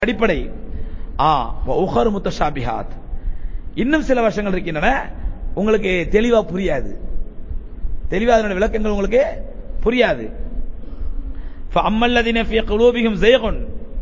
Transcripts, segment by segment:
அடிப்படை ஆ உஹர் முத்தஷாபிஹாத் இன்னும் சில வருஷங்கள் இருக்கின்றன உங்களுக்கு தெளிவா புரியாது தெளிவா அதனுடைய விளக்கங்கள் உங்களுக்கு புரியாது அம்மல்லதின ஃபி குலூபிஹிம் ஜைகுன்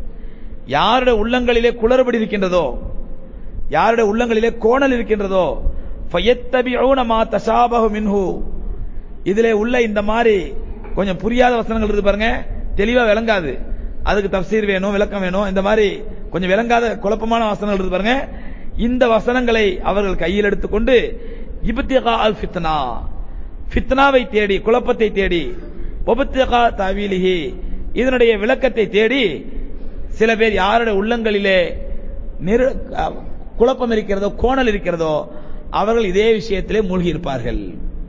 யாருடைய உள்ளங்களிலே குளறுபடி இருக்கின்றதோ யாருடைய உள்ளங்களிலே கோணல் இருக்கின்றதோ ஃபயத்தபிஊன மா தஷாபஹு மின்ஹு இதிலே உள்ள இந்த மாதிரி கொஞ்சம் புரியாத வசனங்கள் இருக்கு பாருங்க தெளிவா விளங்காது அதுக்கு தப்சீர் வேணும் விளக்கம் வேணும் இந்த மாதிரி கொஞ்சம் விளங்காத குழப்பமான வசனங்கள் இருக்கு பாருங்க இந்த வசனங்களை அவர்கள் கையில் எடுத்துக்கொண்டு இபத்தியகா அல் ஃபித்னா ஃபித்னாவை தேடி குழப்பத்தை தேடி ஒபத்தியகா தவீலிஹி இதனுடைய விளக்கத்தை தேடி சில பேர் யாருடைய உள்ளங்களிலே நிறு குழப்பம் இருக்கிறதோ கோணல் இருக்கிறதோ அவர்கள் இதே விஷயத்திலே மூழ்கி இருப்பார்கள்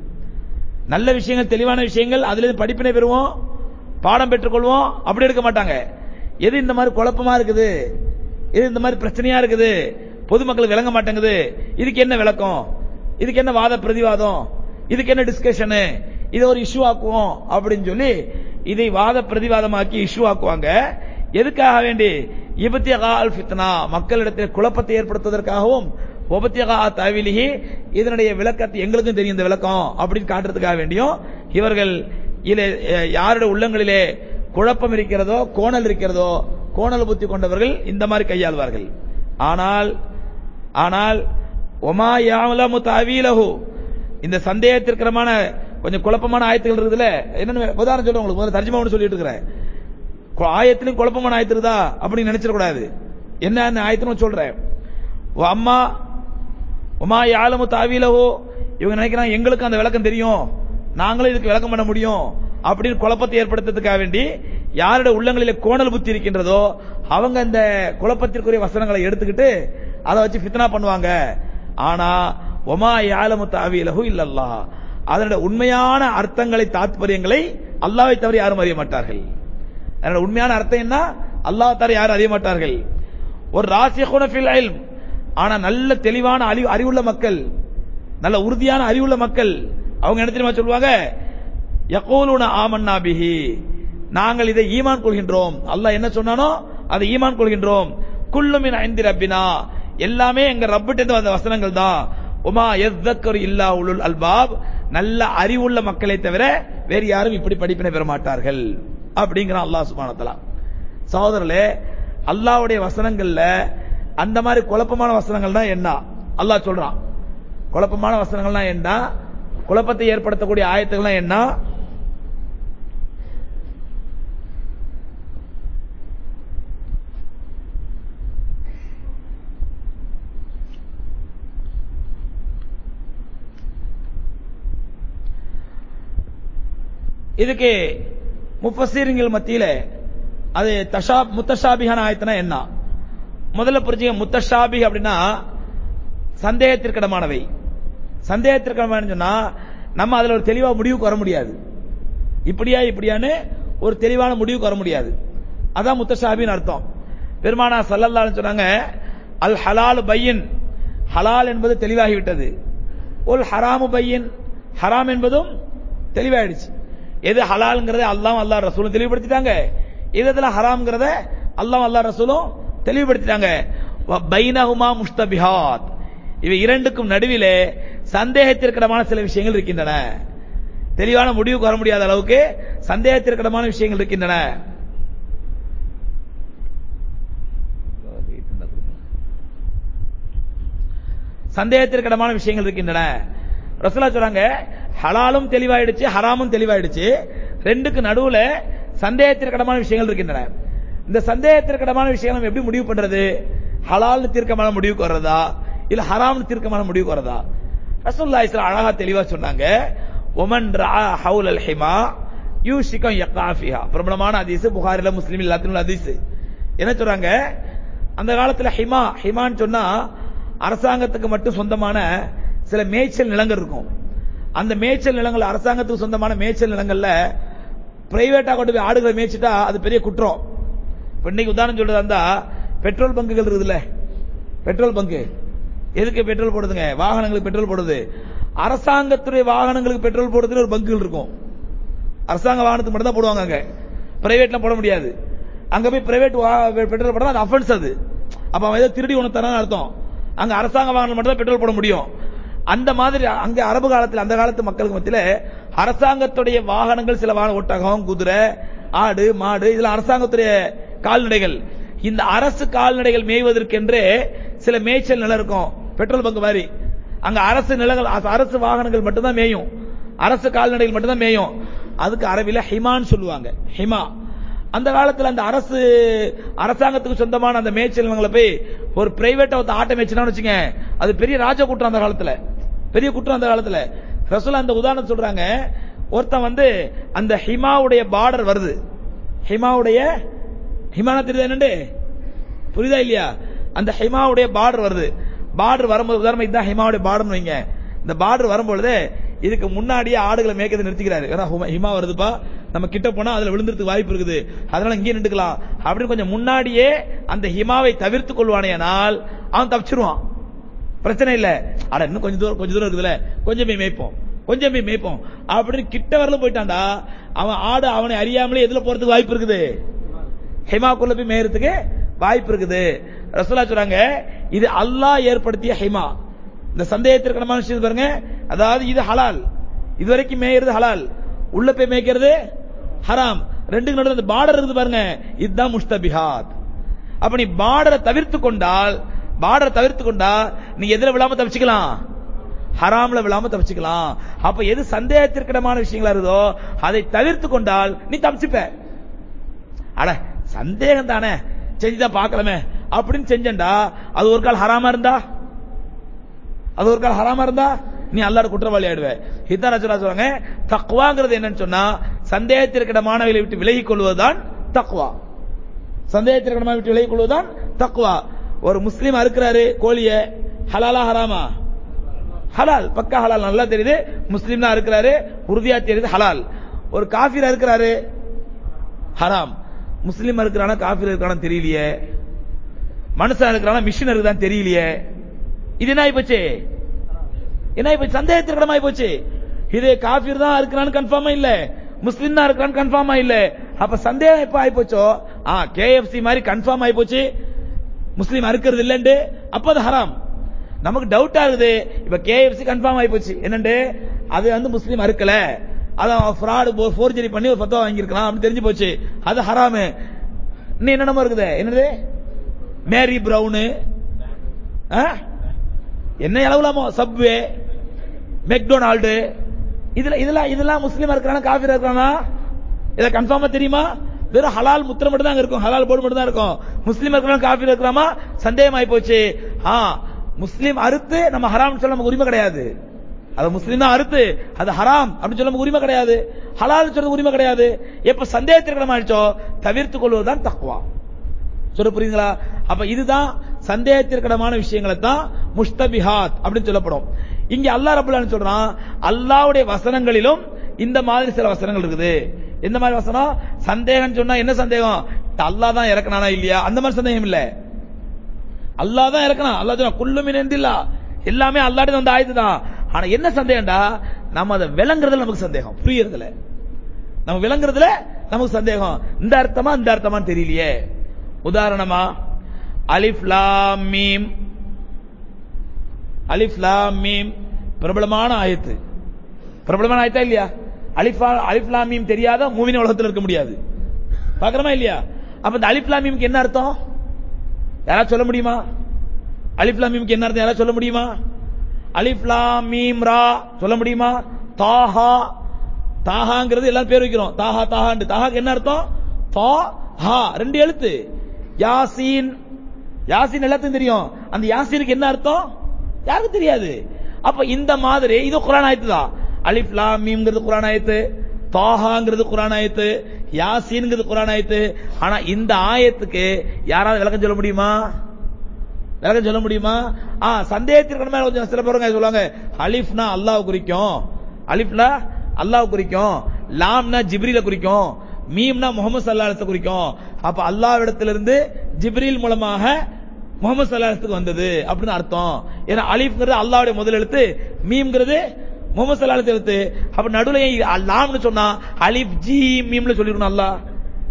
நல்ல விஷயங்கள் தெளிவான விஷயங்கள் அதுல படிப்பினை பெறுவோம் பாடம் பெற்றுக்கொள்வோம் அப்படி எடுக்க மாட்டாங்க எது இந்த மாதிரி குழப்பமா இருக்குது எது இந்த மாதிரி பிரச்சனையா இருக்குது பொதுமக்களுக்கு விளங்க மாட்டேங்குது இதுக்கு என்ன விளக்கம் இதுக்கு என்ன வாத பிரதிவாதம் இதுக்கு என்ன டிஸ்கஷனு இதை ஒரு இஷ்யூ ஆக்குவோம் அப்படின்னு சொல்லி இதை வாத பிரதிவாதமாக்கி இஷ்யூ ஆக்குவாங்க எதுக்காக வேண்டி இபத்தியகா அல் ஃபித்னா மக்களிடத்தில் குழப்பத்தை ஏற்படுத்துவதற்காகவும் ஒபத்தியகா தவிலிகி இதனுடைய விளக்கத்தை எங்களுக்கும் தெரியும் இந்த விளக்கம் அப்படின்னு காட்டுறதுக்காக வேண்டியும் இவர்கள் இதில் யாருடைய உள்ளங்களிலே குழப்பம் இருக்கிறதோ கோணல் இருக்கிறதோ கோணல் புத்தி கொண்டவர்கள் இந்த மாதிரி கையாள்வார்கள் ஆனால் ஆனால் ஒமா யாமலமு தவீலஹு இந்த சந்தேகத்திற்கரமான கொஞ்சம் குழப்பமான ஆயத்துகள் இருக்குதுல என்னன்னு உதாரணம் சொல்ல உங்களுக்கு முதல்ல தர்ஜமா ஒன்று சொல்லிட்டு இருக்கிறேன் ஆயத்திலும் குழப்பமான ஆயத்து இருக்குதா அப்படின்னு நினைச்சிடக்கூடாது என்ன ஆயத்துன்னு சொல்றேன் அம்மா உமா யாலமு தாவீலவோ இவங்க நினைக்கிறாங்க எங்களுக்கு அந்த விளக்கம் தெரியும் நாங்களும் இதுக்கு விளக்கம் பண்ண முடியும் அப்படின்னு குழப்பத்தை ஏற்படுத்துறதுக்காக வேண்டி யாருடைய உள்ளங்களிலே கோணல் புத்தி இருக்கின்றதோ அவங்க அந்த குழப்பத்திற்குரிய வசனங்களை எடுத்துக்கிட்டு அதை வச்சு ஃபித்னா பண்ணுவாங்க ஆனா ஒமா யாலமு தாவீலஹு இல்லல்லா அதனுடைய உண்மையான அர்த்தங்களை தாத்பரியங்களை அல்லாவை தவிர யாரும் அறிய மாட்டார்கள் அதனோட உண்மையான அர்த்தம் என்ன அல்லாஹ் தவிர யாரும் அறிய மாட்டார்கள் ஒரு ராசியகுன ஃபில் இல்ம் ஆனா நல்ல தெளிவான அறிவு அறிவுள்ள மக்கள் நல்ல உறுதியான அறிவுள்ள மக்கள் அவங்க என்ன தெரியுமா சொல்லுவாங்க யகூலுன ஆமன்னா பிஹி நாங்கள் இதை ஈமான் கொள்கின்றோம் அல்லாஹ் என்ன சொன்னானோ அதை ஈமான் கொள்கின்றோம் குல்லுமின் ஐந்து ரப்பினா எல்லாமே எங்க ரப்பிட்டு வந்த வசனங்கள் தான் உமா எஸ்தக்கர் இல்லா உலுல் அல்பாப் நல்ல அறிவுள்ள மக்களை தவிர வேறு யாரும் இப்படி படிப்பினை பெற மாட்டார்கள் அப்படிங்கிறான் அல்லாஹ் சுபானத்தலா சகோதரர்களே அல்லாவுடைய வசனங்கள்ல அந்த மாதிரி குழப்பமான வசனங்கள்னா என்ன அல்லாஹ் சொல்றான் குழப்பமான வசனங்கள்னா என்ன குழப்பத்தை ஏற்படுத்தக்கூடிய ஆயத்துகள்லாம் என்ன இதுக்கு முப்பசீரிங்கள் மத்தியில அது தஷா முத்தஷாபிகான ஆயத்தனா என்ன முதல்ல புரிஞ்சுங்க முத்தஷாபி அப்படின்னா சந்தேகத்திற்கிடமானவை சந்தேகத்திற்கிடமான சொன்னா நம்ம அதுல ஒரு தெளிவா முடிவுக்கு வர முடியாது இப்படியா இப்படியான்னு ஒரு தெளிவான முடிவுக்கு வர முடியாது அதான் முத்தஷாபின்னு அர்த்தம் பெருமானா சல்லல்லான்னு சொன்னாங்க அல் ஹலால் பையன் ஹலால் என்பது தெளிவாகிவிட்டது ஒரு ஹராமு பையன் ஹராம் என்பதும் தெளிவாயிடுச்சு எது ஹலால்ங்கிறத அல்லாம் அல்லா ரசூலும் தெளிவுபடுத்திட்டாங்க எதுல ஹராம்ங்கிறத அல்லாம் அல்லா ரசூலும் தெளிவுபடுத்திட்டாங்க பைனஹுமா முஸ்தபிஹாத் இவை இரண்டுக்கும் நடுவிலே சந்தேகத்திற்கிடமான சில விஷயங்கள் இருக்கின்றன தெளிவான முடிவுக்கு வர முடியாத அளவுக்கு சந்தேகத்திற்கிடமான விஷயங்கள் இருக்கின்றன சந்தேகத்திற்கிடமான விஷயங்கள் இருக்கின்றன ரசூலா சொல்றாங்க ஹலாலும் தெளிவாயிடுச்சு ஹராமும் தெளிவாயிடுச்சு ரெண்டுக்கு நடுவுல சந்தேகத்திற்கிடமான விஷயங்கள் இருக்கின்றன இந்த சந்தேகத்திற்கிடமான விஷயம் நம்ம எப்படி முடிவு பண்றது ஹலால்னு தீர்க்கமான முடிவுக்கு வர்றதா இல்ல ஹராம்னு தீர்க்கமான முடிவுக்கு வர்றதா ரசூல்லா இஸ்லாம் அழகா தெளிவா சொன்னாங்க ஒமன் ரா ஹவுல் அல் ஹிமா யூஷிகம் யக்காஃபிஹா பிரபலமான ஹதீஸ் புகாரில முஸ்லீம் எல்லாத்திலும் ஹதீஸ் என்ன சொல்றாங்க அந்த காலத்துல ஹிமா ஹிமான்னு சொன்னா அரசாங்கத்துக்கு மட்டும் சொந்தமான சில மேய்ச்சல் நிலங்கள் இருக்கும் அந்த மேய்ச்சல் நிலங்கள் அரசாங்கத்துக்கு சொந்தமான மேய்ச்சல் நிலங்கள்ல பிரைவேட்டா கொண்டு போய் ஆடுகளை மேய்ச்சிட்டா அது பெரிய குற்றம் இன்னைக்கு உதாரணம் சொல்றதா இருந்தா பெட்ரோல் பங்குகள் இருக்குதுல்ல பெட்ரோல் பங்கு எதுக்கு பெட்ரோல் போடுதுங்க வாகனங்களுக்கு பெட்ரோல் போடுது அரசாங்கத்துடைய வாகனங்களுக்கு பெட்ரோல் போடுறதுன்னு ஒரு பங்குகள் இருக்கும் அரசாங்க வாகனத்துக்கு மட்டும் தான் போடுவாங்க அங்க பிரைவேட்ல போட முடியாது அங்க போய் பிரைவேட் பெட்ரோல் போட்டா அது அஃபென்ஸ் அது அப்ப அவன் ஏதோ திருடி உனக்கு தரான்னு அர்த்தம் அங்க அரசாங்க வாகனம் மட்டும் தான் பெட்ரோல் போட முடியும் அந்த மாதிரி அங்க அரபு காலத்தில் அந்த காலத்து மக்களுக்கு மத்தியில அரசாங்கத்துடைய வாகனங்கள் சில வாகன ஒட்டகம் குதிரை ஆடு மாடு இதுல அரசாங்கத்துடைய கால்நடைகள் இந்த அரசு கால்நடைகள் மேய்வதற்கென்றே சில மேய்ச்சல் நிலம் இருக்கும் பெட்ரோல் பங்க் மாதிரி அங்க அரசு நிலங்கள் அரசு வாகனங்கள் மட்டும்தான் மேயும் அரசு கால்நடைகள் மட்டும்தான் மேயும் அதுக்கு அரபில ஹிமான்னு சொல்லுவாங்க ஹிமா அந்த காலத்துல அந்த அரசு அரசாங்கத்துக்கு சொந்தமான அந்த மேய்ச்சல் நிலங்களை போய் ஒரு பிரைவேட்டா ஒருத்த ஆட்டை மேய்ச்சினான்னு வச்சுங்க அது பெரிய ராஜ குற்றம் அந்த காலத்துல பெரிய குற்றம் அந்த காலத்துல ரசூல் அந்த உதாரணம் சொல்றாங்க ஒருத்தன் வந்து அந்த ஹிமாவுடைய பார்டர் வருது ஹிமாவுடைய ஹிமானா தெரியுதா என்னண்டு புரியுதா இல்லையா அந்த ஹிமாவுடைய பார்டர் வருது பார்டர் வரும்போது உதாரணம் இதுதான் ஹிமாவுடைய பார்டர்னு வைங்க இந்த பார்டர் வரும்பொழுது இதுக்கு முன்னாடியே ஆடுகளை மேய்க்கிறது நிறுத்திக்கிறாரு ஏன்னா ஹும- ஹிமா வருதுப்பா நம்ம கிட்ட போனா அதுல விழுந்துறதுக்கு வாய்ப்பு இருக்குது அதனால இங்கே நின்றுக்கலாம் அப்படின்னு கொஞ்சம் முன்னாடியே அந்த ஹிமாவை தவிர்த்து கொள்வானேனால் அவன் தப்பிச்சிருவான் பிரச்சனை இல்ல அட இன்னும் கொஞ்சம் தூரம் கொஞ்சம் தூரம் இருக்குதுல கொஞ்சம் போய் மேய்ப்போம் கொஞ்சம் போய் மேய்ப்போம் அப்படின்னு கிட்ட வரல போயிட்டான்டா அவன் ஆடு அவனை அறியாமலே எதுல போறதுக்கு வாய்ப்பு இருக்குது ஹிமாக்குள்ள போய் மேயறதுக்கு வாய்ப்பு இருக்குது ரசூலா சொல்றாங்க இது அல்லாஹ் ஏற்படுத்திய ஹிமா இந்த சந்தேகத்திற்கான விஷயம் பாருங்க அதாவது இது ஹலால் இதுவரைக்கும் மேயறது ஹலால் உள்ள போய் மேய்க்கிறது ஹராம் ரெண்டுக்கு நடுவில் அந்த பார்டர் இருக்குது பாருங்க இதுதான் முஸ்தபிஹாத் அப்ப நீ பார்டரை தவிர்த்து கொண்டால் பார்டரை தவிர்த்து கொண்டா நீ எதுல விழாம தப்பிச்சுக்கலாம் ஹராம்ல விழாம தப்பிச்சுக்கலாம் அப்ப எது சந்தேகத்திற்கிடமான விஷயங்களா இருக்குதோ அதை தவிர்த்து கொண்டால் நீ தப்பிச்சுப்ப அட சந்தேகம் தானே செஞ்சுதான் பார்க்கலாமே அப்படின்னு செஞ்சண்டா அது ஒரு கால் ஹராமா இருந்தா அது ஒரு கால் ஹராமா இருந்தா நீ அல்லாட குற்றவாளி ஆயிடுவ ஹிதா ரஜுலா சொல்றாங்க தக்வாங்கிறது என்னன்னு சொன்னா சந்தேகத்திற்கிடமானவர்களை விட்டு விலகிக் கொள்வதுதான் தக்வா சந்தேகத்திற்கிடமான விட்டு விலகிக் கொள்வதுதான் தக்வா ஒரு முஸ்லீம் அறுக்கிறாரு கோழிய ஹலாலா ஹராமா ஹலால் பக்கா ஹலால் நல்லா தெரியுது முஸ்லீம் தான் இருக்கிறாரு உறுதியா தெரியுது ஹலால் ஒரு காஃபிர் இருக்கிறாரு ஹராம் முஸ்லீம் இருக்கிறானா காஃபிர் இருக்கிறானா தெரியலையே மனுஷன் இருக்கிறானா மிஷின் இருக்குதான் தெரியலையே இது என்ன ஆயிப்போச்சு என்ன ஆயிப்போச்சு சந்தேகத்திற்கு ஆகி போச்சு இது காஃபிர் தான் இருக்கிறான்னு கன்ஃபார்மா இல்ல முஸ்லீம் தான் இருக்கிறான்னு கன்ஃபார்மா இல்ல அப்ப சந்தேகம் எப்ப ஆயி போச்சோ ஆ கேஎஃப்சி மாதிரி கன்ஃபார்ம் ஆயி போச்சு முஸ்லீம் அறுக்கிறது இல்லண்டு அப்ப அது ஹராம் நமக்கு டவுட்டா இருக்குது இப்ப கேஎஃப்சி கன்ஃபார்ம் ஆயி போச்சு என்னண்டு அது வந்து முஸ்லீம் அறுக்கல அதான் ஃப்ராடு ஃபோர்ஜரி பண்ணி ஒரு பத்தவா வாங்கியிருக்கலாம் அப்படின்னு தெரிஞ்சு போச்சு அது ஹராமு இன்னும் என்னென்னமோ இருக்குது என்னது மேரி பிரவுனு ஆ? என்ன அளவுலாமோ சப்வே மெக்டொனால்டு இதுல இதெல்லாம் இதெல்லாம் முஸ்லீம் இருக்கிறானா காஃபிரா இருக்கிறானா இத கன்ஃபார்மா தெரியுமா வெறும் ஹலால் முத்திரம் மட்டும் தான் அங்க இருக்கும் ஹலால் போர்டு மட்டும் தான் இருக்கும் முஸ்லீம் இருக்கிறானா காஃபிர் இருக்கிறாமா சந்தேகம் ஆயி போச்சு ஆ முஸ்லீம் அறுத்து நம்ம ஹராம் சொல்ல நமக்கு உரிமை கிடையாது அது முஸ்லீம் தான் அறுத்து அது ஹராம் அப்படின்னு சொல்ல நமக்கு உரிமை கிடையாது ஹலால் சொல்ல உரிமை கிடையாது எப்ப சந்தேகத்திற்கு ஆயிடுச்சோ தவிர்த்து கொள்வதுதான் தக்குவா சொல்ல புரியுங்களா அப்ப இதுதான் சந்தேகத்திற்கிடமான விஷயங்களை தான் முஸ்தபிஹாத் அப்படின்னு சொல்லப்படும் இங்க அல்லாஹ் ரபுல்லான்னு சொல்றான் அல்லாஹ்வுடைய வசனங்களிலும் இந்த மாதிரி சில வசனங்கள் இருக்குது எந்த மாதிரி வசனம் சந்தேகம் சொன்னா என்ன சந்தேகம் அல்லாஹ் தான் இறக்கனானா இல்லையா அந்த மாதிரி சந்தேகம் இல்ல அல்லாஹ் தான் இறக்கணும் அல்லாஹ் சொன்னா குல்லுமின் எந்தில்லா எல்லாமே அல்லாஹ்ட்ட வந்த ஆயுது தான் ஆனா என்ன சந்தேகம்டா நம்ம அதை விளங்குறதுல நமக்கு சந்தேகம் புரியறதுல நம்ம விளங்குறதுல நமக்கு சந்தேகம் இந்த அர்த்தமா இந்த அர்த்தமான்னு தெரியலையே உதாரணமா அலிஃப் லாம் மீம் அலிஃப் லாம் மீம் பிரபலமான ஆயத்து பிரபலமான ஆயத்தா இல்லையா அலிஃபா அலிஃப் லாம் மீம் தெரியாத மூவின உலகத்தில் இருக்க முடியாது பாக்குறோமா இல்லையா அப்ப இந்த அலிஃப் லாம் மீம்க்கு என்ன அர்த்தம் யாராவது சொல்ல முடியுமா அலிஃப் லாம் மீம்க்கு என்ன அர்த்தம் யாராவது சொல்ல முடியுமா அலிஃப் லாம் மீம் ரா சொல்ல முடியுமா தாஹா தாஹாங்கிறது எல்லாரும் பேர் வைக்கிறோம் தாஹா தாஹாண்டு தாஹாக்கு என்ன அர்த்தம் தா ஹா ரெண்டு எழுத்து யாசீன் யாசீன் எல்லாத்துக்கும் தெரியும் அந்த யாசீனுக்கு என்ன அர்த்தம் யாருக்கும் தெரியாது அப்ப இந்த மாதிரி இது குரான் ஆயத்து தான் அலிஃப் லாம் மீம்ங்கிறது குரான் ஆயத்து தாஹாங்கிறது குரான் ஆயத்து யாசீன்ங்கிறது குரான் ஆயத்து ஆனா இந்த ஆயத்துக்கு யாராவது விளக்கம் சொல்ல முடியுமா விளக்கம் சொல்ல முடியுமா ஆ சந்தேகத்திற்கு மேல கொஞ்சம் சில பேருங்க சொல்லுவாங்க அலிஃப்னா அல்லாஹ் குறிக்கும் அலிஃப்னா அல்லாஹ் குறிக்கும் லாம்னா ஜிப்ரீல குறிக்கும் மீம்னா முகமது சல்லாஹத்தை குறிக்கும் அப்ப அல்லாவிடத்திலிருந்து ஜிப்ரீல் மூலமாக முகமது சல்லாஹத்துக்கு வந்தது அப்படின்னு அர்த்தம் ஏன்னா அலிஃப்ங்கிறது அல்லாவுடைய முதல் எழுத்து மீம்ங்கிறது முகமது சல்லாஹத்து எழுத்து அப்ப நடுவுல ஏன் லாம்னு சொன்னா அலிஃப் ஜி மீம்னு சொல்லிருக்கணும் அல்லாஹ்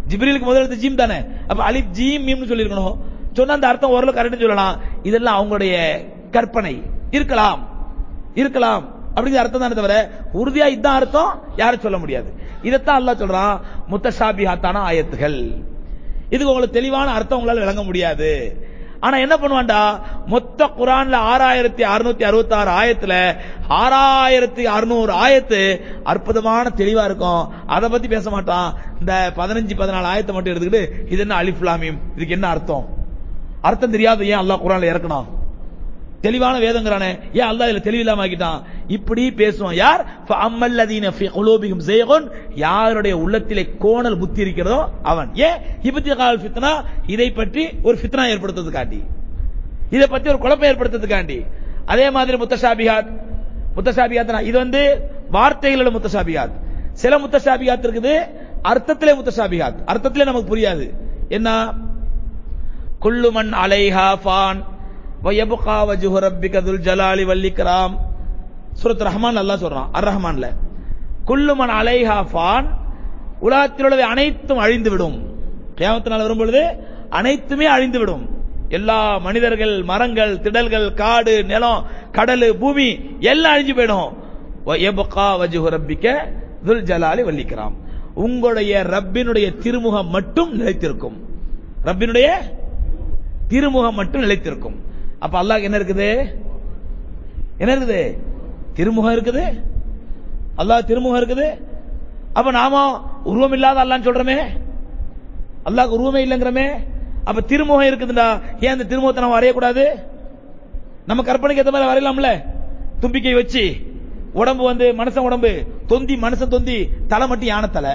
ஜிப்ரீலுக்கு முதல் எழுத்து ஜீம் தானே அப்ப அலிப் ஜீம் மீம்னு சொல்லியிருக்கணும் சொன்னா அந்த அர்த்தம் ஓரளவு கரெக்ட் சொல்லலாம் இதெல்லாம் அவங்களுடைய கற்பனை இருக்கலாம் இருக்கலாம் அப்படிங்கிற அர்த்தம் தானே தவிர உறுதியா இதான் அர்த்தம் யாரும் சொல்ல முடியாது இதைத்தான் அல்லாஹ் சொல்றான் முத்தஷாபிஹாத்தான ஆயத்துகள் இதுக்கு உங்களுக்கு தெளிவான அர்த்தம் உங்களால விளங்க முடியாது ஆனா என்ன பண்ணுவான்டா மொத்த குரான்ல ஆறாயிரத்தி அறுநூத்தி அறுபத்தி ஆறு ஆயத்துல ஆறாயிரத்தி அறுநூறு ஆயத்து அற்புதமான தெளிவா இருக்கும் அதை பத்தி பேச மாட்டான் இந்த பதினஞ்சு பதினாலு ஆயத்தை மட்டும் எடுத்துக்கிட்டு இது என்ன அலிஃப்லாமியம் இதுக்கு என்ன அர்த்தம் அர்த்தம் தெரியாத ஏன் அல்லாஹ் குரான்ல இறக்கணும் தெளிவான வேதங்கிறானே ஏன் அல்லாஹ் இதுல தெளிவில்லாம ஆக்கிட்டான் இப்படி பேசுவான் யார் அம்மல்லதீன ஃபி குலூபிஹிம் ஸைகுன் யாருடைய உள்ளத்திலே கோணல் புத்தி இருக்கிறதோ அவன் ஏன் இபத்தி கால் ஃபித்னா இதை பற்றி ஒரு ஃபித்னா ஏற்படுத்துறதுக்காண்டி இதை பத்தி ஒரு குழப்பம் ஏற்படுத்துறதுக்காண்டி அதே மாதிரி முத்தஷாபிஹாத் முத்தஷாபிஹாத் இது வந்து வார்த்தைகளோட முத்தஷாபிஹாத் சில முத்தஷாபிஹாத் இருக்குது அர்த்தத்திலே முத்தஷாபிஹாத் அர்த்தத்திலே நமக்கு புரியாது என்ன குல்லுமன் அலைஹா ஃபான் வயபுகா வஜுஹு ரப்பிக துல் ஜலாலி வல்லிக்ராம் சூரத் ரஹ்மான் அல்லாஹ் சொல்றான் அர் ரஹ்மான்ல குல்லுமன் அலைஹா ஃபான் உலகத்தில் உள்ளவை அனைத்தும் அழிந்து விடும் கியாமத்து நாள் வரும் பொழுது அனைத்துமே அழிந்து விடும் எல்லா மனிதர்கள் மரங்கள் திடல்கள் காடு நிலம் கடல் பூமி எல்லாம் அழிஞ்சு போயிடும் வயபுகா வஜுஹு ரப்பிக துல் ஜலாலி வல்லிக்ராம் உங்களுடைய ரப்பினுடைய திருமுகம் மட்டும் நிலைத்திருக்கும் ரப்பினுடைய திருமுகம் மட்டும் நிலைத்திருக்கும் அப்ப அல்லாஹ் என்ன இருக்குது என்ன இருக்குது திருமுகம் இருக்குது அல்லாஹ் திருமுகம் இருக்குது அப்ப நாம உருவம் இல்லாத அல்லான்னு சொல்றோமே அல்லாஹ்க்கு உருவமே இல்லைங்கிறமே அப்ப திருமுகம் இருக்குதுடா ஏன் அந்த திருமுகத்தை நம்ம வரையக்கூடாது நம்ம கற்பனைக்கு ஏற்ற மாதிரி வரையலாம்ல தும்பிக்கை வச்சு உடம்பு வந்து மனுஷன் உடம்பு தொந்தி மனுஷன் தொந்தி தலை மட்டும் யானை தலை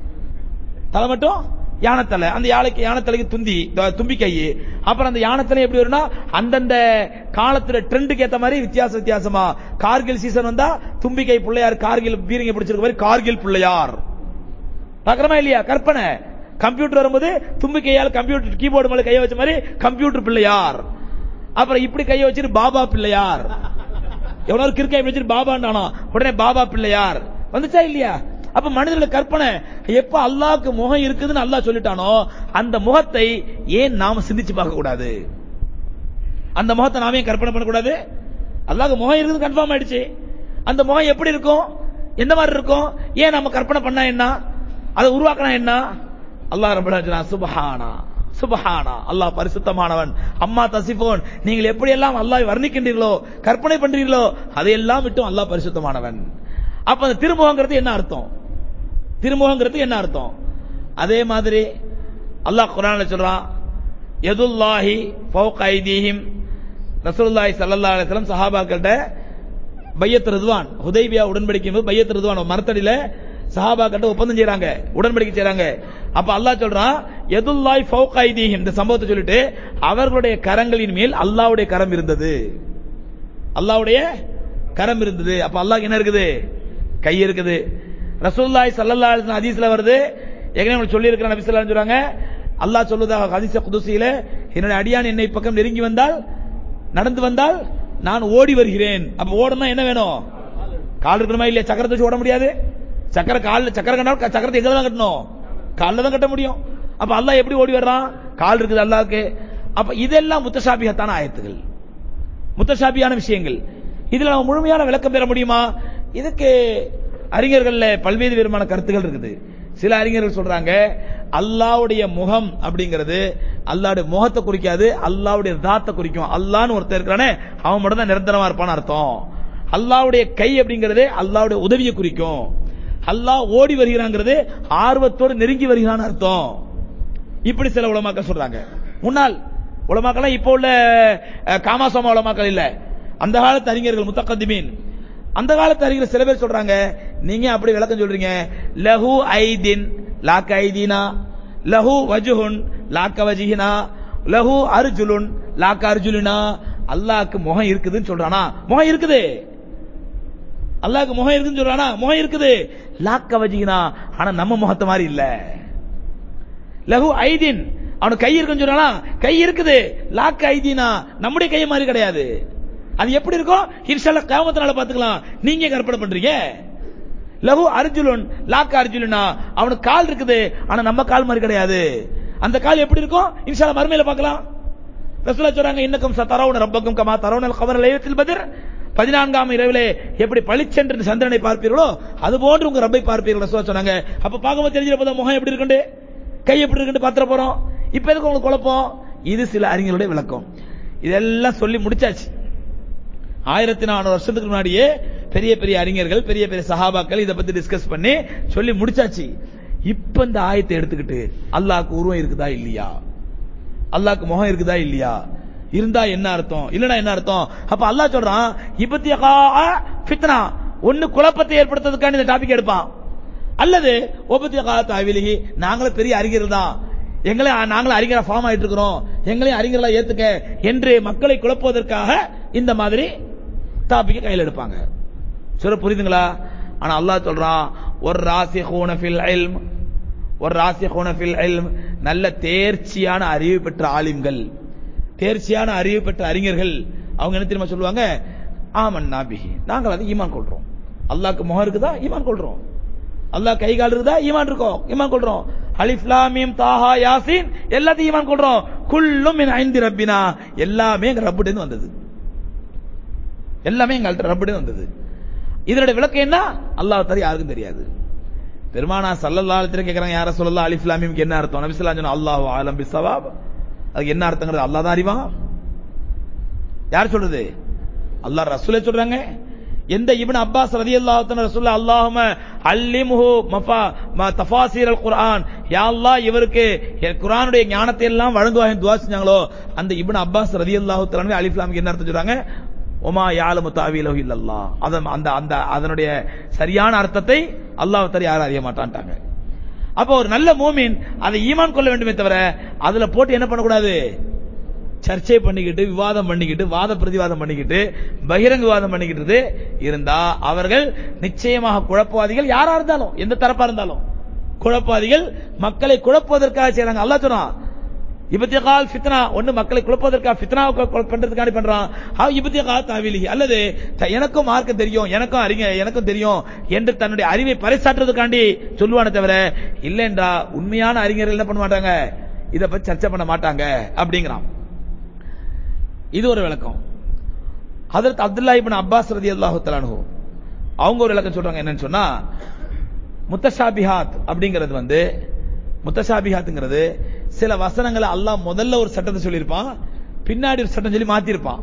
தலை மட்டும் யானைத்தலை அந்த யானைக்கு யானைத்தலைக்கு துந்தி தும்பி கை அப்புறம் அந்த யானைத்தலை எப்படி வரும்னா அந்தந்த காலத்துல ட்ரெண்டுக்கு ஏத்த மாதிரி வித்தியாச வித்தியாசமா கார்கில் சீசன் வந்தா தும்பிக்கை பிள்ளையார் கார்கில் பீரங்க பிடிச்சிருக்க மாதிரி கார்கில் பிள்ளையார் பாக்குறமா இல்லையா கற்பனை கம்ப்யூட்டர் வரும்போது தும்பிக்கையால் கம்ப்யூட்டர் கீபோர்டு மேல கைய வச்ச மாதிரி கம்ப்யூட்டர் பிள்ளையார் அப்புறம் இப்படி கைய வச்சிட்டு பாபா பிள்ளையார் எவ்வளவு கிறுக்கை வச்சிட்டு பாபாண்டானா உடனே பாபா பிள்ளையார் வந்துச்சா இல்லையா அப்ப மனிதர்கள கற்பனை எப்ப அல்லாஹ்க்கு முகம் இருக்குதுன்னு அல்லாஹ் சொல்லிட்டானோ அந்த முகத்தை ஏன் நாம சிந்திச்சு பார்க்க கூடாது அந்த முகத்தை நாம ஏன் கற்பனை பண்ணக்கூடாது அல்லாஹ்க்கு முகம் இருக்குது கன்ஃபார்ம் ஆயிடுச்சு அந்த முகம் எப்படி இருக்கும் எந்த மாதிரி இருக்கும் ஏன் நம்ம கற்பனை பண்ணா என்ன அதை உருவாக்கினா என்ன அல்லாஹ் ரபுல்லா சுபஹானா சுபஹானா அல்லாஹ் பரிசுத்தமானவன் அம்மா தசிபோன் நீங்கள் எப்படி எல்லாம் அல்லாஹ் வர்ணிக்கின்றீர்களோ கற்பனை பண்றீர்களோ அதையெல்லாம் விட்டும் அல்லாஹ் பரிசுத்தமானவன் அப்ப அந்த திருமுகங்கிறது என்ன அர்த்தம் திருமுகங்கிறது என்ன அர்த்தம் அதே மாதிரி அல்லாஹ் குரான்ல சொல்றான் எதுல்லாஹி ஃபௌக ஐதீஹிம் ரசூலுல்லாஹி ஸல்லல்லாஹு அலைஹி வஸல்லம் சஹாபாக்கள்ட்ட பையத் ரிதுவான் ஹுதைபியா உடன்படிக்கை போது பையத் ரிதுவான் மரத்தடியில சஹாபாக்கிட்ட ஒப்பந்தம் செய்றாங்க உடன்படிக்கை செய்றாங்க அப்ப அல்லாஹ் சொல்றான் எதுல்லாஹி ஃபௌக ஐதீஹிம் இந்த சம்பவத்தை சொல்லிட்டு அவர்களுடைய கரங்களின் மேல் அல்லாஹ்வுடைய கரம் இருந்தது அல்லாஹ்வுடைய கரம் இருந்தது அப்ப அல்லாஹ் என்ன இருக்குது கை இருக்குது ரசூல்லாய் சல்லல்லா ஹதீஸ்ல வருது ஏற்கனவே சொல்லி இருக்கிற நபி ஸல்லல்லாஹு சொல்றாங்க அல்லாஹ் சொல்லுதாக ஹதீஸ குதுசியில என்னுடைய அடியான் என்னை பக்கம் நெருங்கி வந்தால் நடந்து வந்தால் நான் ஓடி வருகிறேன் அப்ப ஓடணும்னா என்ன வேணும் கால் இருக்கணுமா இல்லையா சக்கரத்தை வச்சு ஓட முடியாது சக்கர கால்ல சக்கர கண்டால் சக்கரத்தை எங்க தான் கட்டணும் கால்ல தான் கட்ட முடியும் அப்ப அல்லாஹ் எப்படி ஓடி வர்றான் கால் இருக்குது அல்லாஹ்க்கு அப்ப இதெல்லாம் முத்தசாபிகத்தான ஆயத்துகள் முத்தசாபியான விஷயங்கள் இதுல நம்ம முழுமையான விளக்கம் பெற முடியுமா இதுக்கு அறிஞர்கள்ல பல்வேறு விதமான கருத்துகள் இருக்குது சில அறிஞர்கள் சொல்றாங்க அல்லாவுடைய முகம் அப்படிங்கிறது அல்லாவுடைய முகத்தை குறிக்காது அல்லாவுடைய தாத்தை குறிக்கும் அல்லான்னு ஒருத்தர் இருக்கிறானே அவன் மட்டும் தான் நிரந்தரமா இருப்பான்னு அர்த்தம் அல்லாவுடைய கை அப்படிங்கிறது அல்லாவுடைய உதவியை குறிக்கும் அல்லாஹ் ஓடி வருகிறாங்கிறது ஆர்வத்தோடு நெருங்கி வருகிறான்னு அர்த்தம் இப்படி சில உலமாக்கள் சொல்றாங்க முன்னால் உலமாக்கள் இப்போ உள்ள காமாசோமா உலமாக்கள் இல்ல அந்த காலத்து அறிஞர்கள் முத்தகத்திமீன் அந்த காலத்து அறிஞர்கள் சில பேர் சொல்றாங்க நீங்க அப்படி விளக்கம் சொல்றீங்க லஹு ஐதின் லாக்க ஐதீனா லஹு வஜுஹுன் லாக்க வஜிஹினா லஹு அர்ஜுலுன் லாக்க அர்ஜுலினா அல்லாஹ்க்கு முகம் இருக்குதுன்னு சொல்றானா முகம் இருக்குது அல்லாஹ்க்கு முகம் இருக்குன்னு சொல்றானா முகம் இருக்குது லாக்க வஜிஹினா ஆனா நம்ம முகத்தை மாதிரி இல்ல லஹு ஐதின் அவனுக்கு கை இருக்குன்னு சொல்றானா கை இருக்குது லாக்க ஐதீனா நம்முடைய கை மாதிரி கிடையாது அது எப்படி இருக்கும் இன்ஷால்லா கியாமத்தினால பாத்துக்கலாம் நீங்க கற்பனை பண்றீங்க லகு அர்ஜுலன் லாக்க அர்ஜுலனா அவனுக்கு கால் இருக்குது ஆனா நம்ம கால் மாதிரி கிடையாது அந்த கால் எப்படி இருக்கும் இன்ஷால்லா மறுமையில பார்க்கலாம் ரசூலா சொல்றாங்க இன்னக்கும் சதரவுன ரப்பக்கும் கமா தரவுனல் கமர லைலத்தில் பத்ர் பதினான்காம் இரவிலே எப்படி பளிச்சென்று சந்திரனை பார்ப்பீர்களோ அது போன்று உங்க ரப்பை பார்ப்பீர்கள் ரசூலா சொன்னாங்க அப்ப பார்க்கும்போது தெரிஞ்சிட போதும் முகம் எப்படி இருக்குண்டு கை எப்படி இருக்குண்டு பாத்திர போறோம் இப்ப எதுக்கு உங்களுக்கு குழப்பம் இது சில அறிஞர்களுடைய விளக்கம் இதெல்லாம் சொல்லி முடிச்சாச்சு ஆயிரத்தி நானூறு வருஷத்துக்கு முன்னாடியே பெரிய பெரிய அறிஞர்கள் பெரிய பெரிய சஹாபாக்கள் இதை பத்தி டிஸ்கஸ் பண்ணி சொல்லி முடிச்சாச்சு இப்ப இந்த ஆயத்தை எடுத்துக்கிட்டு அல்லாஹ்க்கு உருவம் இருக்குதா இல்லையா அல்லாஹ்க்கு முகம் இருக்குதா இல்லையா இருந்தா என்ன அர்த்தம் இல்லனா என்ன அர்த்தம் அப்ப அல்லாஹ் சொல்றான் இப்பத்தியகா ஃபித்னா ஒன்னு குழப்பத்தை ஏற்படுத்துறதுக்கான இந்த டாபிக் எடுப்பான் அல்லது ஒபத்தியகா தாவிலிகி நாங்களும் பெரிய அறிஞர்கள் தான் எங்களை நாங்களும் அறிஞரா ஃபார்ம் ஆயிட்டு இருக்கிறோம் எங்களையும் அறிஞர்களா ஏத்துக்க என்று மக்களை குழப்புவதற்காக இந்த மாதிரி டாபிக்கை கையில் எடுப்பாங்க சொல்ல புரியுதுங்களா ஆனா அல்லாஹ் சொல்றான் ஒரு ராசிஹூன ஃபில் இல்ம் ஒரு ராசிஹூன ஃபில் இல்ம் நல்ல தேர்ச்சியான அறிவு பெற்ற ஆலிம்கள் தேர்ச்சியான அறிவு பெற்ற அறிஞர்கள் அவங்க என்ன தெரியுமா சொல்லுவாங்க ஆமன் நாபிஹி நாங்கள் அதை ஈமான் கொள்றோம் அல்லாஹ்க்கு முகம் இருக்குதா ஈமான் கொள்றோம் அல்லாஹ் கை கால் இருக்குதா ஈமான் இருக்கோம் ஈமான் கொள்றோம் அலிஃப் லாம் மீம் தாஹா யாசின் எல்லாத்தையும் ஈமான் கொள்றோம் குல்லும் மின் ஐந்து ரப்பினா எல்லாமே எங்க ரப்பிட்ட இருந்து வந்தது எல்லாமே எங்க ரப்பிட்ட இருந்து வந்தது இதனுடைய விளக்கம் என்ன அல்லாஹ் தரி யாருக்கும் தெரியாது பெருமானா சல்லல்லா அலித்திரம் கேட்கறாங்க யார சொல்லலாம் அலிஃப் லாம் மீம்க்கு என்ன அர்த்தம் நபி ஸல்லல்லாஹு அலைஹி அல்லாஹ் ஆலம் பிஸ்ஸவாப் அதுக்கு என்ன அர்த்தங்கிறது அல்லாஹ் தான் அறிவான் யார் சொல்றது அல்லாஹ் ரசூலே சொல்றாங்க எந்த இப்னு அப்பாஸ் ரலியல்லாஹு தஆலா ரசூல் அல்லாஹும அல்லிமுஹு மஃபா ம தஃபாசீர் அல் குர்ஆன் யா அல்லாஹ் இவருக்கு குர்ஆனுடைய ஞானத்தை எல்லாம் வழங்குவாங்க துஆ செஞ்சாங்களோ அந்த இப்னு அப்பாஸ் ரலியல்லாஹு தஆலா அலிஃப் லாம்க்கு என்ன அர்த்தம் சொல்றாங்க ஒமா யாலமு தாவீலஹு இல்லல்லாஹ் அத அந்த அந்த அதனுடைய சரியான அர்த்தத்தை அல்லாஹ் தஆலா யாரும் அறிய மாட்டான்ட்டாங்க அப்ப ஒரு நல்ல மூமின் அதை ஈமான் கொள்ள வேண்டுமே தவிர அதுல போட்டு என்ன பண்ணக்கூடாது சர்ச்சை பண்ணிக்கிட்டு விவாதம் பண்ணிக்கிட்டு வாத பிரதிவாதம் பண்ணிக்கிட்டு பகிரங்க விவாதம் பண்ணிக்கிட்டு இருந்தா அவர்கள் நிச்சயமாக குழப்பவாதிகள் யாரா இருந்தாலும் எந்த தரப்பா இருந்தாலும் குழப்பவாதிகள் மக்களை குழப்புவதற்காக செய்யறாங்க அல்லா சொன்னா இப்பத்திய கால் ஃபித்னா ஒன்னு மக்களை குழப்பதற்காக ஃபித்னாவுக்கு பண்றதுக்காண்டி பண்றான் இப்பத்திய கால் தாவிலி அல்லது எனக்கும் மார்க்கம் தெரியும் எனக்கும் அறிஞ எனக்கும் தெரியும் என்று தன்னுடைய அறிவை பறைசாற்றுறதுக்காண்டி சொல்லுவானே தவிர இல்லைன்றா உண்மையான அறிஞர்கள் என்ன பண்ண மாட்டாங்க இதை பத்தி சர்ச்சை பண்ண மாட்டாங்க அப்படிங்கிறான் இது ஒரு விளக்கம் ஹதரத் அப்துல்லா இப்னு அப்பாஸ் ரலியல்லாஹு தஆலா அவங்க ஒரு விளக்கம் சொல்றாங்க என்னன்னு சொன்னா முத்தஷாபிஹாத் அப்படிங்கிறது வந்து முத்தஷாபிஹாத்ங்கிறது சில வசனங்களை அல்லாஹ் முதல்ல ஒரு சட்டத்தை சொல்லியிருப்பான் பின்னாடி ஒரு சட்டம் சொல்லி மாத்திருப்பான்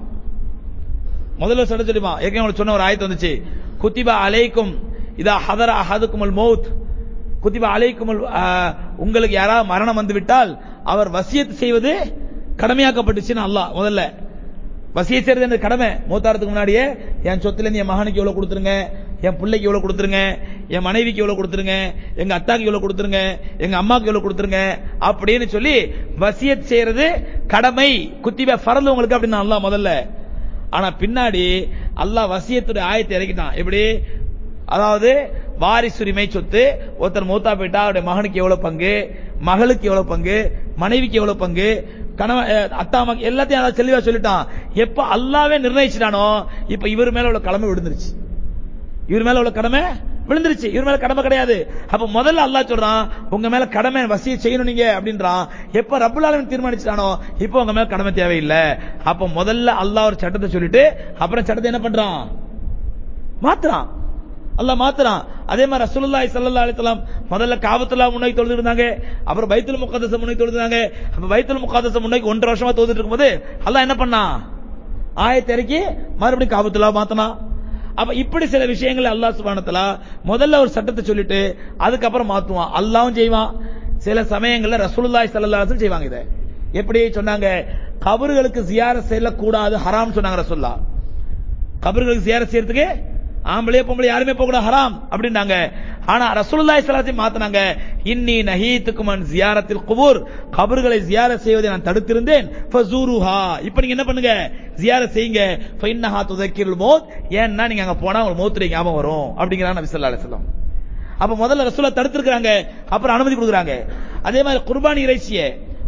முதல்ல ஒரு சட்டம் சொல்லிப்பான் ஏற்கனவே சொன்ன ஒரு ஆயத்து வந்துச்சு குத்திபா அலைக்கும் இதா ஹதர அஹதுக்குமல் மௌத் குத்திபா அலைக்கும் உங்களுக்கு யாராவது மரணம் வந்து விட்டால் அவர் வசியத்து செய்வது கடமையாக்கப்பட்டுச்சுன்னு அல்லாஹ் முதல்ல வசிய செய்யறது எனக்கு கடமை மூத்தாரத்துக்கு முன்னாடியே என் சொத்துல இருந்து என் மகனுக்கு எவ்வளவு கொடுத்துருங்க என் பிள்ளைக்கு எவ்வளவு கொடுத்துருங்க என் மனைவிக்கு எவ்வளவு கொடுத்துருங்க எங்க அத்தாக்கு எவ்வளவு கொடுத்துருங்க எங்க அம்மாக்கு எவ்வளவு கொடுத்துருங்க அப்படின்னு சொல்லி வசியத் செய்யறது கடமை குத்திப பறந்து உங்களுக்கு அப்படின்னு அல்லாஹ் முதல்ல ஆனா பின்னாடி அல்லாஹ் வசியத்துடைய ஆயத்தை இறக்கிட்டான் எப்படி அதாவது வாரிசுரிமை சொத்து ஒருத்தர் மூத்தா போயிட்டா அவருடைய மகனுக்கு எவ்வளவு பங்கு மகளுக்கு எவ்வளவு பங்கு மனைவிக்கு எவ்வளவு பங்கு கணவன் அத்தா மக எல்லாத்தையும் அதான் தெளிவா சொல்லிட்டான் எப்ப அல்லாவே நிர்ணயிச்சிட்டானோ இப்ப இவர் மேல உள்ள கடமை விழுந்துருச்சு இவர் மேல உள்ள கடமை விழுந்துருச்சு இவர் மேல கடமை கிடையாது அப்ப முதல்ல அல்லாஹ் சொல்றான் உங்க மேல கடமை வசிய செய்யணும் நீங்க அப்படின்றான் எப்ப ரப்புலாலும் தீர்மானிச்சிட்டானோ இப்போ உங்க மேல கடமை தேவையில்லை அப்ப முதல்ல அல்லாஹ் ஒரு சட்டத்தை சொல்லிட்டு அப்புறம் சட்டத்தை என்ன பண்றான் மாத்துறான் அல்லாஹ் மாத்துறான் அதே மாதிரி ரசூலுல்லாஹி ஸல்லல்லாஹு அலைஹி வஸல்லம் முதல்ல காபத்துல்லா முன்னாடி தொழுது இருந்தாங்க அப்புறம் பைத்துல் முகத்தஸ முன்னாடி தொழுது இருந்தாங்க அப்ப பைத்துல் முகத்தஸ முன்னாடி ஒன்றரை வருஷமா தொழுதுட்டு இருக்கும்போது அல்லாஹ் என்ன பண்ணான் ஆயத்தை இறக்கி மறுபடியும் காபத்துல்லா மாத்தனான் அப்ப இப்படி சில விஷயங்கள் அல்லாஹ் சுபானத்தலா முதல்ல ஒரு சட்டத்தை சொல்லிட்டு அதுக்கப்புறம் மாத்துவான் அல்லாவும் செய்வான் சில சமயங்கள்ல ரசூலுல்லாஹி ஸல்லல்லாஹு அலைஹி செய்வாங்க இதை எப்படி சொன்னாங்க கபர்களுக்கு ஜியார செய்யக்கூடாது ஹராம் சொன்னாங்க ரசூல்லா கபர்களுக்கு ஜியார செய்யறதுக்கு ஆம்பளை பொம்பளை யாருமே போக கூடாது ஹராம் அப்படின்னாங்க ஆனா ரசூலுல்லாஹி ஸல்லல்லாஹு மாத்துனாங்க இன்னி நஹீத்துக்கும் அன் ஜியாரத்தில் குபூர் கபர்களை ஜியாரத் செய்வதை நான் தடுத்திருந்தேன் ஃபஸூருஹா இப்போ நீங்க என்ன பண்ணுங்க ஜியாரத் செய்யுங்க ஃபைன்னஹா துதக்கிருல் மௌத் ஏன்னா நீங்க அங்க போனா உங்களுக்கு மௌத்துடைய ஞாபகம் வரும் அப்படிங்கிறாங்க நபி ஸல்லல்லாஹு அலைஹி வஸல்லம் அப்ப முதல்ல ரசூலா தடுத்திருக்காங்க அப்புறம் அனுமதி கொடுக்குறாங்க அதே மாதிரி குர்பானி இறைச்சியை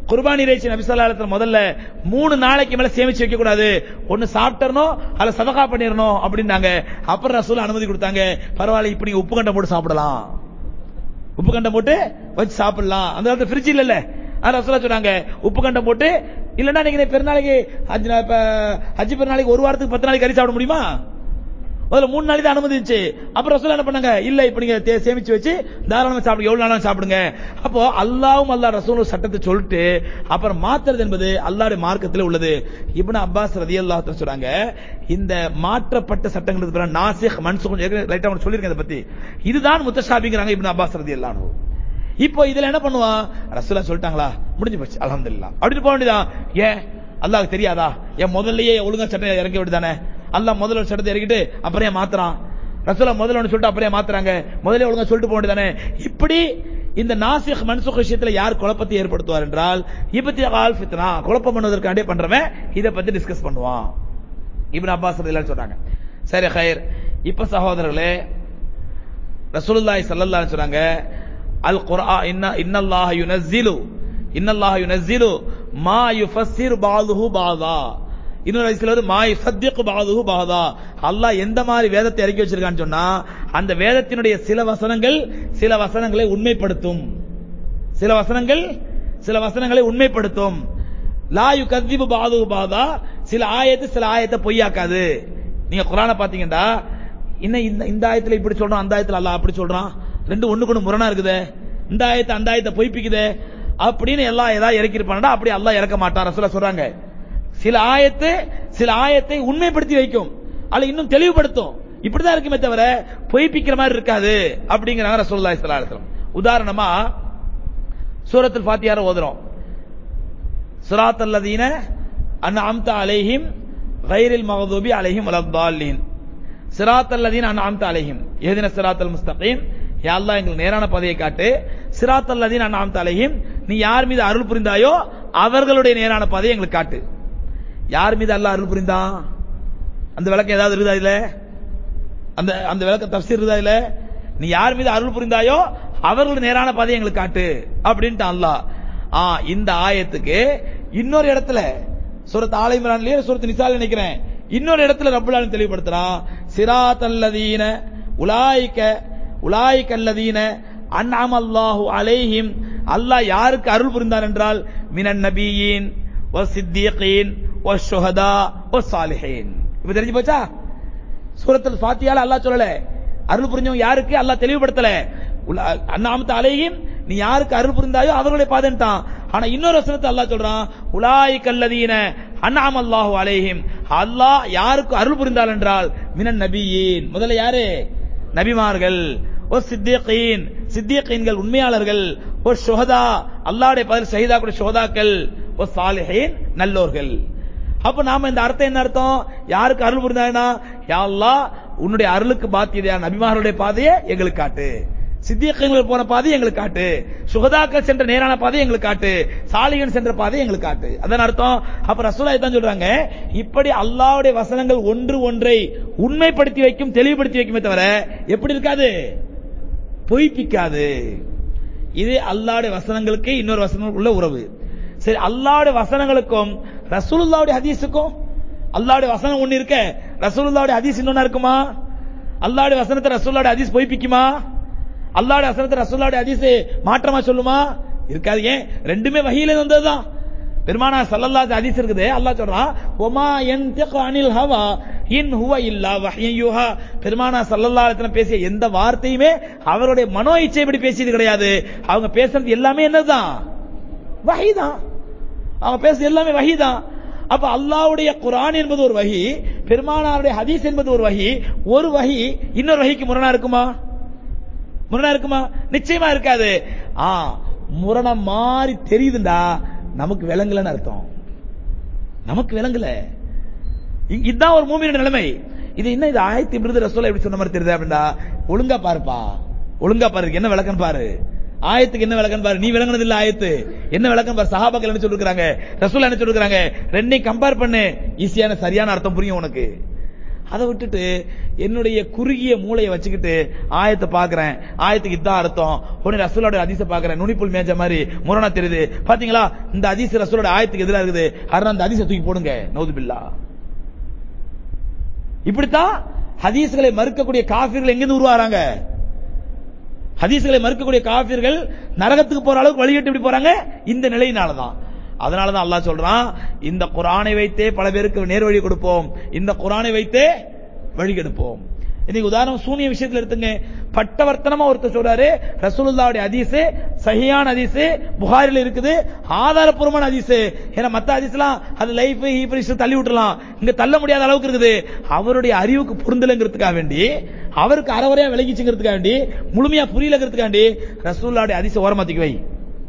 குர்பானி இறைச்சி நபி ஸல்லல்லாஹு அலைஹி வஸல்லம் முதல்ல மூணு நாளைக்கு மேல சேமிச்சு வைக்க கூடாது ஒன்னு சாப்பிட்டறணும் அல்ல சதகா பண்ணிரணும் அப்படின்னாங்க அப்புறம் ரசூல் அனுமதி கொடுத்தாங்க பரவாயில்ல இப்ப நீங்க உப்பு கண்டம் போட்டு சாப்பிடலாம் உப்பு கண்டம் போட்டு வச்சு சாப்பிடலாம் அந்த காலத்துல ஃப்ரிட்ஜ் இல்லல்ல அது ரசூலா சொன்னாங்க உப்பு கண்டம் போட்டு இல்லன்னா நீங்க பெருநாளைக்கு ஹஜ் நா- இப்ப ஹஜ் பெருநாளைக்கு ஒரு வாரத்துக்கு பத்து நாளைக்கு கறி சாப்பிட முடியுமா முதல்ல மூணு நாளைக்கு தான் அனுமதி இருந்துச்சு அப்புறம் ரசூலா என்ன பண்ணாங்க இல்ல இப்ப நீங்க தே- சேமிச்சு வச்சு தாராளமா சாப்பிடுங்க எவ்வளவு நாளும் சாப்பிடுங்க அப்போ அல்லாவும் அல்லாஹ் ரசூலும் சட்டத்தை சொல்லிட்டு அப்புறம் மாத்துறது என்பது அல்லாஹ்வுடைய மார்க்கத்தில் உள்ளது இப்னு அப்பாஸ் ரலியல்லாஹு அன்ஹு சொல்றாங்க இந்த மாற்றப்பட்ட சட்டங்களுக்கு பேர் நாசிக் மன்சூக் லைட்டா உங்களுக்கு சொல்லிருக்கேன் இதை பத்தி இதுதான் முத்தஷாபிங்கிறாங்க இப்னு அப்பாஸ் ரலியல்லாஹு அன்ஹு இப்போ இதுல என்ன பண்ணுவான் ரசூலா சொல்லிட்டாங்களா முடிஞ்சு போச்சு அல்ஹம்துலில்லாஹ் அப்படின்னு போக வேண்டியதா ஏன் அல்லாஹ்க்கு தெரியாதா ஏன் முதல்லயே ஒழுங்கா சட்டம் இறக்க வேண்டியதானே அல்லாஹ் முதல்ல ஒரு சட்டத்தை இறக்கிட்டு அப்புறம் ஏன் மாத்துறான் ரசூலா முதல்ல ஒன்று சொல்லிட்டு அப்புறம் ஏன் மாத்துறாங்க முதல்ல ஒழுங்கா சொல்லிட்டு போக வேண்டியதானே இப்படி இந்த நாசிக் மன்சுக் விஷயத்துல யார் குழப்பத்தை ஏற்படுத்துவார் என்றால் இப்பத்தி ஆல் ஃபித்னா குழப்பம் பண்ணுவதற்காண்டே பண்றவன் இதை பத்தி டிஸ்கஸ் பண்ணுவான் இப்னு அப்பாஸ் ரலியல்லாஹு சொல்றாங்க சரி ஹைர் இப்ப சகோதரர்களே ரசூலுல்லாஹி ஸல்லல்லாஹு அலைஹி சொல்றாங்க அல் குர்ஆன் இன்ன இன்னல்லாஹ யுனஸ்ஸிலு இன்னல்லாஹ யுனஸ்ஸிலு மா யுஃபஸ்ஸிரு பாதுஹு பாதா இன்னொரு வயசுல வந்து மா யுசத்திக்கு பாதுஹு பாதா அல்லாஹ் எந்த மாதிரி வேதத்தை இறக்கி வச்சிருக்கான்னு சொன்னா அந்த வேதத்தினுடைய சில வசனங்கள் சில வசனங்களை உண்மைப்படுத்தும் சில வசனங்கள் சில வசனங்களை உண்மைப்படுத்தும் லா யுகத்திபு பாதுஹு பாதா சில ஆயத்து சில ஆயத்தை பொய்யாக்காது நீங்க குர்ஆனை பாத்தீங்கன்னா இன்னும் இந்த இந்த ஆயத்துல இப்படி சொல்றான் அந்த ஆயத்துல அல்லாஹ் அப்படி சொல்றான் ரெண்டு ஒண்ணுக்கு ஒண்ணு முரணா இருக்குதே இந்த ஆயத்தை அந்த ஆயத்தை பொய்ப்பிக்குதே அப்படின்னு எல்லாம் ஏதாவது இறக்கிருப்பானடா அப்படி அல்லாஹ் இறக்க மாட்டான் ரசூலா சொல்றாங்க சில ஆயத்து சில ஆயத்தை உண்மைப்படுத்தி வைக்கும் அல்ல இன்னும் தெளிவுபடுத்தும் இப்படிதான் இருக்குமே தவிர பொய்ப்பிக்கிற மாதிரி இருக்காது அப்படிங்கிறாங்க ரசூலுல்லாஹி ஸல்லல்லாஹு அலைஹி வஸல்லம் உதாரணமா சூரத்துல் ஃபாத்தியார ஓதுறோம் சிராத் அல்லதீன அன்அம்த அலைஹிம் கைரில் மகதூபி அலைஹிம் வலத்தாலின் சிராத் அல்லதீன அன்அம்த அலைஹிம் ஏதின சிராத்தல் முஸ்தகீம் யா அல்லாஹ் எங்களுக்கு நேரான பாதையை காட்டு சிராத் அல்லதீன அன்அம்த அலைஹிம் நீ யார் மீது அருள் புரிந்தாயோ அவர்களுடைய நேரான பாதையை எங்களுக்கு காட்டு யார் மீது அல்லாஹ் அருள் புரிந்தான் அந்த விளக்கம் ஏதாவது இருக்குதா இதுல அந்த அந்த விளக்கம் தப்சீர் இருக்குதா இதுல நீ யார் மீது அருள் புரிந்தாயோ அவர்களுடைய நேரான பாதையை எங்களுக்கு காட்டு அப்படின்ட்டு அல்லாஹ் ஆ இந்த ஆயத்துக்கு இன்னொரு இடத்துல சூரத் ஆலை இம்ரான்லயே சூரத் நிசால நினைக்கிறேன் இன்னொரு இடத்துல ரப்பல் ஆலமீன் தெளிவுபடுத்துறான் சிராத் அல்லதீன உலாய்க்க உலாய்க்க அல்லதீன அன்அம அல்லாஹு அலைஹிம் அல்லாஹ் யாருக்கு அருள் புரிந்தான் என்றால் மினன் நபியின் வசித்தீகீன் வஷுஹதா வசாலிஹீன் இப்ப தெரிஞ்சு போச்சா சூரத்துல் ஃபாத்தியால அல்லாஹ் சொல்லல அருள் புரிஞ்சவங்க யாருக்கு அல்லாஹ் தெளிவுபடுத்தல அண்ணாமத்த அலையும் நீ யாருக்கு அருள் புரிந்தாயோ அவர்களுடைய பாதன்ட்டான் ஆனா இன்னொரு வசனத்தை அல்லாஹ் சொல்றான் உலாய் கல்லதீன அண்ணாம் அல்லாஹு அலைஹிம் அல்லாஹ் யாருக்கு அருள் புரிந்தால் என்றால் மினன் நபியின் முதல்ல யாரு நபிமார்கள் ஓ சித்தியகீன் சித்தியகீன்கள் உண்மையாளர்கள் ஓ சுஹதா அல்லாஹ்வுடைய பதில் ஷஹீதா கூட சுஹதாக்கள் ஓ சாலிஹீன் நல்லோர்கள் அப்ப நாம இந்த அர்த்தம் என்ன அர்த்தம் யாருக்கு அருள் புரிந்தாங்கன்னா யா அல்லாஹ் உன்னுடைய அருளுக்கு பாத்தியதையான நபிமார்களுடைய பாதையை எங்களுக்கு காட்டு சித்தியக்கங்கள் போன பாதை எங்களுக்கு காட்டு சுகதாக்கள் சென்ற நேரான பாதை எங்களுக்கு காட்டு சாலிகன் சென்ற பாதை எங்களுக்கு காட்டு அதன் அர்த்தம் அப்ப ரசூலா தான் சொல்றாங்க இப்படி அல்லாஹ்வுடைய வசனங்கள் ஒன்று ஒன்றை உண்மைப்படுத்தி வைக்கும் தெளிவுபடுத்தி வைக்குமே தவிர எப்படி இருக்காது பொய்ப்பிக்காது இது அல்லாஹ்வுடைய வசனங்களுக்கு இன்னொரு வசனம் உள்ள உறவு சரி அல்லாஹ்வுடைய வசனங்களுக்கும் ரசூலுல்லாஹ்வுடைய ஹதீஸுக்கும் அல்லாஹ்வுடைய வசனம் ஒண்ணு இருக்க ரசூலுல்லாஹ்வுடைய ஹதீஸ் இன்னொன்னா இருக்குமா அல்லாஹ்வுடைய வசனத்தை ரசூலுல்லாஹ்வுடைய ஹதீஸ் பொய்ப்பிக்குமா அல்லாஹ்வுடைய வசனத்தை ரசூலுல்லாஹ்வுடைய ஹதீஸ் மாற்றமா சொல்லுமா இருக்காது ஏன் ரெண்டுமே வஹீல வந்ததுதான் பெருமானா ஸல்லல்லாஹு அலைஹி ஹதீஸ் இருக்குது அல்லாஹ் சொல்றான் ஒமா யன்திகு அனில் ஹவா இன் ஹுவ இல்லா வஹ்யன் யூஹா பெருமானா ஸல்லல்லாஹு அலைஹி வஸல்லம் பேசிய எந்த வார்த்தையுமே அவருடைய மனோ இச்சைப்படி பேசியது கிடையாது அவங்க பேசுறது எல்லாமே என்னதான் வஹீதான் அவங்க பேசுறது எல்லாமே வஹீதான் அப்ப அல்லாஹ்வுடைய குர்ஆன் என்பது ஒரு வஹி பெருமானாருடைய ஹதீஸ் என்பது ஒரு வஹி ஒரு வஹி இன்னொரு வஹிக்கு முரணா இருக்குமா முரணா இருக்குமா நிச்சயமா இருக்காது ஆ முரண மாறி தெரியுதுண்டா நமக்கு விளங்கலன்னு அர்த்தம் நமக்கு விளங்கல இ- இதுதான் ஒரு மூமியோட நிலைமை இது என்ன இது ஆயத்தி விருது ரசோல எப்படி சொன்ன மாதிரி தெரியுது அப்படின்னா ஒழுங்கா பாருப்பா ஒழுங்கா பாரு என்ன விளக்கம் பாரு ஆயத்துக்கு என்ன விளக்கம் பாரு நீ விளங்குனது இல்ல ஆயத்து என்ன விளக்கம் பாரு சஹாபாக்கள் என்ன சொல்லிருக்காங்க ரசூல் என்ன சொல்லிருக்காங்க ரெண்டையும் கம்பேர் பண்ணு ஈஸியான சரியான அர்த்தம் புரியும் உனக்கு அதை விட்டுட்டு என்னுடைய குறுகிய மூளையை வச்சுக்கிட்டு ஆயத்தை பாக்குறேன் ஆயத்துக்கு இதான் அர்த்தம் உடனே ரசூலோட அதிச பாக்குறேன் நுனிப்புல் மேஞ்ச மாதிரி முரணா தெரியுது பாத்தீங்களா இந்த அதிச ரசூலோட ஆயத்துக்கு எதிராக இருக்குது அதனால அந்த அதிச தூக்கி போடுங்க நௌதுபில்லா இப்படித்தான் ஹதீஸ்களை மறுக்கக்கூடிய காஃபிர்கள் எங்கிருந்து உருவாறாங்க ஹதீஸ்களை மறுக்கக்கூடிய காஃபிர்கள் நரகத்துக்கு போற அளவுக்கு வழிகட்டு எப்படி போறாங்க இந்த நிலையினாலதான் அதனாலதான் அல்லாஹ் சொல்றான் இந்த குரானை வைத்தே பல பேருக்கு நேர் வழி கொடுப்போம் இந்த குரானை வைத்தே வழி கெடுப்போம் இன்னைக்கு உதாரணம் சூனிய விஷயத்துல எடுத்துங்க பட்டவர்த்தனமா ஒருத்தர் சொல்றாரு ரசூலுல்லாவுடைய ஹதீஸ் சஹியான ஹதீஸ் புகாரில இருக்குது ஆதாரப்பூர்வமான ஹதீஸ் ஏன்னா மத்த ஹதீஸ்லாம் அது லைஃப் ஹீப்ரிஸ் தள்ளி விட்டுறலாம் இங்க தள்ள முடியாத அளவுக்கு இருக்குது அவருடைய அறிவுக்கு பொருந்தலைங்கிறதுக்காக வேண்டி அவருக்கு அறவரையா விளங்கிச்சுங்கிறதுக்காக வேண்டி முழுமையா புரியலங்கிறதுக்காண்டி ரசூலுல்லாவுடைய ஹதீஸ் ஓரமாத்திக்கு வை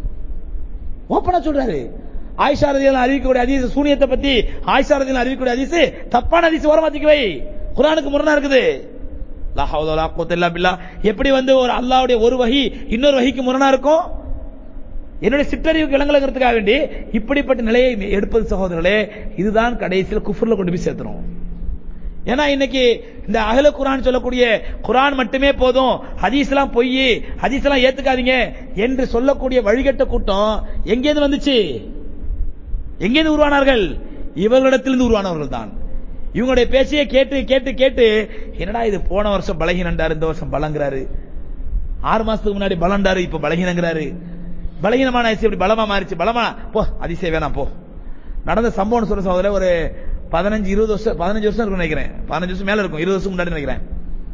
ஓப்பனா சொல்றாரு ஆயிஷா ரதியெல்லாம் அறிவிக்கக்கூடிய ஹதீஸ் சூனியத்தை பத்தி ஆயிஷா ரதியெல்லாம் அறிவிக்கக்கூடிய ஹதீஸ் தப்பான ஹதீஸ் ஓரமாத்திக்கு வை குரானுக்கு முரணா இருக்குது லா ஹவுல வலா குவத்த இல்லா பில்லா எப்படி வந்து ஒரு அல்லாஹ்வுடைய ஒரு வகி இன்னொரு வகிக்கு முரணா இருக்கும் என்னுடைய சிற்றறிவுக்கு விளங்கலங்கிறதுக்காக வேண்டி இப்படிப்பட்ட நிலையை எடுப்பது சகோதரர்களே இதுதான் கடைசியில் குஃபர்ல கொண்டு போய் சேர்த்துரும் ஏன்னா இன்னைக்கு இந்த அகல குரான் சொல்லக்கூடிய குரான் மட்டுமே போதும் ஹதீஸ் எல்லாம் பொய் ஹதீஸ் எல்லாம் ஏத்துக்காதீங்க என்று சொல்லக்கூடிய வழிகட்ட கூட்டம் எங்கேருந்து வந்துச்சு எங்கேருந்து உருவானார்கள் இவர்களிடத்திலிருந்து உருவானவர்கள் தான் இவங்களுடைய பேச்சையே கேட்டு கேட்டு கேட்டு என்னடா இது போன வருஷம் பலகீனண்டாரு இந்த வருஷம் பலங்கிறாரு ஆறு மாசத்துக்கு முன்னாடி பலண்டாரு இப்ப பலகீனங்கிறாரு பலகீனமான ஆயிடுச்சு இப்படி பலமா மாறிச்சு பலமா போ அதிசய வேணாம் போ நடந்த சம்பவம் சொல்ற சகோதரர் ஒரு பதினஞ்சு இருபது வருஷம் பதினஞ்சு வருஷம் இருக்கும் நினைக்கிறேன் பதினஞ்சு வருஷம் மேல இருக்கும் இருபது வருஷம் முன்னாடி நினைக்கிறேன்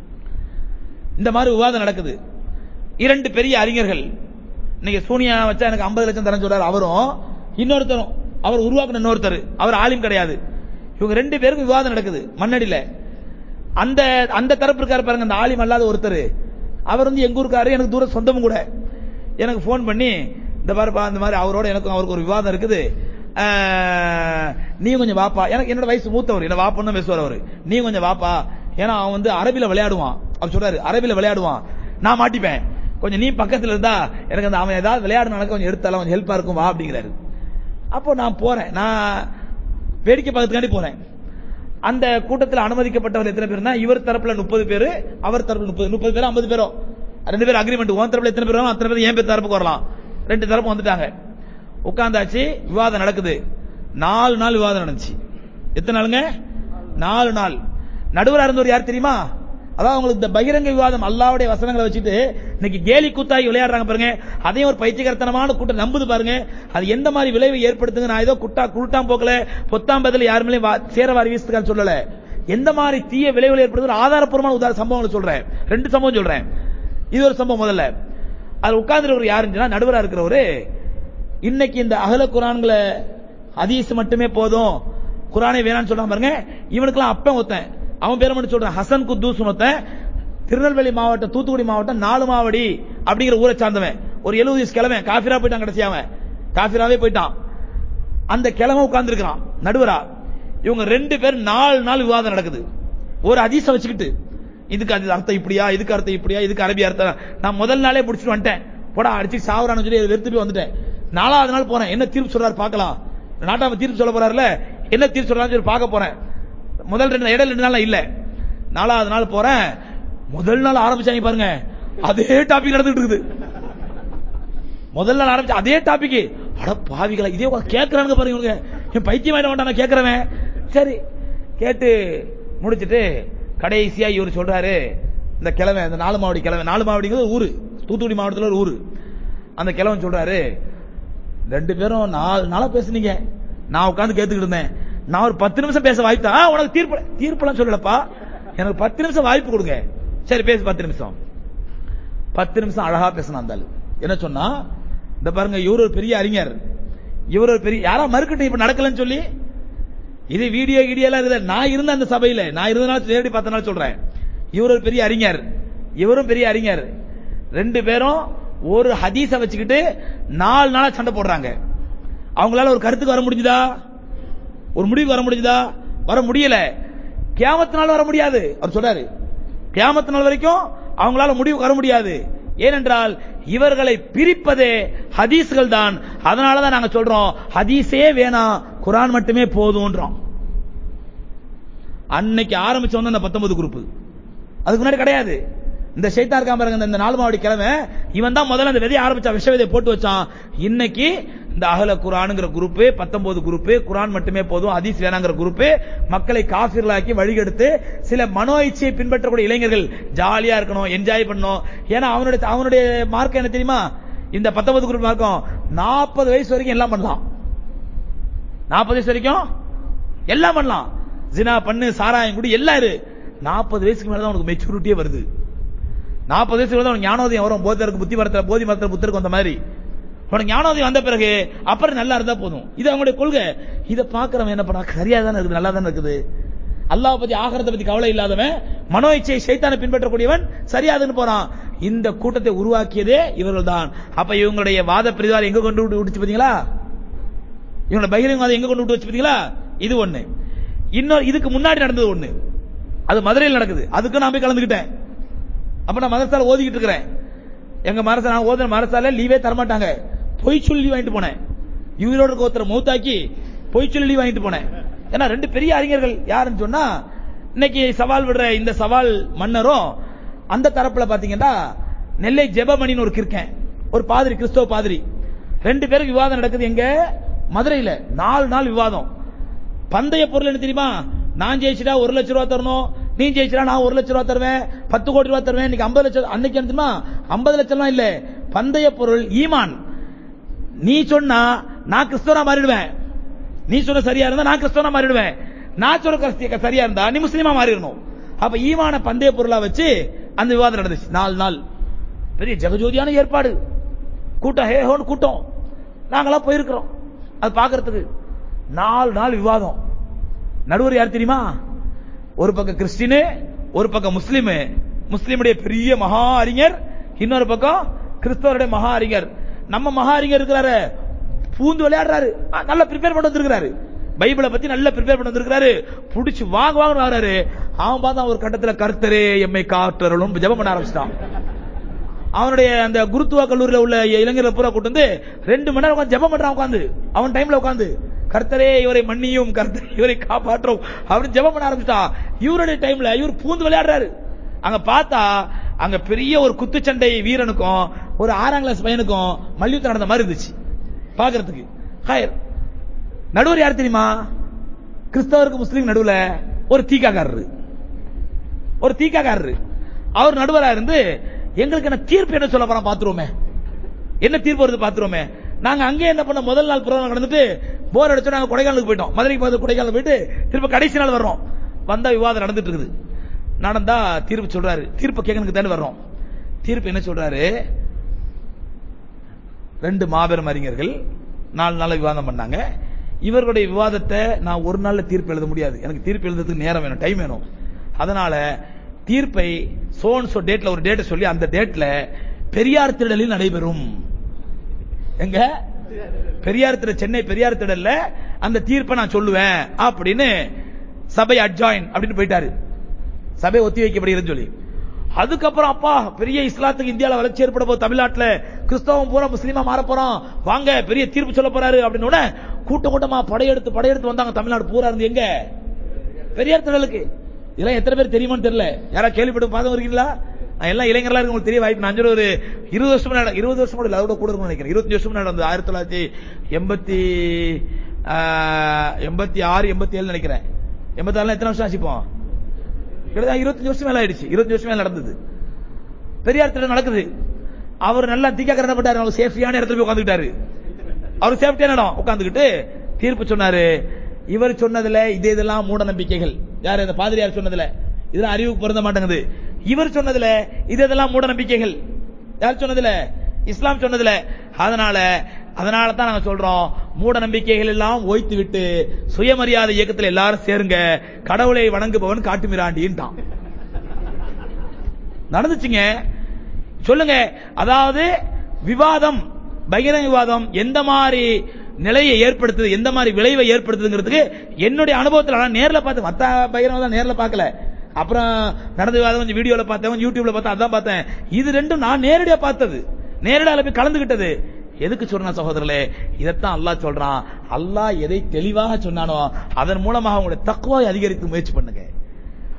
இந்த மாதிரி விவாதம் நடக்குது இரண்டு பெரிய அறிஞர்கள் இன்னைக்கு சூனியா வச்சா எனக்கு ஐம்பது லட்சம் தரேன்னு சொல்றாரு அவரும் இன்னொருத்தரும் அவர் உருவாக்குன இன்னொருத்தர் அவர் ஆலிம் கிடையாது இவங்க ரெண்டு பேருக்கும் விவாதம் நடக்குது மண்ணடியில அந்த அந்த தரப்பு இருக்காரு பாருங்க அந்த ஆலிம் அல்லாத ஒருத்தர் அவர் வந்து எங்க ஊருக்காரு எனக்கு தூர சொந்தமும் கூட எனக்கு ஃபோன் பண்ணி இந்த பாருப்பா இந்த மாதிரி அவரோட எனக்கும் அவருக்கு ஒரு விவாதம் இருக்குது அஹ், நீ கொஞ்சம் வாப்பா எனக்கு என்னோட வயசு மூத்தவர் என்ன வாப்பன்னு பேசுவார் அவரு நீ கொஞ்சம் வாப்பா ஏன்னா அவன் வந்து அரபில விளையாடுவான் அவர் சொல்றாரு அரபில விளையாடுவான் நான் மாட்டிப்பேன் கொஞ்சம் நீ பக்கத்துல இருந்தா எனக்கு அந்த அவன் ஏதாவது விளையாடுனாலும் கொஞ்சம் எடுத்தாலும் கொஞ்சம் ஹெல்ப்பா இருக்கும் வா அப்படிங்கிறாரு அப்போ நான் போறேன் நான் வேடிக்கை பார்க்கறதுக்காண்டி போறேன் அந்த கூட்டத்தில் அனுமதிக்கப்பட்டவர் எத்தனை பேர்னா இவர் தரப்புல முப்பது பேர் அவர் தரப்புல முப்பது முப்பது பேர் ஐம்பது பேரோ ரெண்டு பேரும் அக்ரிமெண்ட் உன் தரப்புல எத்தனை பேர் அத்தனை பேர் என் பேர் தரப்புக்கு வரலாம் ரெண்டு தரப்பு வந்துட்டாங்க உட்கார்ந்தாச்சு விவாதம் நடக்குது நாலு நாள் விவாதம் நடந்துச்சு எத்தனை நாளுங்க நாலு நாள் நடுவரா இருந்தவர் யார் தெரியுமா அதாவது உங்களுக்கு இந்த பகிரங்க விவாதம் அல்லாவுடைய வசனங்களை வச்சுட்டு இன்னைக்கு கேலி கூத்தாகி விளையாடுறாங்க பாருங்க அதையும் ஒரு பைத்தியகரத்தனமான கூட்டம் நம்புது பாருங்க அது எந்த மாதிரி விளைவை ஏற்படுத்துங்க நான் ஏதோ குட்டா குருட்டாம் போக்கல பொத்தாம் பதில் யாருமே சேரவாரி வீசுக்கான்னு சொல்லல எந்த மாதிரி தீய விளைவுகள் ஏற்படுது ஆதாரப்பூர்வமான உதாரண சம்பவங்களை சொல்றேன் ரெண்டு சம்பவம் சொல்றேன் இது ஒரு சம்பவம் முதல்ல அது உட்கார்ந்துருவர் யாருன்னா நடுவரா இருக்கிறவரு இன்னைக்கு இந்த அகல குரான்களை ஹதீஸ் மட்டுமே போதும் குரானை வேணாம்னு சொல்றான் பாருங்க இவனுக்கெல்லாம் அப்பன் ஒருத்தன் அவன் பேரை மட்டும் சொல்றான் ஹசன் குத்தூஸ் ஒருத்தன் திருநெல்வேலி மாவட்டம் தூத்துக்குடி மாவட்டம் நாலு மாவடி அப்படிங்கிற ஊரை சார்ந்தவன் ஒரு எழுபது வயசு கிழமை காஃபிரா போயிட்டான் கடைசி அவன் காஃபிராவே போயிட்டான் அந்த கிழமை உட்கார்ந்து இருக்கிறான் நடுவரா இவங்க ரெண்டு பேர் நாலு நாள் விவாதம் நடக்குது ஒரு ஹதீஸ வச்சுக்கிட்டு இதுக்கு அது அர்த்தம் இப்படியா இதுக்கு அர்த்தம் இப்படியா இதுக்கு அரபி அர்த்தம் நான் முதல் நாளே பிடிச்சிட்டு வந்துட்டேன் போடா அடிச்சு சாவரான்னு சொல்லி வெறுத்து போய் வந்துட்டேன் நாலாவது நாள் போறேன் என்ன தீர்ப்பு சொல்றாரு பார்க்கலாம் நாட்டாம தீர்ப்பு சொல்ல போறாருல என்ன தீர்ப்பு சொல்றாரு சொல்லி பார்க்க போறேன் முதல் ரெண்டு இடையில ரெண்டு நாள் இல்ல நாலாவது நாள் போறேன் முதல் நாள் ஆரம்பிச்சாங்க பாருங்க அதே டாபிக் நடந்துட்டு இருக்குது முதல் நாள் ஆரம்பிச்சு அதே டாபிக் அட பாவிகளா இதே உட்கார்ந்து கேட்கறானுங்க பாருங்க இவனுங்க என் பைத்தியம் ஆயிட வேண்டாம் நான் கேட்கறவன் சரி கேட்டு முடிச்சிட்டு கடைசியா இவர் சொல்றாரு இந்த கிழமை இந்த நாலு மாவடி கிழமை நாலு மாவடிங்கிறது ஒரு ஊரு தூத்துக்குடி மாவட்டத்தில் ஒரு ஊரு அந்த கிழவன் சொல்றாரு ரெண்டு பேரும் நாலு நாளா பேசுனீங்க நான் உட்கார்ந்து கேட்டுக்கிட்டு இருந்தேன் நான் ஒரு பத்து நிமிஷம் பேச வாய்ப்பு தான். ஆ, உனக்கு தீர்ப்பு தீர்ப்புலாம் சொல்லலப்பா எனக்கு பத்து நிமிஷம் வாய்ப்பு கொடுங்க சரி பேசு பத்து நிமிஷம் பத்து நிமிஷம் அழகா பேசினா அந்த ஆளு. என்ன சொன்னா இந்த பாருங்க இவர் ஒரு பெரிய அறிஞர் இவர் ஒரு பெரிய யாரா மறுக்கட்டும் இப்ப நடக்கலன்னு சொல்லி இது வீடியோ வீடியோ எல்லாம் இருக்குது நான் இருந்த அந்த சபையில நான் இருந்தனால நேரடி பார்த்தனால சொல்றேன் இவர் ஒரு பெரிய அறிஞர் இவரும் பெரிய அறிஞர் ரெண்டு பேரும் ஒரு ஹதீஸ வச்சுக்கிட்டு நாலு நாளா சண்டை போடுறாங்க அவங்களால ஒரு கருத்துக்கு வர முடிஞ்சுதா ஒரு முடிவுக்கு வர முடிஞ்சுதா வர முடியல கியாமத்து நாள் வர முடியாது அவர் சொல்றாரு கியாமத்து நாள் வரைக்கும் அவங்களால முடிவுக்கு வர முடியாது ஏனென்றால் இவர்களை பிரிப்பதே ஹதீஸ்கள் தான் அதனாலதான் நாங்க சொல்றோம் ஹதீஸே வேணாம் குரான் மட்டுமே போதும்ன்றோம் அன்னைக்கு ஆரம்பிச்ச வந்து அந்த பத்தொன்பது குரூப் அதுக்கு முன்னாடி கிடையாது இந்த ஷைத்தா இருக்கான் பாருங்க இந்த நாலு மாவடி கிழமை இவன் தான் முதல்ல அந்த விதையை ஆரம்பிச்சா விஷ விதையை போட்டு வச்சான் இன்னைக்கு இந்த அகல குரானுங்கிற குரூப் பத்தொன்பது குரூப் குரான் மட்டுமே போதும் ஹதீஸ் வேணாங்கிற குரூப் மக்களை காஃபிர்களாக்கி வழிகெடுத்து சில மனோ இச்சையை பின்பற்றக்கூடிய இளைஞர்கள் ஜாலியா இருக்கணும் என்ஜாய் பண்ணணும் ஏன்னா அவனுடைய அவனுடைய மார்க் என்ன தெரியுமா இந்த பத்தொன்பது குரூப் மார்க்கம் நாற்பது வயசு வரைக்கும் எல்லாம் பண்ணலாம் நாற்பது வயசு வரைக்கும் எல்லாம் பண்ணலாம் ஜினா பண்ணு சாராயம் குடி எல்லாம் இரு நாற்பது வயசுக்கு மேல தான் உனக்கு மெச்சூரிட்டியே வருது நாற்பது வயசுக்கு தான் உனக்கு ஞானோதயம் வரும் போதருக்கு புத்தி மரத்துல போதி மரத்துல புத்தருக்கு வந்த மாதிரி உனக்கு ஞானோதயம் வந்த பிறகு அப்புறம் நல்லா இருந்தா போதும் இது அவங்களுடைய கொள்கை இதை பாக்குறவன் என்ன பண்ணா சரியா தானே இருக்குது நல்லா தானே இருக்குது அல்லாஹ் பத்தி ஆகரத்தை பத்தி கவலை இல்லாதவன் மனோ இச்சை சைத்தானை பின்பற்றக்கூடியவன் சரியாதுன்னு போறான் இந்த கூட்டத்தை உருவாக்கியதே இவர்கள் தான் அப்ப இவங்களுடைய வாத பிரிவாரம் எங்க கொண்டு விட்டு விட்டுச்சு பாத்தீங்களா இவங்களோட பகிரங்கவாதம் எங்க கொண்டு விட்டு வச்சு பாத்தீங்களா இது ஒண்ணு இன்னொரு இதுக்கு முன்னாடி நடந்தது ஒண்ணு அது மதுரையில் நடக்குது அதுக்கு நான் போய் கலந்துக்கிட்டேன் அப்ப நான் மதரசால ஓதிக்கிட்டு இருக்கிறேன் எங்க மரசா நான் ஓதுன மரசால லீவே தரமாட்டாங்க பொய் சொல்லி leave வாங்கிட்டு போனேன் இவரோட ஒருத்தர் மௌத்தாக்கி பொய் சொல்லி leave வாங்கிட்டு போனேன் ஏன்னா ரெண்டு பெரிய அறிஞர்கள் யாருன்னு சொன்னா இன்னைக்கு சவால் விடுற இந்த சவால் மன்னரும் அந்த தரப்புல பாத்தீங்கன்னா நெல்லை ஜெபமணின்னு ஒரு கிறுக்கன் ஒரு பாதிரி கிறிஸ்தவ பாதிரி ரெண்டு பேருக்கு விவாதம் நடக்குது எங்க மதுரையில நாலு நாள் விவாதம் பந்தய பொருள் என்ன தெரியுமா நான் ஜெயிச்சிட்டா ஒரு லட்சம் ரூபா தரணும் நீ ஜெயிச்சிட்டா நான் ஒரு லட்சம் ரூபா தருவேன் பத்து கோடி ரூபா தருவேன் இன்னைக்கு ஐம்பது லட்சம் அன்னைக்கு என்ன தெரியுமா ஐம்பது லட்சம்லாம் இல்ல பந்தய பொருள் ஈமான் நீ சொன்னா நான் கிறிஸ்தவனா மாறிடுவேன் நீ சொன்ன சரியா இருந்தா நான் கிறிஸ்தவனா மாறிடுவேன் நான் சொல்ற கிறிஸ்திய சரியா இருந்தா நீ முஸ்லீமா மாறிடணும் அப்ப ஈமான பந்தய பொருளா வச்சு அந்த விவாதம் நடந்துச்சு நாலு நாள் பெரிய ஜெகஜோதியான ஏற்பாடு கூட்டம் ஹே ஹோன்னு கூட்டம் நாங்களாம் போயிருக்கிறோம் அது பார்க்கறதுக்கு நாலு நாள் விவாதம் நடுவர் யார் தெரியுமா ஒரு பக்கம் கிறிஸ்டினு ஒரு பக்கம் முஸ்லிமு முஸ்லிமுடைய பெரிய மகா அறிஞர் இன்னொரு பக்கம் கிறிஸ்தவருடைய மகா அறிஞர் நம்ம மகா அறிஞர் இருக்கிறாரு பூந்து விளையாடுறாரு ஆ, நல்லா ப்ரிப்பேர் பண்ணி வந்திருக்கிறாரு பைபிளை பத்தி நல்லா ப்ரிப்பேர் பண்ணி வந்திருக்கிறாரு புடிச்சு வாங்க வாங்க வராரு அவன் பார்த்தா ஒரு கட்டத்துல கர்த்தரே எம்மை காற்றருளும் ஜெபம் பண்ண ஆரம்பிச்சிட்டான் அவனுடைய அந்த குருத்துவா கல்லூரியில உள்ள இளைஞர்கள் பூரா கூட்டு வந்து ரெண்டு மணி நேரம் உட்கார்ந்து ஜெபம் பண்றான் உட்கார்ந்து அவன் டைம்ல உட்கார்ந்து கர்த்தரே இவரை மன்னியும் கர்த்தரே இவரை காப்பாற்றும் அப்படின்னு ஜெபம் பண்ண ஆரம்பிச்சிட்டா இவருடைய டைம்ல இவர் பூந்து விளையாடுறாரு அங்க பார்த்தா அங்க பெரிய ஒரு குத்துச்சண்டை வீரனுக்கும் ஒரு ஆறாம் கிளாஸ் பையனுக்கும் மல்யுத்தம் நடந்த மாதிரி இருந்துச்சு பாக்குறதுக்கு ஹயர் நடுவர் யார் தெரியுமா கிறிஸ்தவருக்கு முஸ்லீம் நடுவுல ஒரு தீக்காக்காரரு ஒரு தீக்காக்காரரு அவர் நடுவரா இருந்து எங்களுக்கு என்ன தீர்ப்பு என்ன சொல்ல போறோம் பாத்துருவோமே என்ன தீர்ப்பு வருது பாத்துருவோமே நாங்க அங்கே என்ன பண்ண முதல் நாள் ப்ரோக்ராம் நடந்துட்டு போர் அடிச்சு நாங்க கொடைக்கானலுக்கு போயிட்டோம் மதுரைக்கு பார்த்து கொடைக்கானல் போயிட்டு திரும்ப கடைசி நாள் வர்றோம் வந்தா விவாதம் நடந்துட்டு இருக்குது நடந்தா தீர்ப்பு சொல்றாரு தீர்ப்பு கேட்கறதுக்கு தானே வர்றோம் தீர்ப்பு என்ன சொல்றாரு ரெண்டு மாபெரும் அறிஞர்கள் நாலு நாள் விவாதம் பண்ணாங்க இவர்களுடைய விவாதத்தை நான் ஒரு நாள்ல தீர்ப்பு எழுத முடியாது எனக்கு தீர்ப்பு எழுதுறதுக்கு நேரம் வேணும் டைம் வேணும் அதனால தீர்ப்பை சோன் சோ டேட்ல ஒரு டேட்டை சொல்லி அந்த டேட்ல பெரியார் திடலில் நடைபெறும் எங்க பெரியார் திடல் சென்னை பெரியார் திடல்ல அந்த தீர்ப்பை நான் சொல்லுவேன் அப்படின்னு சபை அட்ஜாயின் அப்படின்னு போயிட்டாரு சபை ஒத்தி வைக்கப்படுகிறது சொல்லி அதுக்கப்புறம் அப்பா பெரிய இஸ்லாத்துக்கு இந்தியால வளர்ச்சி ஏற்பட போகுது தமிழ்நாட்டுல கிறிஸ்தவம் பூரா முஸ்லீமா மாற போறோம் வாங்க பெரிய தீர்ப்பு சொல்ல போறாரு அப்படின்னு உடனே கூட்ட கூட்டமா படையெடுத்து படையெடுத்து வந்தாங்க தமிழ்நாடு பூரா இருந்து எங்க பெரியார் திடலுக்கு இதெல்லாம் எத்தனை பேர் தெரியுமான்னு தெரியல யாரா கேள்விப்பட்டு பார்த்து இருக்கீங்களா நான் எல்லாம் இளைஞர்களா இருக்கு உங்களுக்கு தெரிய வாய்ப்பு நான் அஞ்சு ஒரு இருபது வருஷம் முன்னாடி இருபது வருஷம் கூட இல்ல அதோட கூட இருக்கும்னு நினைக்கிறேன் இருபத்தஞ்சு வருஷம் முன்னாடி நடந்தது ஆயிரத்தி தொள்ளாயிரத்தி எண்பத்தி ஆஹ், எண்பத்தி ஆறு எண்பத்தி ஏழு நினைக்கிறேன் எண்பத்தி ஆறுல எத்தனை வருஷம் ஆச்சுப்போம் கிட்டத்தட்ட இருபத்தஞ்சு வருஷம் மேல ஆயிடுச்சு இருபத்தஞ்சு வருஷம் மேல நடந்தது பெரியார் திட்டம் நடக்குது அவர் நல்லா தீக்காக்கிற என்ன பண்ணாரு அவர் சேஃப்டியான இடத்துல போய் உட்காந்துக்கிட்டாரு அவர் சேஃப்டியான இடம் உட்காந்துக்கிட்டு தீர்ப்பு சொன்னாரு இவர் சொன்னதுல இதே இதெல்லாம் மூட நம்பிக்கைகள் யார் இந்த பாதிரியார் சொன்னதுல இதெல்லாம் அறிவுக்கு பொருந்த மாட்டேங்குது இவர் சொன்னதுல இது இதெல்லாம் மூட நம்பிக்கைகள் யார் சொன்னதுல இஸ்லாம் சொன்னதுல அதனால அதனால தான் நாங்க சொல்றோம் மூட நம்பிக்கைகள் எல்லாம் ஓய்த்து விட்டு சுயமரியாதை இயக்கத்தில் எல்லாரும் சேருங்க கடவுளை வணங்குபவன் காட்டுமிராண்டின்ட்டான் நடந்துச்சுங்க சொல்லுங்க அதாவது விவாதம் பகிரங்க விவாதம் எந்த மாதிரி நிலையை ஏற்படுத்துது எந்த மாதிரி விளைவை ஏற்படுத்துதுங்கிறதுக்கு என்னுடைய அனுபவத்தில் நான் நேர்ல பார்த்து மத்த பகிரங்க தான் நேர்ல பார்க்கல அப்புறம் நடந்த விவாதம் கொஞ்சம் வீடியோல பார்த்தேன் யூடியூப்ல பார்த்தேன் அதான் பார்த்தேன் இது ரெண்டும் நான் நேரடியா பார்த்தது நேரடியாக போய் கலந்துகிட்டது எதுக்கு சொன்ன சகோதரர்களே இதைத்தான் அல்லாஹ் சொல்றான் அல்லாஹ் எதை தெளிவாக சொன்னானோ அதன் மூலமாக உங்களுடைய தக்குவாய் அதிகரித்து முயற்சி பண்ணுங்க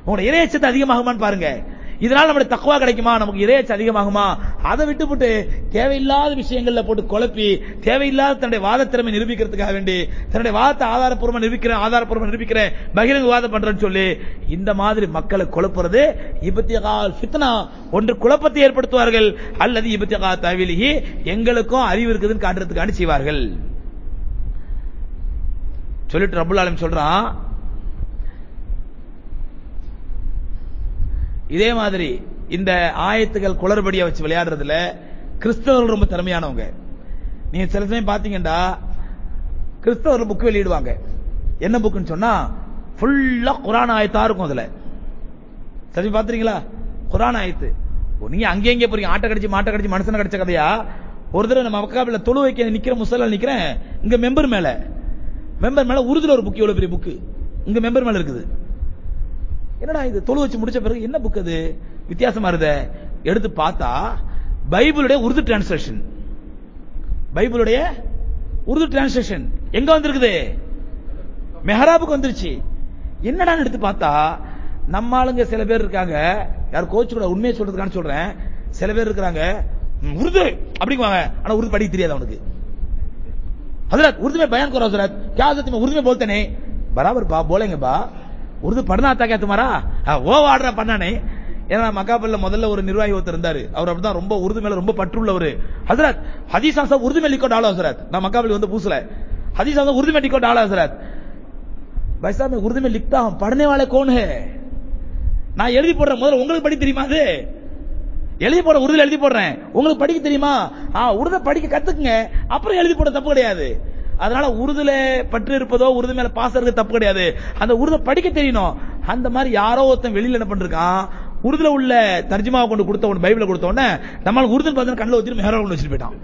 உங்களோட இறையச்சத்தை அதிகமாகுமான்னு பாருங்க இதனால நம்மளுடைய தக்குவா கிடைக்குமா நமக்கு இறையச்சம் அதிகமாகுமா அதை விட்டுவிட்டு தேவையில்லாத விஷயங்கள்ல போட்டு குழப்பி தேவையில்லாத தன்னுடைய வாதத்திறமை நிரூபிக்கிறதுக்காக வேண்டி தன்னுடைய வாதத்தை ஆதாரப்பூர்வமா நிரூபிக்கிறேன் ஆதாரப்பூர்வமா நிரூபிக்கிறேன் பகிரங்க வாதம் பண்றேன்னு சொல்லி இந்த மாதிரி மக்களை குழப்புறது இபத்தியகால் ஃபித்னா ஒன்று குழப்பத்தை ஏற்படுத்துவார்கள் அல்லது இபத்தியகா தவிலிகி எங்களுக்கும் அறிவு இருக்குதுன்னு காட்டுறதுக்காண்டி செய்வார்கள் சொல்லிட்டு ரபுல் ஆலம் சொல்றான் இதே மாதிரி இந்த ஆயத்துகள் குளறுபடியா வச்சு விளையாடுறதுல கிறிஸ்தவர்கள் ரொம்ப திறமையானவங்க நீங்க சில சமயம் பாத்தீங்கன்னா கிறிஸ்தவர்கள் புக் வெளியிடுவாங்க என்ன புக்குன்னு சொன்னா ஃபுல்லா குரான் ஆயத்தா இருக்கும் அதுல சரி பாத்துறீங்களா குரான் ஆயத்து ஓ, நீங்க அங்கே எங்கே போறீங்க ஆட்டை கடிச்சு மாட்டை கடிச்சு மனுஷனை கடிச்ச கதையா ஒரு தடவை நம்ம மக்காபில தொழு வைக்க நிக்கிற முசல்ல நிக்கிறேன் இங்க மெம்பர் மேல மெம்பர் மேல உருதுல ஒரு புக் எவ்வளவு பெரிய புக்கு இங்க மெம்பர் மேல இருக்குது என்னடா இது தொழு வச்சு முடிச்ச பிறகு என்ன புக் அது வித்தியாசமா இருதே எடுத்து பார்த்தா பைபிளுடைய உருது டிரான்ஸ்லேஷன் பைபிளுடைய உருது டிரான்ஸ்லேஷன் எங்க வந்திருக்குது மெஹராபுக்கு வந்துருச்சு என்னடான்னு எடுத்து பார்த்தா நம்ம ஆளுங்க சில பேர் இருக்காங்க யார் கோச் கூட உண்மையை சொல்றதுக்கான சொல்றேன் சில பேர் இருக்கிறாங்க "ம், உருது அப்படிங்குவாங்க ஆனா உருது படிக்க தெரியாது அவனுக்கு हजरत उर्दू में बयान करो हजरत क्या हजरत मैं उर्दू में बोलते नहीं बराबर बा बोलेंगे बा உருது பढ़ना आता क्या तुम्हारा "ஆ, ஓ ஆடுற பண்ணானே ஏன்னா மகாபல்ல முதல்ல ஒரு நிர்வாகி ஒருத்தர் இருந்தாரு அவர் அப்படிதான் ரொம்ப உருது மேல ரொம்ப பற்றுள்ளவர் ஹசரத் ஹதீஸ் சாப் உருது में लिखो डालो हजरत நான் மகாபலி வந்து பூசல हदीस साहब उर्दू में लिखो डालो हजरत भाई साहब मैं उर्दू में लिखता हूं पढ़ने वाले कौन है நான் எழுதி போடுறேன் முதல்ல உங்களுக்கு படிக்க தெரியுமா அது எழுதி போட உருதுல எழுதி போடுறேன் உங்களுக்கு படிக்க தெரியுமா ஆ உருத படிக்க கத்துக்குங்க அப்புறம் எழுதி போட தப்பு கிடையாது அதனால உருதுல பற்று இருப்பதோ உருது மேல பாசம் இருக்க தப்பு கிடையாது அந்த உருத படிக்க தெரியணும் அந்த மாதிரி யாரோ ஒருத்தன் வெளியில என்ன பண்ணிருக்கான் உருதுல உள்ள தர்ஜுமாவை கொண்டு கொடுத்த உடனே பைபிள கொடுத்த உடனே நம்மளுக்கு உருதுன்னு பார்த்தா கண்ணில் ஊத்திட்டு மேரா கொண்டு வச்சுட்டு போயிட்டான்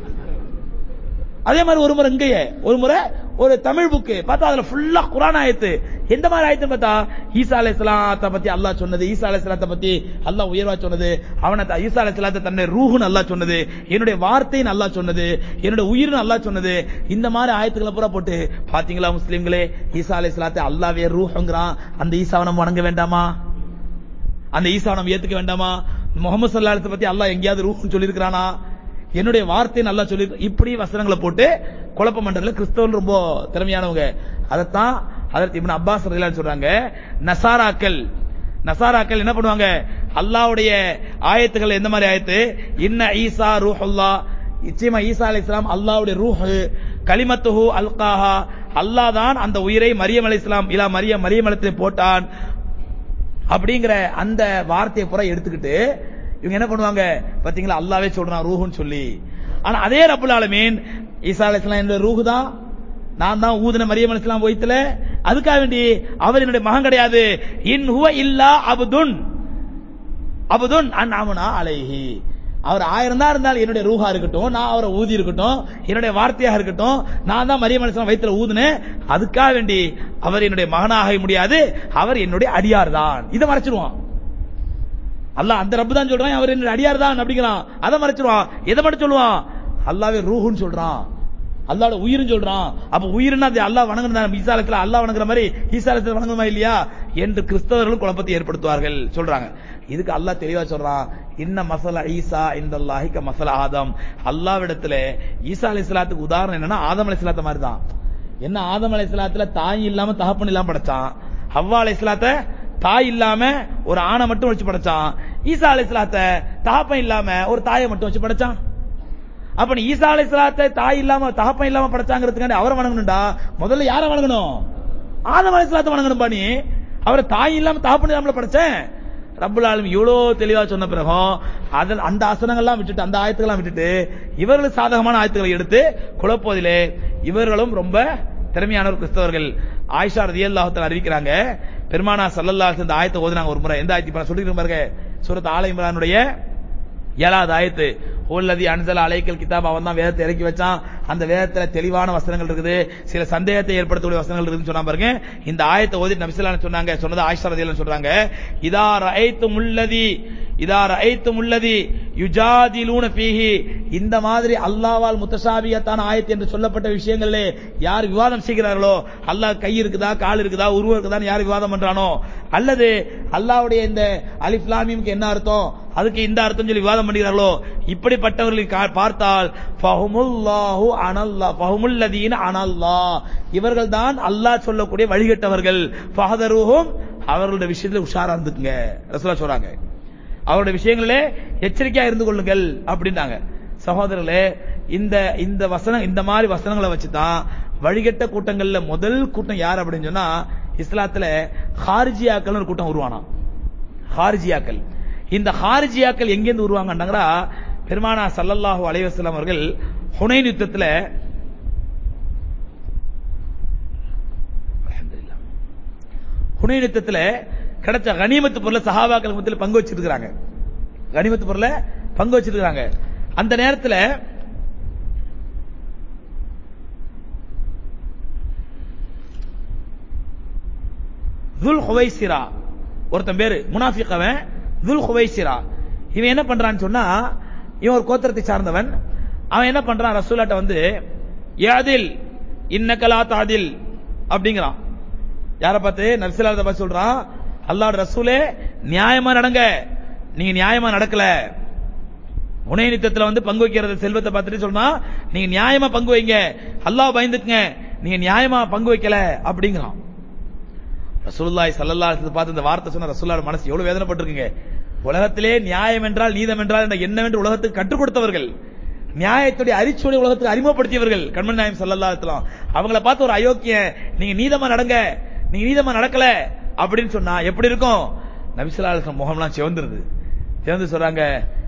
அதே மாதிரி ஒரு முறை இங்கேயே ஒரு முறை ஒரு தமிழ் புக்கு பார்த்தா அதுல ஃபுல்லா குரான் ஆயத்து எந்த மாதிரி ஆயத்து பார்த்தா ஈசா அலைஹிஸ்ஸலாத்தை பத்தி அல்லாஹ் சொன்னது ஈசா அலைஹிஸ்ஸலாத்தை பத்தி அல்லாஹ் உயர்வா சொன்னது அவனை த- ஈசா அலைஹிஸ்ஸலாத்தை தன்னை ரூஹுன்னு அல்லாஹ் சொன்னது என்னுடைய வார்த்தைன்னு அல்லாஹ் சொன்னது என்னுடைய உயிர்னு அல்லாஹ் சொன்னது இந்த மாதிரி ஆயத்துக்களை பூரா போட்டு பாத்தீங்களா முஸ்லிம்களே ஈசா அலைஹிஸ்ஸலாத்தை அல்லாஹ்வே ரூஹுங்கிறான் அந்த ஈசாவை நம்ம வணங்க வேண்டாமா அந்த ஈசாவை நம்ம ஏத்துக்க வேண்டாமா முகமது சல்லாஹத்தை பத்தி அல்லாஹ் எங்கேயாவது ரூஹ்னு சொல்லியிருக்கிறானா என்னுடைய வார்த்தை நல்லா சொல்லி இப்படி வசனங்களை போட்டு குழப்பம் பண்றதுல கிறிஸ்தவர்கள் ரொம்ப திறமையானவங்க அதைத்தான் அதற்கு இப்னு அப்பாஸ் ரலியல்லாஹு சொல்றாங்க நசாராக்கள் நசாராக்கள் என்ன பண்ணுவாங்க அல்லாஹ்வுடைய ஆயத்துகள் எந்த மாதிரி ஆயத்து இன்ன ஈசா ரூஹுல்லா நிச்சயமா ஈசா அலைஹிஸ்ஸலாம் அல்லாஹ்வுடைய ரூஹ் கலிமத்துஹு அல்காஹா அல்லாஹ் தான் அந்த உயிரை மரியம் அலைஹிஸ்ஸலாம் இலா மரியம் மரியம் அலைஹிஸ்ஸலாம் போட்டான் அப்படிங்கிற அந்த வார்த்தையை பூரா எடுத்துக்கிட்டு இவங்க என்ன பண்ணுவாங்க பாத்தீங்களா அல்லாவே சொல்றான் ரூஹுன்னு சொல்லி ஆனா அதே ரப்புல் ஆலமீன் ஈசா அலைஹிஸ்ஸலாம் என்ற ரூஹு தான் நான் தான் ஊதுன மரியம் அலைஹிஸ்ஸலாம் வயித்துல அதுக்காக வேண்டி அவர் என்னுடைய மகன் கிடையாது இன் ஹுவ இல்லா அபுதுன் அபுதுன் அன்அமனா அலைஹி அவர் ஆயிரம் தான் இருந்தால் என்னுடைய ரூஹா இருக்கட்டும் நான் அவரை ஊதி இருக்கட்டும் என்னுடைய வார்த்தையாக இருக்கட்டும் நான் தான் மரியம் அலிஸ்லாம் வயித்துல ஊதுனேன் அதுக்காக வேண்டி அவர் என்னுடைய மகனாக முடியாது அவர் என்னுடைய அடியார் தான் இதை மறைச்சிருவான் அல்லாஹ் அந்த ரப்பு தான் சொல்றான் அவர் என்னுடைய அடியார் தான் அப்படிங்கிறான் அதை மறைச்சிருவான் எதை மட்டும் சொல்லுவான் அல்லாவே ரூஹுன்னு சொல்றான் அல்லாவோட உயிர்னு சொல்றான் அப்ப உயிர்னா அது அல்லாஹ் வணங்குறது ஈசா அலைஹிஸ்ஸலாம் அல்லாஹ் வணங்குற மாதிரி ஈசா அலைஹிஸ்ஸலாம் வணங்குமா இல்லையா என்று கிறிஸ்தவர்களும் குழப்பத்தை ஏற்படுத்துவார்கள் சொல்றாங்க இதுக்கு அல்லாஹ் தெளிவா சொல்றான் இன்ன மசல ஈசா இந்த அல்லாஹிக்க மசல ஆதம் அல்லாவிடத்துல ஈசா அலைஹிஸ்ஸலாத்துக்கு உதாரணம் என்னன்னா ஆதம் அலைஹிஸ்ஸலாத்த மாதிரி தான் என்ன ஆதம் அலைஹிஸ்ஸலாத்துல தாய் இல்லாம தகப்பன் இல்லாம படைச்சான் ஹவ்வா அலைஹிஸ்ஸலாத்த தாய் இல்லாம ஒரு ஆணை மட்டும் வச்சு படைச்சான் ஈசா அலைஹிஸ்ஸலாத்த தகப்பன் இல்லாம ஒரு தாயை மட்டும் வச்சு படைச்சான் அப்ப நீ ஈசா அலைஹிஸ்ஸலாத்தை தாய் இல்லாம தகப்பன் இல்லாம படைச்சாங்கிறதுக்காண்டி அவரை வணங்கணும்டா முதல்ல யாரை வணங்கணும் ஆதம் அலைஹிஸ்ஸலாத்தை வணங்கணும்பா நீ அவரை தாய் இல்லாம தகப்பன் இல்லாம படைச்சேன் ரப்புல் ஆலமீன் இவ்வளோ தெளிவா சொன்ன பிறகும் அதில் அந்த ஆசனங்கள்லாம் விட்டுட்டு அந்த ஆயத்துக்கெல்லாம் விட்டுட்டு இவர்களுக்கு சாதகமான ஆயத்துக்களை எடுத்து குழப்போதிலே இவர்களும் ரொம்ப திறமையானவர் கிறிஸ்தவர்கள் ஆயிஷா ரதியல்லாஹு தஆலா அறிவிக்கிறாங்க பெருமானா ஸல்லல்லாஹு அலைஹி இந்த ஆயத்தை ஓதுனாங்க ஒரு முறை எந்த ஆயத்தை இப்ப நான் சொல்லிட்டு பாருங்க சூரத் ஆல இம்ரானுடைய ஏழாவது ஆயத்து ஓல்லதி அன்சல அலைக்கல் கிதாப் அவன் தான் வேதத்தை இறக்கி வச்சான் அந்த வேதத்துல தெளிவான வசனங்கள் இருக்குது சில சந்தேகத்தை ஏற்படுத்தக்கூடிய வசனங்கள் இருக்குன்னு சொன்னா பாருங்க இந்த ஆயத்தை ஓதி நபிசலான்னு சொன்னாங்க சொன்னது ஆயிஷா ரதியல்லாஹு சொல்றாங்க இதா ரஐத்து முல்லதி இதா ரஐத்து முல்லதி யுஜாதிலூன ஃபீஹி இந்த மாதிரி அல்லாஹ்வால் முத்தசாபியத்தான ஆயத்து என்று சொல்லப்பட்ட விஷயங்களிலே யார் விவாதம் செய்கிறார்களோ அல்லாஹ் கை இருக்குதா கால் இருக்குதா உருவம் இருக்குதான்னு யார் விவாதம் பண்றானோ அல்லது அல்லாஹ்வுடைய இந்த அலிஃப் லாம் மீம்க்கு என்ன அர்த்தம் அதுக்கு இந்த அர்த்தம் சொல்லி விவாதம் பண்ணுகிறார்களோ இப்படிப்பட்டவர்களை கா- பார்த்தால் ஃபஹுமுல்லாஹு அனல்லா ஃபஹுமுல்லதீன அனல்லா இவர்கள் தான் அல்லாஹ் சொல்லக்கூடிய வழிகட்டவர்கள் ஃபஹதருஹும் அவர்களுடைய விஷயத்துல உஷாரா இருந்துக்குங்க ரசூலா சொல்றாங்க அவருடைய விஷயங்களிலே எச்சரிக்கையா இருந்து கொள்ளுங்கள் அப்படின்னாங்க சகோதரர்களே இந்த இந்த வசனம் இந்த மாதிரி வசனங்களை வச்சு தான் வழிகட்ட கூட்டங்கள்ல முதல் கூட்டம் யார் அப்படின்னு சொன்னா இஸ்லாத்துல ஹாரிஜியாக்கள் ஒரு கூட்டம் உருவானா ஹாரிஜியாக்கள் இந்த ஹாரிஜியாக்கள் எங்கேருந்து உருவாங்கன்னாங்கடா பெருமானா சல்லல்லாஹு அலைஹி வஸல்லம் அவர்கள் ஹுனைன் யுத்தத்துல அல்ஹம்துலில்லாஹ். ஹுனைன் யுத்தத்துல கிடைச்ச கனிமத்து பொருளை சஹாபாக்கள் மத்தியில் பங்கு வச்சிருக்காங்க கனிமத்து பொருளை பங்கு வச்சிருக்காங்க அந்த நேரத்துல துல் ஹுவைசிரா ஒருத்தன் பேரு முனாஃபிக் அவன் துல் ஹுவைசிரா இவன் என்ன பண்றான்னு சொன்னா இவன் ஒரு கோத்திரத்தை சார்ந்தவன் அவன் என்ன பண்றான் ரசூலாட்ட வந்து யாதில் இன்னக்கலா தாதில் அப்படிங்கிறான் யாரை பார்த்து நபிசுல்லாத பார்த்து சொல்றான் அல்லாஹ் ரசூலே நியாயமா நடங்க நீங்க நியாயமா நடக்கல உணை நித்தத்துல வந்து பங்கு வைக்கிறது செல்வத்தை பார்த்துட்டு சொன்னா நீங்க நியாயமா பங்கு வைங்க அல்லாஹ் பயந்துக்குங்க நீங்க நியாயமா பங்கு வைக்கல அப்படிங்கிறான் ரசூலுல்லாஹி ஸல்லல்லாஹு அலைஹி வஸல்லம் பார்த்து இந்த வார்த்தை சொன்ன ரசூலுல்லாஹ் மனசு எவ்வளவு வேதனைப்பட்டிருக்குங்க உலகத்திலே நியாயம் என்றால் நீதம் என்றால் என்ன என்னவென்று உலகத்துக்கு கற்றுக் கொடுத்தவர்கள் நியாயத்துடைய அரிச்சுடைய உலகத்துக்கு அறிமுகப்படுத்தியவர்கள் கண்மணி நாயம் ஸல்லல்லாஹு அலைஹி வஸல்லம் அவங்கள பார்த்து ஒரு அயோக்கியன் நீங்க நீதமா நடங்க நீங்க நீதமா நடக்கல அப்படின்னு சொன்னா எப்படி இருக்கும் நபி ஸல்லல்லாஹு அலைஹி வஸல்லம் முகம்லாம் சிவந்துருது சிவந்து சொல்றாங்க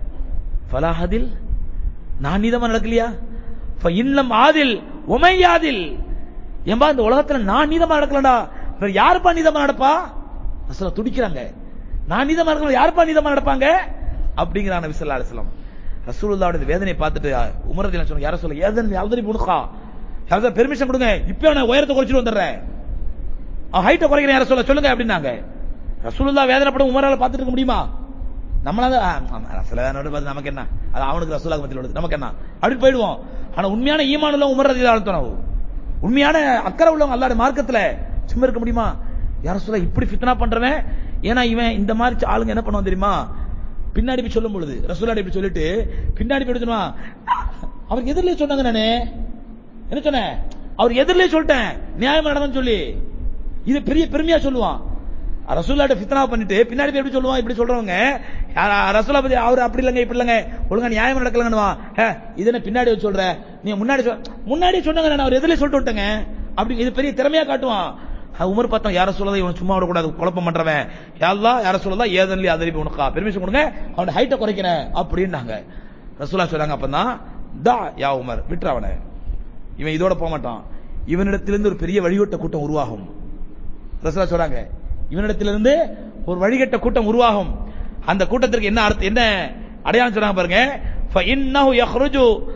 ஃபலாஹதில் நான் நீதமா நடக்கலையா ஃப இன்னம் ஆதில் உமையாதில் ஏம்பா இந்த உலகத்துல நான் நீதமா நடக்கலடா வேற யாருப்பா நீதமா நடப்பா ரசூலா துடிக்கிறாங்க நான் நீதமா நடக்கல யாருப்பா நீதமா நடப்பாங்க அப்படிங்கிறாங்க நபி ஸல்லல்லாஹு அலைஹி வஸல்லம் ரசூலுல்லாஹ்வுடைய இந்த வேதனையை பார்த்துட்டு உமர் ரலியல்லாஹு சொன்னாங்க யார சொல்ல ஏதன் யாவதரி புனுகா யாவது பெர்மிஷன் கொடுங்க இப்போ நான் உயரத்தை குறைச்சிட்டு வந்துடுறேன் ஹைட்டை குறைக்கிறேன் யார சொல்ல சொல்லுங்க அப்படின்னாங்க ரசூலுல்லாஹ் வேதனைப்படும் உமரால பார்த்துட்டு இருக்க முடியுமா நம்மளால ஆ, ஆமா, ரசூலா வேதனையோட பார்த்து நமக்கு என்ன அது அவனுக்கு ரசூலா மத்தியில் உள்ளது நமக்கு என்ன அப்படி போயிடுவோம் ஆனா உண்மையான ஈமான் உள்ள உமர் ரதி அழுத்தணும் உண்மையான அக்கறை உள்ளவங்க அல்லாட மார்க்கத்துல சும்மா இருக்க முடியுமா யார சொல்ல இப்படி ஃபித்னா பண்றவன் ஏன்னா இவன் இந்த மாதிரி ஆளுங்க என்ன பண்ணுவான் தெரியுமா பின்னாடி போய் சொல்லும் பொழுது ரசூலாடி இப்படி சொல்லிட்டு பின்னாடி போய் சொல்லுவான் அவருக்கு எதிரிலே சொன்னாங்க நானே என்ன சொன்னேன் அவர் எதிரிலே சொல்லிட்டேன் நியாயமா நடந்தன்னு சொல்லி இது பெரிய பெருமையா சொல்லுவான் ரசூல்லாட்ட ஃபித்னா பண்ணிட்டு பின்னாடி போய் எப்படி சொல்லுவான் இப்படி சொல்றவங்க யாரா- ரசூலா பத்தி அவர் அப்படி இல்லங்க இப்படி இல்லங்க ஒழுங்கா நியாயமா நடக்கலங்கன்னுவா இது என்ன பின்னாடி வச்சு சொல்ற நீ முன்னாடி சொல் முன்னாடி சொன்னாங்க நான் அவர் எதிரிலே சொல்லிட்டு விட்டேங்க அப்படி இது பெரிய திறமையா காட்டுவான் அது உமர் பார்த்தோம் யார சொல்லதான் இவன் சும்மா விடக்கூடாது குழப்பம் பண்றவன் யாரெல்லாம் யார சொல்லலாம் ஏதன்லி அதரி உனக்கா பெர்மிஷன் கொடுங்க அவனோட ஹைட்டை குறைக்கிறேன் அப்படின்னாங்க ரசூலா சொன்னாங்க அப்பதான் தா யா உமர் விட்டுற அவனை இவன் இதோட போக மாட்டான் இவனிடத்திலிருந்து ஒரு பெரிய வழிகட்ட கூட்டம் உருவாகும் ரசூலா சொல்றாங்க இவனிடத்திலிருந்து ஒரு வழிகட்ட கூட்டம் உருவாகும் அந்த கூட்டத்திற்கு என்ன அர்த்தம் என்ன அடையாளம் சொல்றாங்க பாருங்க فإنه يخرج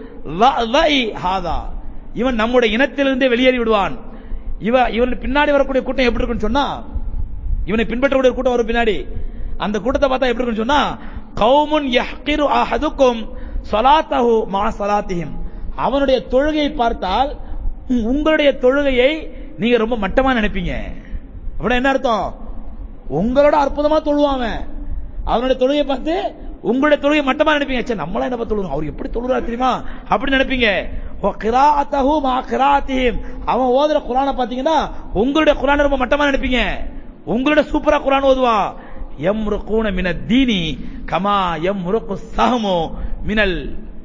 ضأضئ هذا இவன் நம்முடைய இனத்திலிருந்தே வெளியேறி விடுவான் இவ இவன் பின்னாடி வரக்கூடிய கூட்டம் எப்படி இருக்குன்னு சொன்னா இவனை பின்பற்றக்கூடிய கூட்டம் வரும் பின்னாடி அந்த கூட்டத்தை பார்த்தா எப்படி இருக்குன்னு சொன்னா கௌமுன் யஹ்கிரு அஹதுக்கும் ஸலாத்தஹு மா ஸலாத்திஹிம் அவனுடைய தொழுகையை பார்த்தால் உ- உங்களுடைய தொழுகையை நீங்க ரொம்ப மட்டமா நினைப்பீங்க அப்படின்னா என்ன அர்த்தம் உங்களோட அற்புதமா தொழுவான் அவன். அவனுடைய தொழுகையை பார்த்து உங்களுடைய தொழுகை மட்டமா நினைப்பீங்க சே நம்மளா என்ன தொழுகிறோம் அவர் எப்படி தொழுகிறார் தெரியுமா அப்படி நினைப்பீங்க ஓ கிராஅத்தஹு மா கிராஅத்திஹிம் அவன் ஓதுற குர்ஆனை பாத்தீங்கன்னா உங்களுடைய குர்ஆனை ரொம்ப மட்டமா நினைப்பீங்க உங்களோட சூப்பரா குர்ஆன் ஓதுவான் யம்ருகூன மினத் தீனி கமா யம்ருகு சஹமு மினல்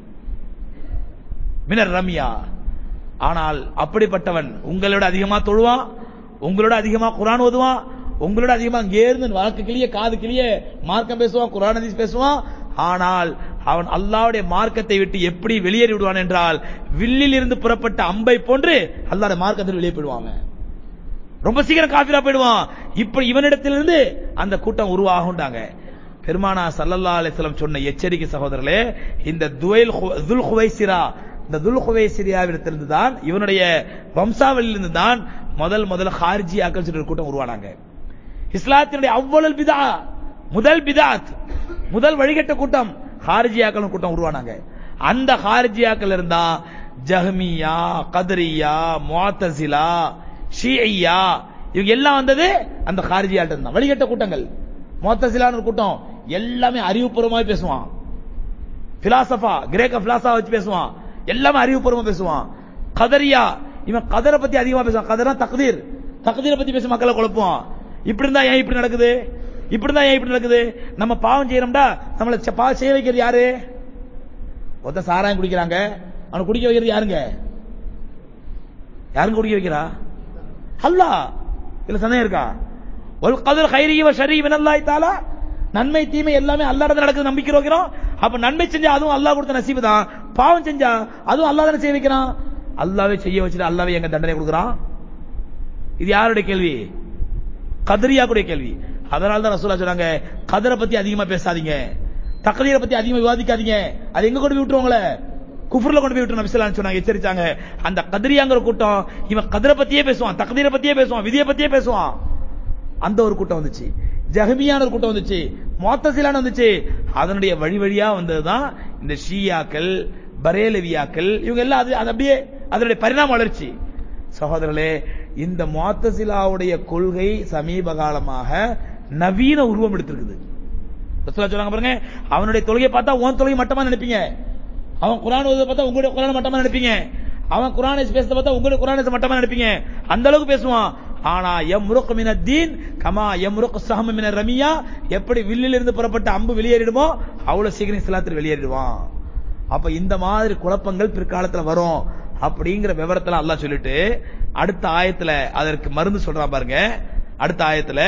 மினர் ரம்யா ஆனால் அப்படிப்பட்டவன் உங்களோட அதிகமா தொழுவான் உங்களோட அதிகமா குரான் ஓதுவான் உங்களோட அதிகமா இருந்து வழக்கு கிளிய காது கிளிய மார்க்கம் பேசுவான் குரான் ஹதீஸ் பேசுவான் ஆனால் அவன் அல்லாஹ்வுடைய மார்க்கத்தை விட்டு எப்படி வெளியேறி விடுவான் என்றால் வில்லில் இருந்து புறப்பட்ட அம்பை போன்று அல்லாஹ்வுடைய மார்க்கத்தில் வெளியே போயிடுவான் அவன். ரொம்ப சீக்கிரம் காபிரா போயிடுவான் இப்ப இவனிடத்திலிருந்து அந்த கூட்டம் உருவாகுண்டாங்க பெருமானா சல்லல்லா அலிஸ்லம் சொன்ன எச்சரிக்கை சகோதரர்களே இந்த துவைல் துல் ஹுவைசிரா இந்த துல் ஹுவைசிரியாவிடத்திலிருந்து தான் இவனுடைய வம்சாவளியிலிருந்து தான் முதல் முதல் ஹார்ஜியாக்கள் சொல்ற ஒரு கூட்டம் உருவானாங்க இஸ்லாத்தினுடைய அவ்வளவு பிதா முதல் பிதாத் முதல் வழிகட்ட கூட்டம் ஹாரிஜியாக்கள் கூட்டம் உருவானாங்க அந்த ஹாரிஜியாக்கள் இருந்தா ஜஹ்மியா கதரியா முஅத்தசிலா ஷிஐயா இவங்க எல்லாம் வந்தது அந்த ஹாரிஜியாட்ட இருந்தா வழிகட்ட கூட்டங்கள் முஅத்தசிலான ஒரு கூட்டம் எல்லாமே அறிவுபூர்வமாக பேசுவான் பிலாசபா கிரேக்க பிலாசா வச்சு பேசுவான் எல்லாமே அறிவுபூர்வமா பேசுவான் கதரியா இவன் கதரை பத்தி அதிகமா பேசுவான் கதரா தக்தீர் தக்தீரை பத்தி பேச மக்களை குழப்புவான் இப்படி இருந்தா ஏன் இப்படி நடக்குது இப்படி இருந்தா ஏன் இப்படி நடக்குது நம்ம பாவம் செய்யறோம்டா நம்மள செ- பாவம் செய்ய வைக்கிறது யாரு ஒருத்த சாராயம் குடிக்கிறாங்க அவனை குடிக்க வைக்கிறது யாருங்க யாருங்க குடிக்க வைக்கிறா அல்லாஹ் இதுல சந்தேகம் இருக்கா ஒல் கதிர் ஹைரிய வ ஷரீ மினல்லாஹி தஆலா நன்மை தீமை எல்லாமே அல்லாஹ் இடத்துல நடக்குது நம்பிக்கை வைக்கிறோம் அப்ப நன்மை செஞ்சா அதுவும் அல்லாஹ் கொடுத்த நசீபு தான் பாவம் செஞ்சா அதுவும் அல்லாஹ் தானே செய்ய வைக்கிறான் அல்லாவே செய்ய வச்சுட்டு அல்லாவே எங்க தண்டனை கொடுக்குறான் இது யாருடைய கேள்வி கதரியாக்குடைய கேள்வி அதனால தான் ரசூலா சொன்னாங்க கதரை பத்தி அதிகமா பேசாதீங்க தக்தீரை பத்தி அதிகமா விவாதிக்காதீங்க அது எங்க கொண்டு போய் விட்டுருவாங்களே குஃபர்ல கொண்டு போய் விட்டு நபிசலாம் சொன்னாங்க எச்சரிச்சாங்க அந்த கதரியாங்கிற கூட்டம் இவன் கதரை பத்தியே பேசுவான் தக்தீரை பத்தியே பேசுவான் விதியை பத்தியே பேசுவான் அந்த ஒரு கூட்டம் வந்துச்சு ஜஹமியான ஒரு கூட்டம் வந்துச்சு மோத்தசிலான வந்துச்சு அதனுடைய வழி வழியா வந்ததுதான் இந்த ஷியாக்கள் பரேலவியாக்கள் இவங்க எல்லாம் அது அது அப்படியே அதனுடைய பரிணாம வளர்ச்சி சகோதரர்களே இந்த முஅத்தசிலாவுடைய கொள்கை சமீப காலமாக நவீன உருவம் எடுத்திருக்குது ரசூலுல்லாஹ் சொன்னாங்க பாருங்க அவனுடைய தொழுகை பார்த்தா உன் தொழுகை மட்டமா நினைப்பீங்க அவன் குர்ஆன் ஓதுறத பார்த்தா உங்களுடைய குர்ஆன் மட்டமா நினைப்பீங்க அவன் குர்ஆனை பேசுறத பார்த்தா உங்களுடைய குர்ஆனை மட்டமா நினைப்பீங்க அந்த அளவுக்கு பேசுவான் ஆனா எம்ருக் மின தீன் கமா எம்ருக் சஹம் மின ரமியா எப்படி வில்லில் இருந்து புறப்பட்ட அம்பு வெளியேறிடுமோ அவ்வளவு சீக்கிரம் இஸ்லாத்தில் வெளியேறிடுவான் அப்ப இந்த மாதிரி குழப்பங்கள் பிற்காலத்துல வரும் அப்படிங்கிற விவரத்துல அல்லாஹ் சொல்லிட்டு அடுத்த ஆயத்துல அதற்கு மருந்து சொல்றான் பாருங்க அடுத்த ஆயத்துல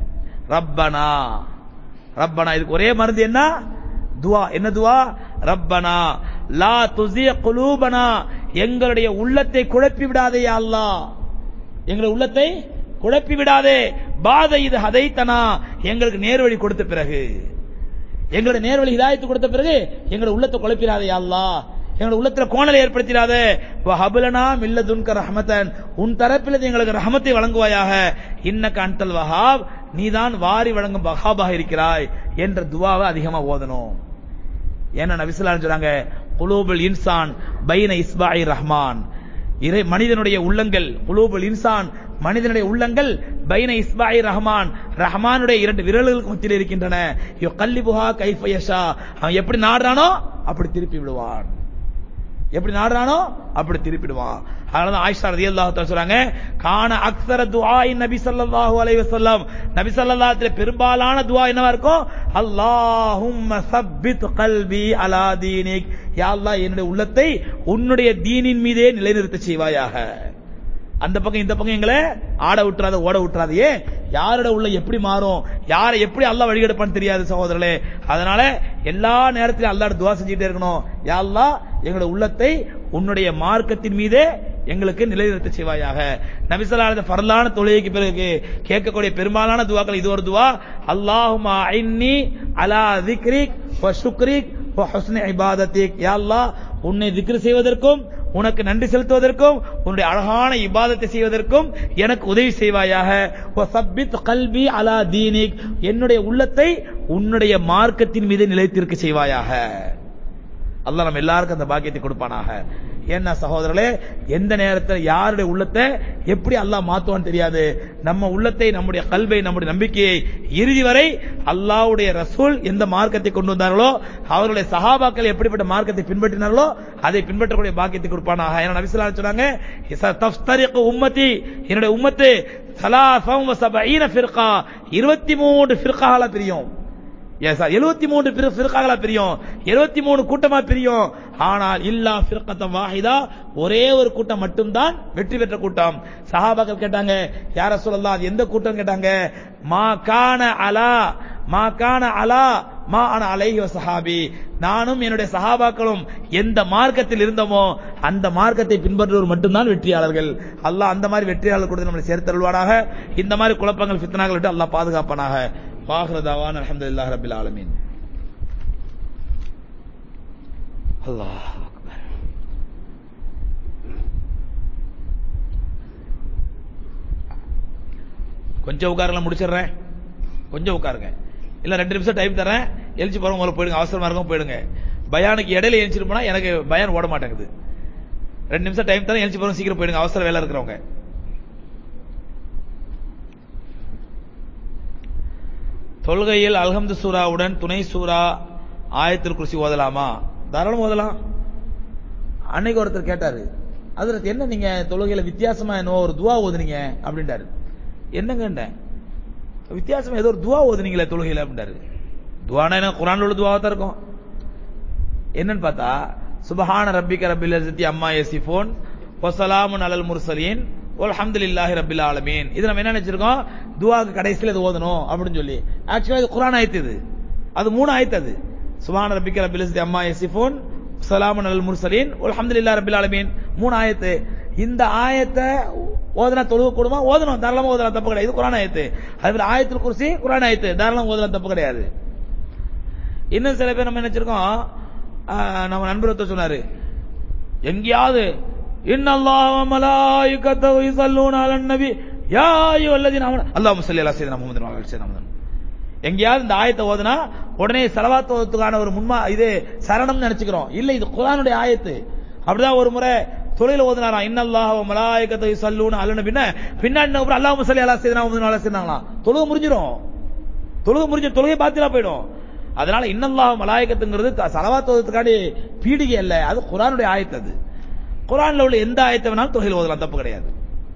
ரப்பனா ரப்பனா இதுக்கு ஒரே மருந்து என்ன துவா என்ன துவா ரப்பனா லா துஸி குலூபனா எங்களுடைய உள்ளத்தை குழப்பி விடாதே யா அல்லாஹ் எங்களுடைய உள்ளத்தை குழப்பி விடாதே பாதை இது ஹதைத்தனா எங்களுக்கு நேர்வழி கொடுத்த பிறகு எங்களுடைய நேர்வழி ஹிதாயத்து கொடுத்த பிறகு எங்களுடைய உள்ளத்தை குழப்பிடாதே யா அல்லாஹ் எங்களுடைய உள்ளத்துல கோணலை ஏற்படுத்திடாதே வஹபலனா மில்லதுன்க ரஹமதன் உன் தரப்பில் எங்களுக்கு ரஹமத்தை வழங்குவாயாக இன்னக்க அன்தல் வஹாப் நீதான் வாரி வழங்கும் வஹாபாக இருக்கிறாய் என்ற துவாவை அதிகமா ஓதணும் ஏன்னா நபிசுல்லான்னு சொல்றாங்க குலூபுல் இன்சான் பைன இஸ்பாய் ரஹ்மான் இறை மனிதனுடைய உள்ளங்கள் குலூபுல் இன்சான் மனிதனுடைய உள்ளங்கள் பைன இஸ்பாய் ரஹ்மான் ரஹ்மானுடைய இரண்டு விரல்களுக்கு மத்தியில் இருக்கின்றன யோ கல்லிபுஹா கைஃபயஷா அவன் எப்படி நாடுறானோ அப்படி திருப்பி விடுவான் எப்படி நாடுறானோ அப்படி திருப்பிடுவான் அதனால ஆயிஷா ரலியல்லாஹு தஆலா சொல்றாங்க கான அக்ஸர துஆஇ நபி ஸல்லல்லாஹு அலைஹி வஸல்லம் நபி ஸல்லல்லாஹு அலைஹி வஸல்லம் பெரும்பாலான துஆ என்னவா இருக்கும் அல்லாஹும்ம சப்பித் கல்பி அலா தீனிக் யா அல்லாஹ் என்னுடைய உள்ளத்தை உன்னுடைய தீனின் மீதே நிலைநிறுத்த செய்வாயாக அந்த பக்கம் இந்த பக்கம் எங்களை ஆட விட்டுறாத ஓட விட்டுறாதையே யாரோட உள்ள எப்படி மாறும் யாரை எப்படி அல்லாஹ் வழிகெடுப்பான்னு தெரியாது சகோதரர்களே அதனால எல்லா நேரத்திலும் அல்லாஹ் துவா செஞ்சுட்டே இருக்கணும் யா அல்லாஹ் எங்களுடைய உள்ளத்தை உன்னுடைய மார்க்கத்தின் மீதே எங்களுக்கு நிலைநிறுத்த செய்வாயாக நபிசல்லாத பரலான தொழுகைக்கு பிறகு கேட்கக்கூடிய பெரும்பாலான துவாக்கள் இது ஒரு துவா அல்லாஹுமா ஐன்னி அலா திக்ரிக் வ சுக்ரிக் வ ஹுஸ்னி இபாதத்திக் யா அல்லாஹ் உன்னை திக்ர் செய்வதற்கும் உனக்கு நன்றி செலுத்துவதற்கும் உன்னுடைய அழகான இபாதத்தை செய்வதற்கும் எனக்கு உதவி செய்வாயாக வ சப்பித் கல்பி அலா தீனிக் என்னுடைய உள்ளத்தை உன்னுடைய மார்க்கத்தின் மீது நிலைத்திருக்க செய்வாயாக அல்லாஹ் நம்ம எல்லாருக்கும் அந்த பாக்கியத்தை கொடுப்பானாக ஏன்னா சகோதரர்களே எந்த நேரத்தில் யாருடைய உள்ளத்தை எப்படி அல்லாஹ் மாத்துவான்னு தெரியாது நம்ம உள்ளத்தை நம்முடைய கல்வை நம்முடைய நம்பிக்கையை இறுதி வரை அல்லாஹ்வுடைய ரசூல் எந்த மார்க்கத்தை கொண்டு வந்தார்களோ அவர்களுடைய சஹாபாக்கள் எப்படிப்பட்ட மார்க்கத்தை பின்பற்றினார்களோ அதை பின்பற்றக்கூடிய பாக்கியத்தை கொடுப்பானாக ஏன்னா நபிசுல்லா சொன்னாங்க தஃப்தரிக்கு உம்மத்தி என்னுடைய உம்மத்து சலாசம் வசபஈன ஃபிர்கா இருபத்தி மூன்று ஃபிர்கால பிரியும் எழுபத்தி மூன்று பிறகாகளா பிரியும் எழுபத்தி மூணு கூட்டமா பிரியும் ஆனால் இல்லா பிறக்கத்தம் வாஹிதா ஒரே ஒரு கூட்டம் மட்டும்தான் வெற்றி பெற்ற கூட்டம் சஹாபாக்கள் கேட்டாங்க யார சொல்லலாம் அது எந்த கூட்டம் கேட்டாங்க மா கான அலா மா கான அலா மா அன அலைஹி சஹாபி நானும் என்னுடைய சஹாபாக்களும் எந்த மார்க்கத்தில் இருந்தோமோ அந்த மார்க்கத்தை பின்பற்றுவோர் மட்டும்தான் வெற்றியாளர்கள் அல்லாஹ் அந்த மாதிரி வெற்றியாளர் கொடுத்து நம்மளை சேர்த்தருள்வானாக இந்த மாதிரி குழப்பங்கள் ஃபித்னாக்கள் விட்டு அல்லாஹ் பாதுகாப்பானாக வாஹ்ர தாவான் அல்ஹம்துலில்லாஹி ரப்பில் ஆலமீன் அல்லாஹ் அக்பர் கொஞ்சம் உட்காரலாம் முடிச்சிடுறேன் கொஞ்சம் உட்காருங்க இல்ல ரெண்டு நிமிஷம் டைம் தரேன் எழுச்சி போறவங்க முதல்ல போயிடுங்க அவசரமா இருக்கும் போயிடுங்க பயானுக்கு இடையில எழுச்சிட்டு போனா எனக்கு பயான் ஓட மாட்டேங்குது ரெண்டு நிமிஷம் டைம் தரேன் எழுச்சி போறவங்க சீக்கிரம் போயிடுங்க அவசர வேலை இருக்கிறவங்க தொழுகையில் அல்ஹம்து சூராவுடன் துணை சூரா ஆயத்தில் குருசி ஓதலாமா தாராளம் ஓதலாம் அன்னைக்கு ஒருத்தர் கேட்டாரு அதுல என்ன நீங்க தொழுகையில வித்தியாசமா என்ன ஒரு துவா ஓதுனீங்க அப்படின்றாரு என்னங்கண்டேன் வித்தியாசமா ஏதோ ஒரு துவா ஓதுனீங்களே தொழுகையில அப்படின்றாரு துவானா என்ன குரான்ல உள்ள துவாவா தான் இருக்கும் என்னன்னு பார்த்தா சுபஹான ரப்பிக ரப்பில் இஸ்ஸத்தி அம்மா யசிஃபோன் வஸலாமுன் அலல் முர்சலீன் வல்ஹம்துலில்லாஹி ரப்பில் ஆலமீன் இது நம்ம என்ன நினைச்சிருக்கோம் துவாக்கு கடைசியில் இது ஓதணும் அப்படின்னு சொல்லி ஆக்சுவலா இது குரான் ஆயத்து இது அது மூணு ஆயத்து அது சுபஹான ரப்பிக ரப்பில் இஸ்ஸத்தி அம்மா யசிஃபோன் வஸலாமுன் அலல் முர்சலீன் வல்ஹம்துலில்லாஹி ரப்பில் ஆலமீன் மூணு ஆயத்து இந்த ஆயத்தை ஓதனா தொழுவ கூடுமா ஓதணும் தாராளமா ஓதலாம் தப்பு கிடையாது இது குரான் ஆயத்து அதுல ஆயத்தில் குர்சி குரான் ஆயத்து தாராளமா ஓதலாம் தப்பு கிடையாது இன்னும் சில பேர் நம்ம நினைச்சிருக்கோம் நம்ம நண்பர் ஒருத்தர் சொன்னாரு எங்கேயாவது இன்னல்லாஹ மலாயிகத்தஹு யுஸல்லூன அலன் நபி யா அய்யுஹல்லதீன ஆமனு அல்லாஹும்ம ஸல்லி அலா சய்யிதினா முஹம்மதின் வ அலா சய்யிதினா முஹம்மதின் எங்கேயாவது இந்த ஆயத்தை ஓதுனா உடனே சலவாத் ஓதுறதுக்கான ஒரு முன்மா இது சரணம்னு நினைச்சுக்கிறோம் இல்ல இது குர்ஆனுடைய ஆயத்து அப்படிதான் ஒரு முறை தொழில ஓதுனாராம் இன்னல்லாஹ வ மலாயிகத்தஹு யுஸல்லூன அலன் நபின்னா பின்னாடி அப்புறம் அல்லாஹும்ம ஸல்லி அலா சய்யிதினா முஹம்மதின் வ அலா சய்யிதினாங்களாம் தொழுகை முடிஞ்சிரும் தொழுகை முடிஞ்ச தொழுகை பாத்திரா போயிடும் அதனால இன்னல்லாஹ் மலாயக்கத்துங்கிறது சலவாத் ஓதுறதுக்காண்டி பீடிகை அல்ல அது குரானுடைய ஆயத்து அது குரான்ல உள்ள எந்த ஆயத்தை வேணாலும் தொகையில் ஓதலாம் தப்பு கிடையாது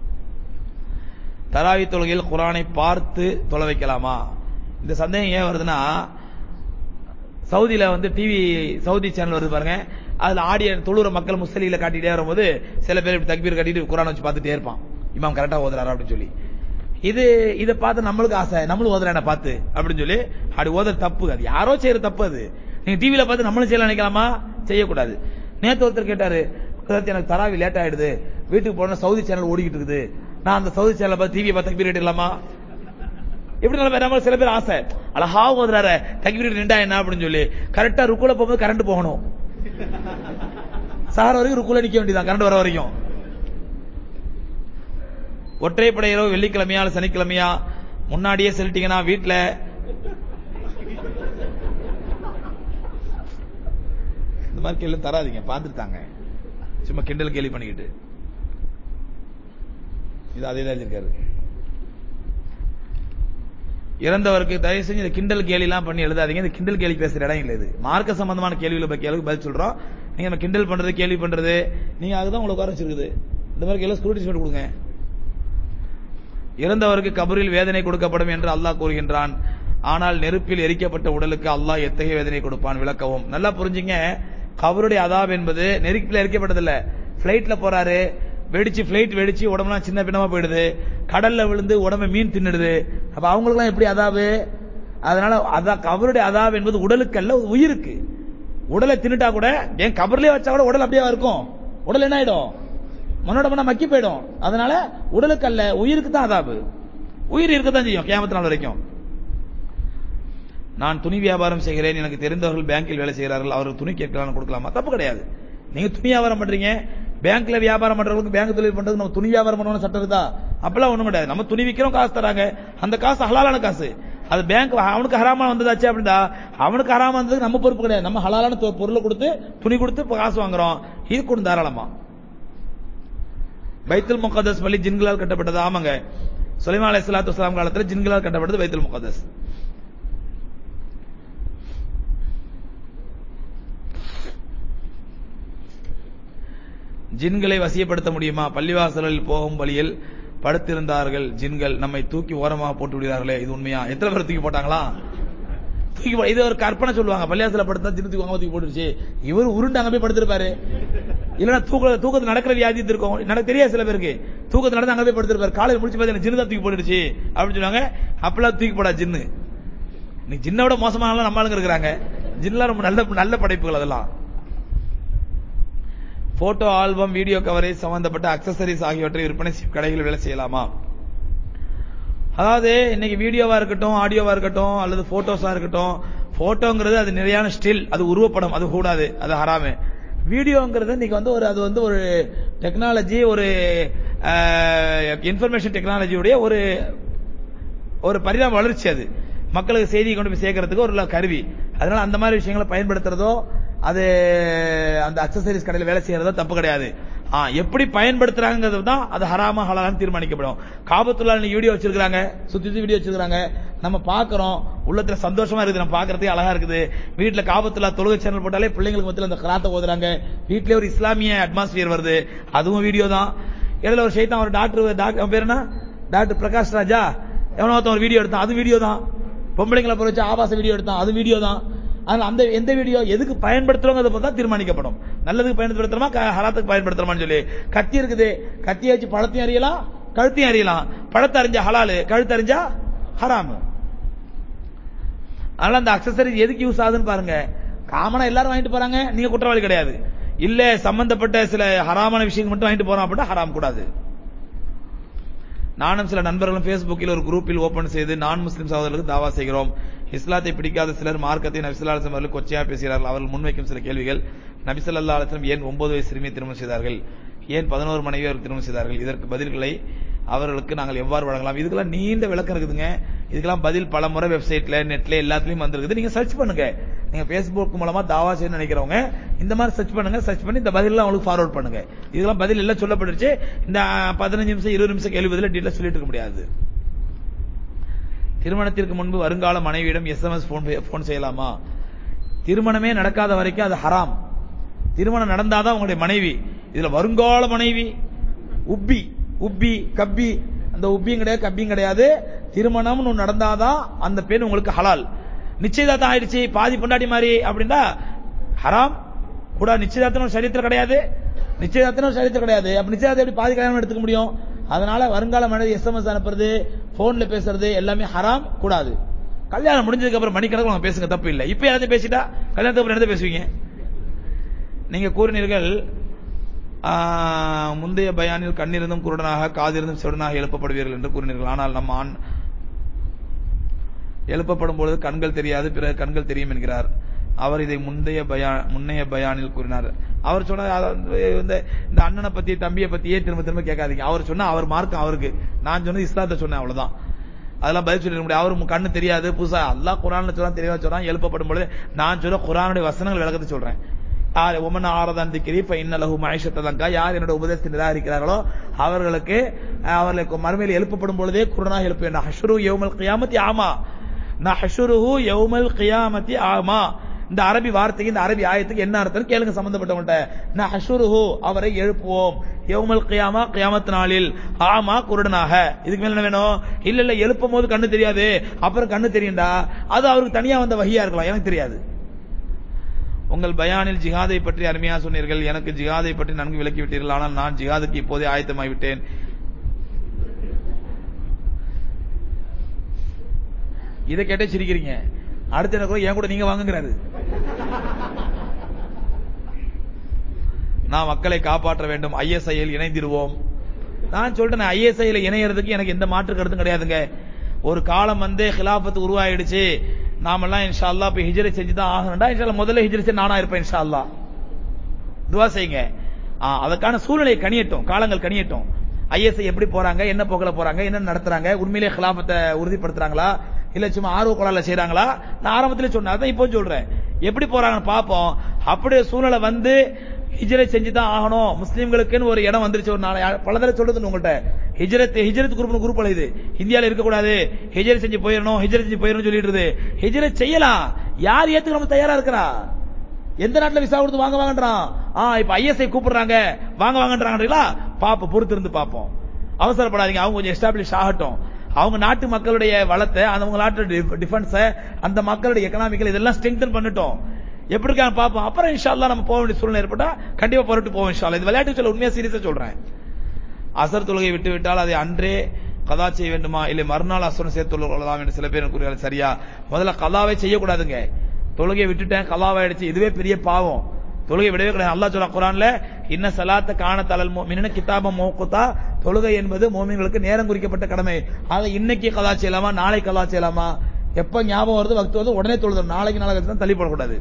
தராவி தொழுகையில் குரானை பார்த்து தொலை வைக்கலாமா இந்த சந்தேகம் ஏன் வருதுன்னா சவுதியில வந்து டிவி சவுதி சேனல் வருது பாருங்க அதுல ஆடிய தொழுற மக்கள் முஸ்லில காட்டிட்டே வரும்போது சில பேர் இப்படி தக்பீர் கட்டிட்டு குரான் வச்சு பார்த்துட்டே இருப்பான் இமாம் கரெக்டா ஓதுறாரு அப்படின்னு சொல்லி இது இதை பார்த்து நம்மளுக்கு ஆசை நம்மளும் ஓதுறான பார்த்து அப்படின்னு சொல்லி அப்படி ஓதுற தப்பு அது யாரோ செய்யற தப்பு அது நீங்க டிவியில பார்த்து நம்மளும் செய்யலாம் நினைக்கலாமா செய்யக்கூடாது நேத்து ஒருத்தர் கேட்டாரு எனக்கு தராவி லேட் ஆயிடுது வீட்டுக்கு போன சவுதி சேனல் ஓடிக்கிட்டு இருக்குது நான் அந்த சவுதி சேனல் பார்த்து டிவியை பார்த்து தக்பீர் கட்டிடலாமா எப்படி நம்ம சில பேர் ஆசை அழகா ஓதுறாரு தக்பீர் நின்றா என்ன அப்படின்னு சொல்லி கரெக்டா ருக்குல போகும்போது கரண்ட் போகணும் சார் வரைக்கும் ருக்குல நிக்க வேண்டியதான் கரண்ட் வர வரைக்கும் ஒற்றைப்படை இரவு வெள்ளிக்கிழமையா சனிக்கிழமையா முன்னாடியே சொல்லிட்டீங்கன்னா வீட்டுல இந்த மாதிரி கேள்வி தராதிங்க பார்த்துட்டாங்க சும்மா கிண்டல் கேள்வி பண்ணிக்கிட்டு இது அதே தான் இருக்காரு இறந்தவருக்கு தயவு செஞ்சு இந்த கிண்டல் கேலி எல்லாம் பண்ணி எழுதாதீங்க இந்த கிண்டல் கேள்வி பேசுற இடம் இல்லை இது மார்க்க சம்பந்தமான கேள்வியில கேள்வி பதில் சொல்றோம் நீங்க நம்ம கிண்டல் பண்றது கேள்வி பண்றது நீங்க அதுதான் உங்களுக்கு உட்கார வச்சிருக்குது இந்த மாதிரி கேள்வி ஸ்கூட்டி கொடுங்க இறந்தவருக்கு கபரில் வேதனை கொடுக்கப்படும் என்று அல்லாஹ் கூறுகின்றான் ஆனால் நெருப்பில் எரிக்கப்பட்ட உடலுக்கு அல்லாஹ் எத்தகைய வேதனை கொடுப்பான் விளக்கவும் நல்லா புரிஞ்சுங்க கபருடைய அதாப் என்பது நெருப்பில் எரிக்கப்பட்டதில்ல பிளைட்ல போறாரு வெடிச்சு பிளைட் வெடிச்சு உடம்புலாம் சின்ன பின்னமா போயிடுது கடல்ல விழுந்து உடம்பு மீன் தின்னுடுது அப்ப அவங்களுக்குலாம் எப்படி அதாவு அதனால அதான் கபருடைய அதாப் என்பது உடலுக்கு அல்ல உயிருக்கு உடலை தின்னுட்டா கூட ஏன் கபர்லயே வச்சா கூட உடல் அப்படியே இருக்கும் உடல் என்ன ஆயிடும் மனோட மன மக்கி போயிடும் அதனால உடலுக்கு அல்ல உயிருக்கு தான் அதாபு உயிர் இருக்கத்தான் செய்யும் கேமத்து நாள் வரைக்கும் நான் துணி வியாபாரம் செய்கிறேன் எனக்கு தெரிந்தவர்கள் பேங்கில் வேலை செய்கிறார்கள் அவருக்கு துணி கேட்கலாம் கொடுக்கலாமா தப்பு கிடையாது நீங்க துணி வியாபாரம் பண்றீங்க பேங்க்ல வியாபாரம் பண்றவங்களுக்கு பேங்க் தொழில் பண்றது நம்ம துணி வியாபாரம் பண்ணணும் சட்டம் இருக்கா அப்பெல்லாம் ஒண்ணும் கிடையாது நம்ம துணி விற்கிறோம் காசு தராங்க அந்த காசு ஹலாலான காசு அது பேங்க் அவனுக்கு ஹராமா வந்ததாச்சு அப்படின்னா அவனுக்கு ஹராமா வந்ததுக்கு நம்ம பொறுப்பு கிடையாது நம்ம ஹலாலான பொருளை கொடுத்து துணி கொடுத்து காசு வாங்குறோம் இது கூட தாராளமா பைத்துல் முகதஸ் பள்ளி ஜின்களால் கட்டப்பட்டது ஆமாங்க சுலைமா அலி சலாத்து வலாம் காலத்தில் ஜின்களால் கட்டப்பட்டது பைத்துல் முகதஸ் ஜின்களை வசியப்படுத்த முடியுமா பள்ளிவாசலில் போகும் வழியில் படுத்திருந்தார்கள் ஜின்கள் நம்மை தூக்கி ஓரமாக போட்டு விடுகிறார்களே இது உண்மையா எத்தனை பேர் தூக்கி போட்டாங்களா தூக்கி இது ஒரு கற்பனை சொல்லுவாங்க பள்ளிவாசல படுத்தா ஜின்னு தூக்கி வாங்க தூக்கி போட்டுருச்சு இவர் உருண்டு அங்க போய் படுத்திருப்பாரு இல்லனா தூக்க தூக்கத்தில் நடக்கிற வியாதி இருக்கும் நடக்க தெரியாது சில பேருக்கு தூக்கத்தில் நடந்து அங்க போய் படுத்திருப்பாரு காலையில் முடிச்சு பார்த்தா ஜின்னு தான் தூக்கி போட்டுடுச்சு அப்படின்னு சொல்லுவாங்க அப்பெல்லாம் தூக்கி போடா ஜின்னு நீ ஜின்னோட மோசமான நம்ம ஆளுங்க இருக்கிறாங்க ஜின்லாம் ரொம்ப நல்ல நல்ல படைப்புகள் அதெல்லாம் போட்டோ ஆல்பம் வீடியோ கவரேஜ் சம்பந்தப்பட்ட அக்சசரிஸ் ஆகியவற்றை விற்பனை கடைகளில் வேலை செய்யலாமா அதாவது இன்னைக்கு வீடியோவா இருக்கட்டும் ஆடியோவா இருக்கட்டும் அல்லது போட்டோஸா இருக்கட்டும் போட்டோங்கிறது அது நிறையான ஸ்டில் அது உருவப்படம் அது கூடாது அது ஹராமு வீடியோங்கிறது இன்னைக்கு வந்து ஒரு அது வந்து ஒரு டெக்னாலஜி ஒரு இன்ஃபர்மேஷன் டெக்னாலஜியுடைய ஒரு ஒரு பரிணாம வளர்ச்சி அது மக்களுக்கு செய்தி கொண்டு போய் சேர்க்கறதுக்கு ஒரு கருவி அதனால அந்த மாதிரி விஷயங்களை பயன்படுத்துறதோ அது அந்த அக்சசரிஸ் கடையில் வேலை செய்யறதோ தப்பு கிடையாது ஆ, எப்படி பயன்படுத்துறாங்கிறது தான் அது ஹராமா ஹலாலான்னு தீர்மானிக்கப்படும் காபத்துல்லா இன்னைக்கு வீடியோ வச்சிருக்காங்க சுத்தி சுத்தி வீடியோ வச்சிருக்காங்க நம்ம பாக்குறோம் உள்ளத்துல சந்தோஷமா இருக்குது நம்ம பாக்குறதுக்கு அழகா இருக்குது வீட்டுல காபத்துல்லா தொழுகை சேனல் போட்டாலே பிள்ளைங்களுக்கு மத்தியில அந்த கிராத்த ஓதுறாங்க வீட்லயே ஒரு இஸ்லாமிய அட்மாஸ்பியர் வருது அதுவும் வீடியோ தான் இதுல ஒரு ஷைத்தான் ஒரு டாக்டர் டாக்டர் அவன் பேர் என்ன டாக்டர் பிரகாஷ் ராஜா எவனோ ஒருத்தன் ஒரு வீடியோ எடுத்தான் அது வீடியோ தான் பொம்பளைங்களை பொறுத்து வச்சு ஆபாச வீடியோ எடுத்தான் அது வீடியோ தான் அதனால அந்த எந்த வீடியோ எதுக்கு பயன்படுத்துறோங்கிறத பத்தி தான் தீர்மானிக்கப்படும் நல்லதுக்கு பயன்படுத்துறோமா க- ஹராத்துக்கு பயன்படுத்துறோமான்னு சொல்லி கத்தி இருக்குது கத்தியை வச்சு பழத்தையும் அறியலாம் கழுத்தையும் அறியலாம் பழத்தை அறிஞ்சா ஹலாலு கழுத்து அறிஞ்சா ஹராமு அதனால அந்த அக்சசரி எதுக்கு யூஸ் ஆகுதுன்னு பாருங்க காமனா எல்லாரும் வாங்கிட்டு போறாங்க நீங்க குற்றவாளி கிடையாது இல்ல சம்பந்தப்பட்ட சில ஹராமான விஷயங்கள் மட்டும் வாங்கிட்டு போறோம் அப்படின்னா ஹராம் கூடாது நானும் சில நண்பர்களும் Facebookil ஒரு குரூப்பில் ஓபன் செய்து நான் முஸ்லிம் சகோதரர்களுக்கு தாவா செய்கிறோம் இஸ்லாத்தை பிடிக்காத சிலர் மார்க்கத்தை நபிசல்லா அலிஸ்லாம் அவர்கள் கொச்சையா பேசுகிறார்கள் அவர்கள் முன்வைக்கும் சில கேள்விகள் நபிசல்லா அலிஸ்லாம் ஏன் ஒன்பது வயசு சிறுமியை திருமணம் செய்தார்கள் ஏன் பதினோரு மனைவி அவர்கள் திருமணம் செய்தார்கள் இதற்கு பதில்களை அவர்களுக்கு நாங்கள் எவ்வாறு வழங்கலாம் இதுக்கெல்லாம் நீண்ட விளக்கம் இருக்குதுங்க இதுக்கெல்லாம் பதில் பல முறை வெப்சைட்ல நெட்ல எல்லாத்துலயும் வந்திருக்குது நீங்க சர்ச் பண்ணுங்க நீங்க Facebook மூலமா தாவா செய்யணும்னு நினைக்கிறவங்க இந்த மாதிரி சர்ச் பண்ணுங்க சர்ச் பண்ணி இந்த பதிலாம் உங்களுக்கு ஃபார்வர்ட் பண்ணுங்க இதெல்லாம் பதில் எல்லாம் சொல்லப்பட்டுருச்சு இந்த பதினஞ்சு நிமிஷம் இருபது நிமிஷம் கேள்வி பதில டீட்டெயில் சொல்லிட்டு இருக்க முடியாது திருமணத்திற்கு முன்பு வருங்கால மனைவியிடம் எஸ்எம்எஸ் போன் போன் செய்யலாமா திருமணமே நடக்காத வரைக்கும் அது ஹராம் திருமணம் நடந்தாதான் உங்களுடைய மனைவி இதுல வருங்கால மனைவி உப்பி உப்பி கப்பி அந்த உப்பியும் கிடையாது கப்பியும் கிடையாது திருமணம்னு ஒண்ணு நடந்தாதான் அந்த பெண் உங்களுக்கு ஹலால் நிச்சயதார்த்தம் ஆயிடுச்சு பாதி பொண்டாட்டி மாதிரி அப்படின்னா ஹராம் கூட நிச்சயதார்த்தம் சரியத்தில் கிடையாது நிச்சயதார்த்தம் சரியத்தில் கிடையாது அப்ப நிச்சயதார்த்தம் எப்படி பாதி கல்யாணம் எடுத்துக்க முடியும் அதனால வருங்கால மனைவி எஸ்எம்எஸ் அனுப்புறது போன்ல பேசுறது எல்லாமே ஹராம் கூடாது கல்யாணம் முடிஞ்சதுக்கு அப்புறம் மணிக்கணக்கில் அவங்க பேசுங்க தப்பு இல்லை இப்ப யாராவது பேசிட்டா கல்யாணத்துக்கு அப்புறம் என்ன பேசுவீங்க நீங்க கூறினீர்கள் ஆ, முந்தைய பயானில் கண்ணிருந்தும் குருடனாக காதிருந்தும் செருடனாக எழுப்பப்படுவீர்கள் என்று கூறினீர்கள் ஆனால் நம்ம ஆண் எழுப்பப்படும் பொழுது கண்கள் தெரியாது பிறகு கண்கள் தெரியும் என்கிறார் அவர் இதை முந்தைய பயா முன்னைய பயானில் கூறினார் அவர் சொன்ன இந்த இந்த அண்ணனை பத்தி தம்பியை பத்தியே திரும்ப திரும்ப கேட்காதீங்க அவர் சொன்னா அவர் மார்க்கம் அவருக்கு நான் சொன்னது இஸ்லாத்தை சொன்னேன் அவ்வளவுதான் அதெல்லாம் பதில் சொல்லிட முடியாது அவரு கண்ணு தெரியாது புதுசா அல்லாஹ் குரான்ல சொல்றான் தெளிவா சொல்றான் எழுப்பப்படும் பொழுது நான் சொல்ல குரானுடைய வசனங்கள் விளக்கத்தை சொல்றேன் ஆ- உமன் ஆரதான் திக்கிரி இப்ப இன்னலகு மகேஷத்தலங்கா யார் என்னோட உபதேசத்தை நிராகரிக்கிறார்களோ அவர்களுக்கு அஹ், அவர்களுக்கு மறுமையில் எழுப்பப்படும் பொழுதே குருனாக எழுப்ப வேண்டும் ஹஷ்ரு யௌமல் கியாமத்தி ஆமா நான் ஹஷ்ருஹு யௌமல் கியாமத்தி ஆமா இந்த அரபி வார்த்தைக்கு இந்த அரபி ஆயத்துக்கு என்ன அர்த்தம் கேளுங்க சம்பந்தப்பட்டவங்கள்ட்ட நான் ஹஷ்ருஹு அவரை எழுப்புவோம் யௌமல் கியாமா கியாமத் நாளில் ஆமா குருடனாக இதுக்கு மேல என்ன வேணும் இல்ல இல்ல எழுப்பும் போது கண்ணு தெரியாது அப்புறம் கண்ணு தெரியும்டா அது அவருக்கு தனியா வந்த வகையா இருக்கலாம் எனக்கு தெரியாது உங்கள் பயானில் ஜிஹாதை பற்றி அருமையா சொன்னீர்கள் எனக்கு ஜிஹாதை பற்றி நன்கு விளக்கி விட்டீர்கள் ஆனால் நான் ஜிஹாதுக்கு இப்போதே ஆயத்தமாகிவிட்டேன் இதை கேட்டே சிரிக்கிறீங்க அடுத்த என்ன கூட என் கூட நீங்க வாங்குங்கிறாரு நான் மக்களை காப்பாற்ற வேண்டும் ஐஎஸ்ஐயில் இணைந்திருவோம் நான் சொல்றேன் ஐஎஸ்ஐல இணையறதுக்கு எனக்கு எந்த மாற்று கருத்தும் கிடையாதுங்க ஒரு காலம் வந்து ஹிலாபத்து உருவாயிடுச்சு நாமெல்லாம் இன்ஷா அல்லாஹ் இப்ப ஹிஜ்ரத் செஞ்சு தான் ஆகணும்டா இன்ஷா அல்லாஹ் முதல்ல ஹிஜ்ரத் செஞ்சு நானா இருப்பேன் இன்ஷா அல்லாஹ் துவா செய்யுங்க ஆ, அதற்கான சூழ்நிலை கணியட்டும் காலங்கள் கணியட்டும் ஐஎஸ்ஐ எப்படி போறாங்க என்ன போக்கல போறாங்க என்ன நடத்துறாங்க உண்மையிலே கிலாபத்தை உறுதிப்படுத்துறாங்களா இல்ல சும்மா ஆர்வ கோளால செய்றாங்களா நான் ஆரம்பத்திலே சொன்னேன் அதான் இப்போ சொல்றேன் எப்படி போறாங்கன்னு பாப்போம் அப்படியே சூழ்நிலை வந்து ஹிஜ்ரத் செஞ்சு தான் ஆகணும் முஸ்லீம்களுக்குன்னு ஒரு இடம் வந்துருச்சு ஒரு நாளை பல தடவை சொல்றது உங்கள்கிட்ட ஹிஜ்ரத் ஹிஜ்ரத் குரூப் குரூப் இது இந்தியால இருக்கக்கூடாது ஹிஜ்ரத் செஞ்சு போயிடணும் ஹிஜ்ரத் செஞ்சு போயிடணும் சொல்லிட்டு ஹிஜ்ரத் செய்யலாம் யார் ஏத்துக்க நம்ம தயாரா இருக்கிறா எந்த நாட்டுல விசா கொடுத்து வாங்க வாங்கன்றான் ஆ இப்ப ஐஎஸ்ஐ கூப்பிடுறாங்க வாங்க வாங்கன்றாங்களா பாப்போம் பொறுத்து இருந்து பாப்போம் அவசரப்படாதீங்க அவங்க கொஞ்சம் எஸ்டாப்ளிஷ் ஆகட்டும் அவங்க நாட்டு மக்களுடைய வளத்தை அவங்க நாட்டு டிஃபென்ஸ அந்த மக்களுடைய எக்கனாமிக்கல் இதெல்லாம் ஸ்ட்ரெங்தன் பண்ணட்டும் எப்படி இருக்காங்க பாப்போம் அப்புறம் இன்ஷா அல்லாஹ் நம்ம போக வேண்டிய சூழ்நிலை ஏற்பட்டா கண்டிப்பா புறட்டு போவோம் இன்ஷா அல்லாஹ் இது விளையாட்டு சொல்ல உண்மையா சீரியஸா சொல்றேன் அசர் தொழுகை விட்டு விட்டால் அதை அன்றே கதா செய்ய வேண்டுமா இல்லை மறுநாள் அசுரன் சேர்த்து கொள்ளலாம் என்று சில பேர் கூறுகிறார்கள் சரியா முதல்ல கதாவை செய்யக்கூடாதுங்க தொழுகையை விட்டுட்டேன் கலாவாயிடுச்சு இதுவே பெரிய பாவம் தொழுகை விடவே கிடையாது அல்லாஹ் சொல்ல குரான்ல இன்ன சலாத்த காண தலல் மின்ன கிதாபம் மோக்குத்தா தொழுகை என்பது மோமின்களுக்கு நேரம் குறிக்கப்பட்ட கடமை அதை இன்னைக்கு கலா செய்யலாமா நாளைக்கு கலா செய்யலாமா எப்ப ஞாபகம் வருது வக்து வருது உடனே தொழுதணும் நாளைக்கு நாளைக்கு தான் தள்ளி போடக்கூடாது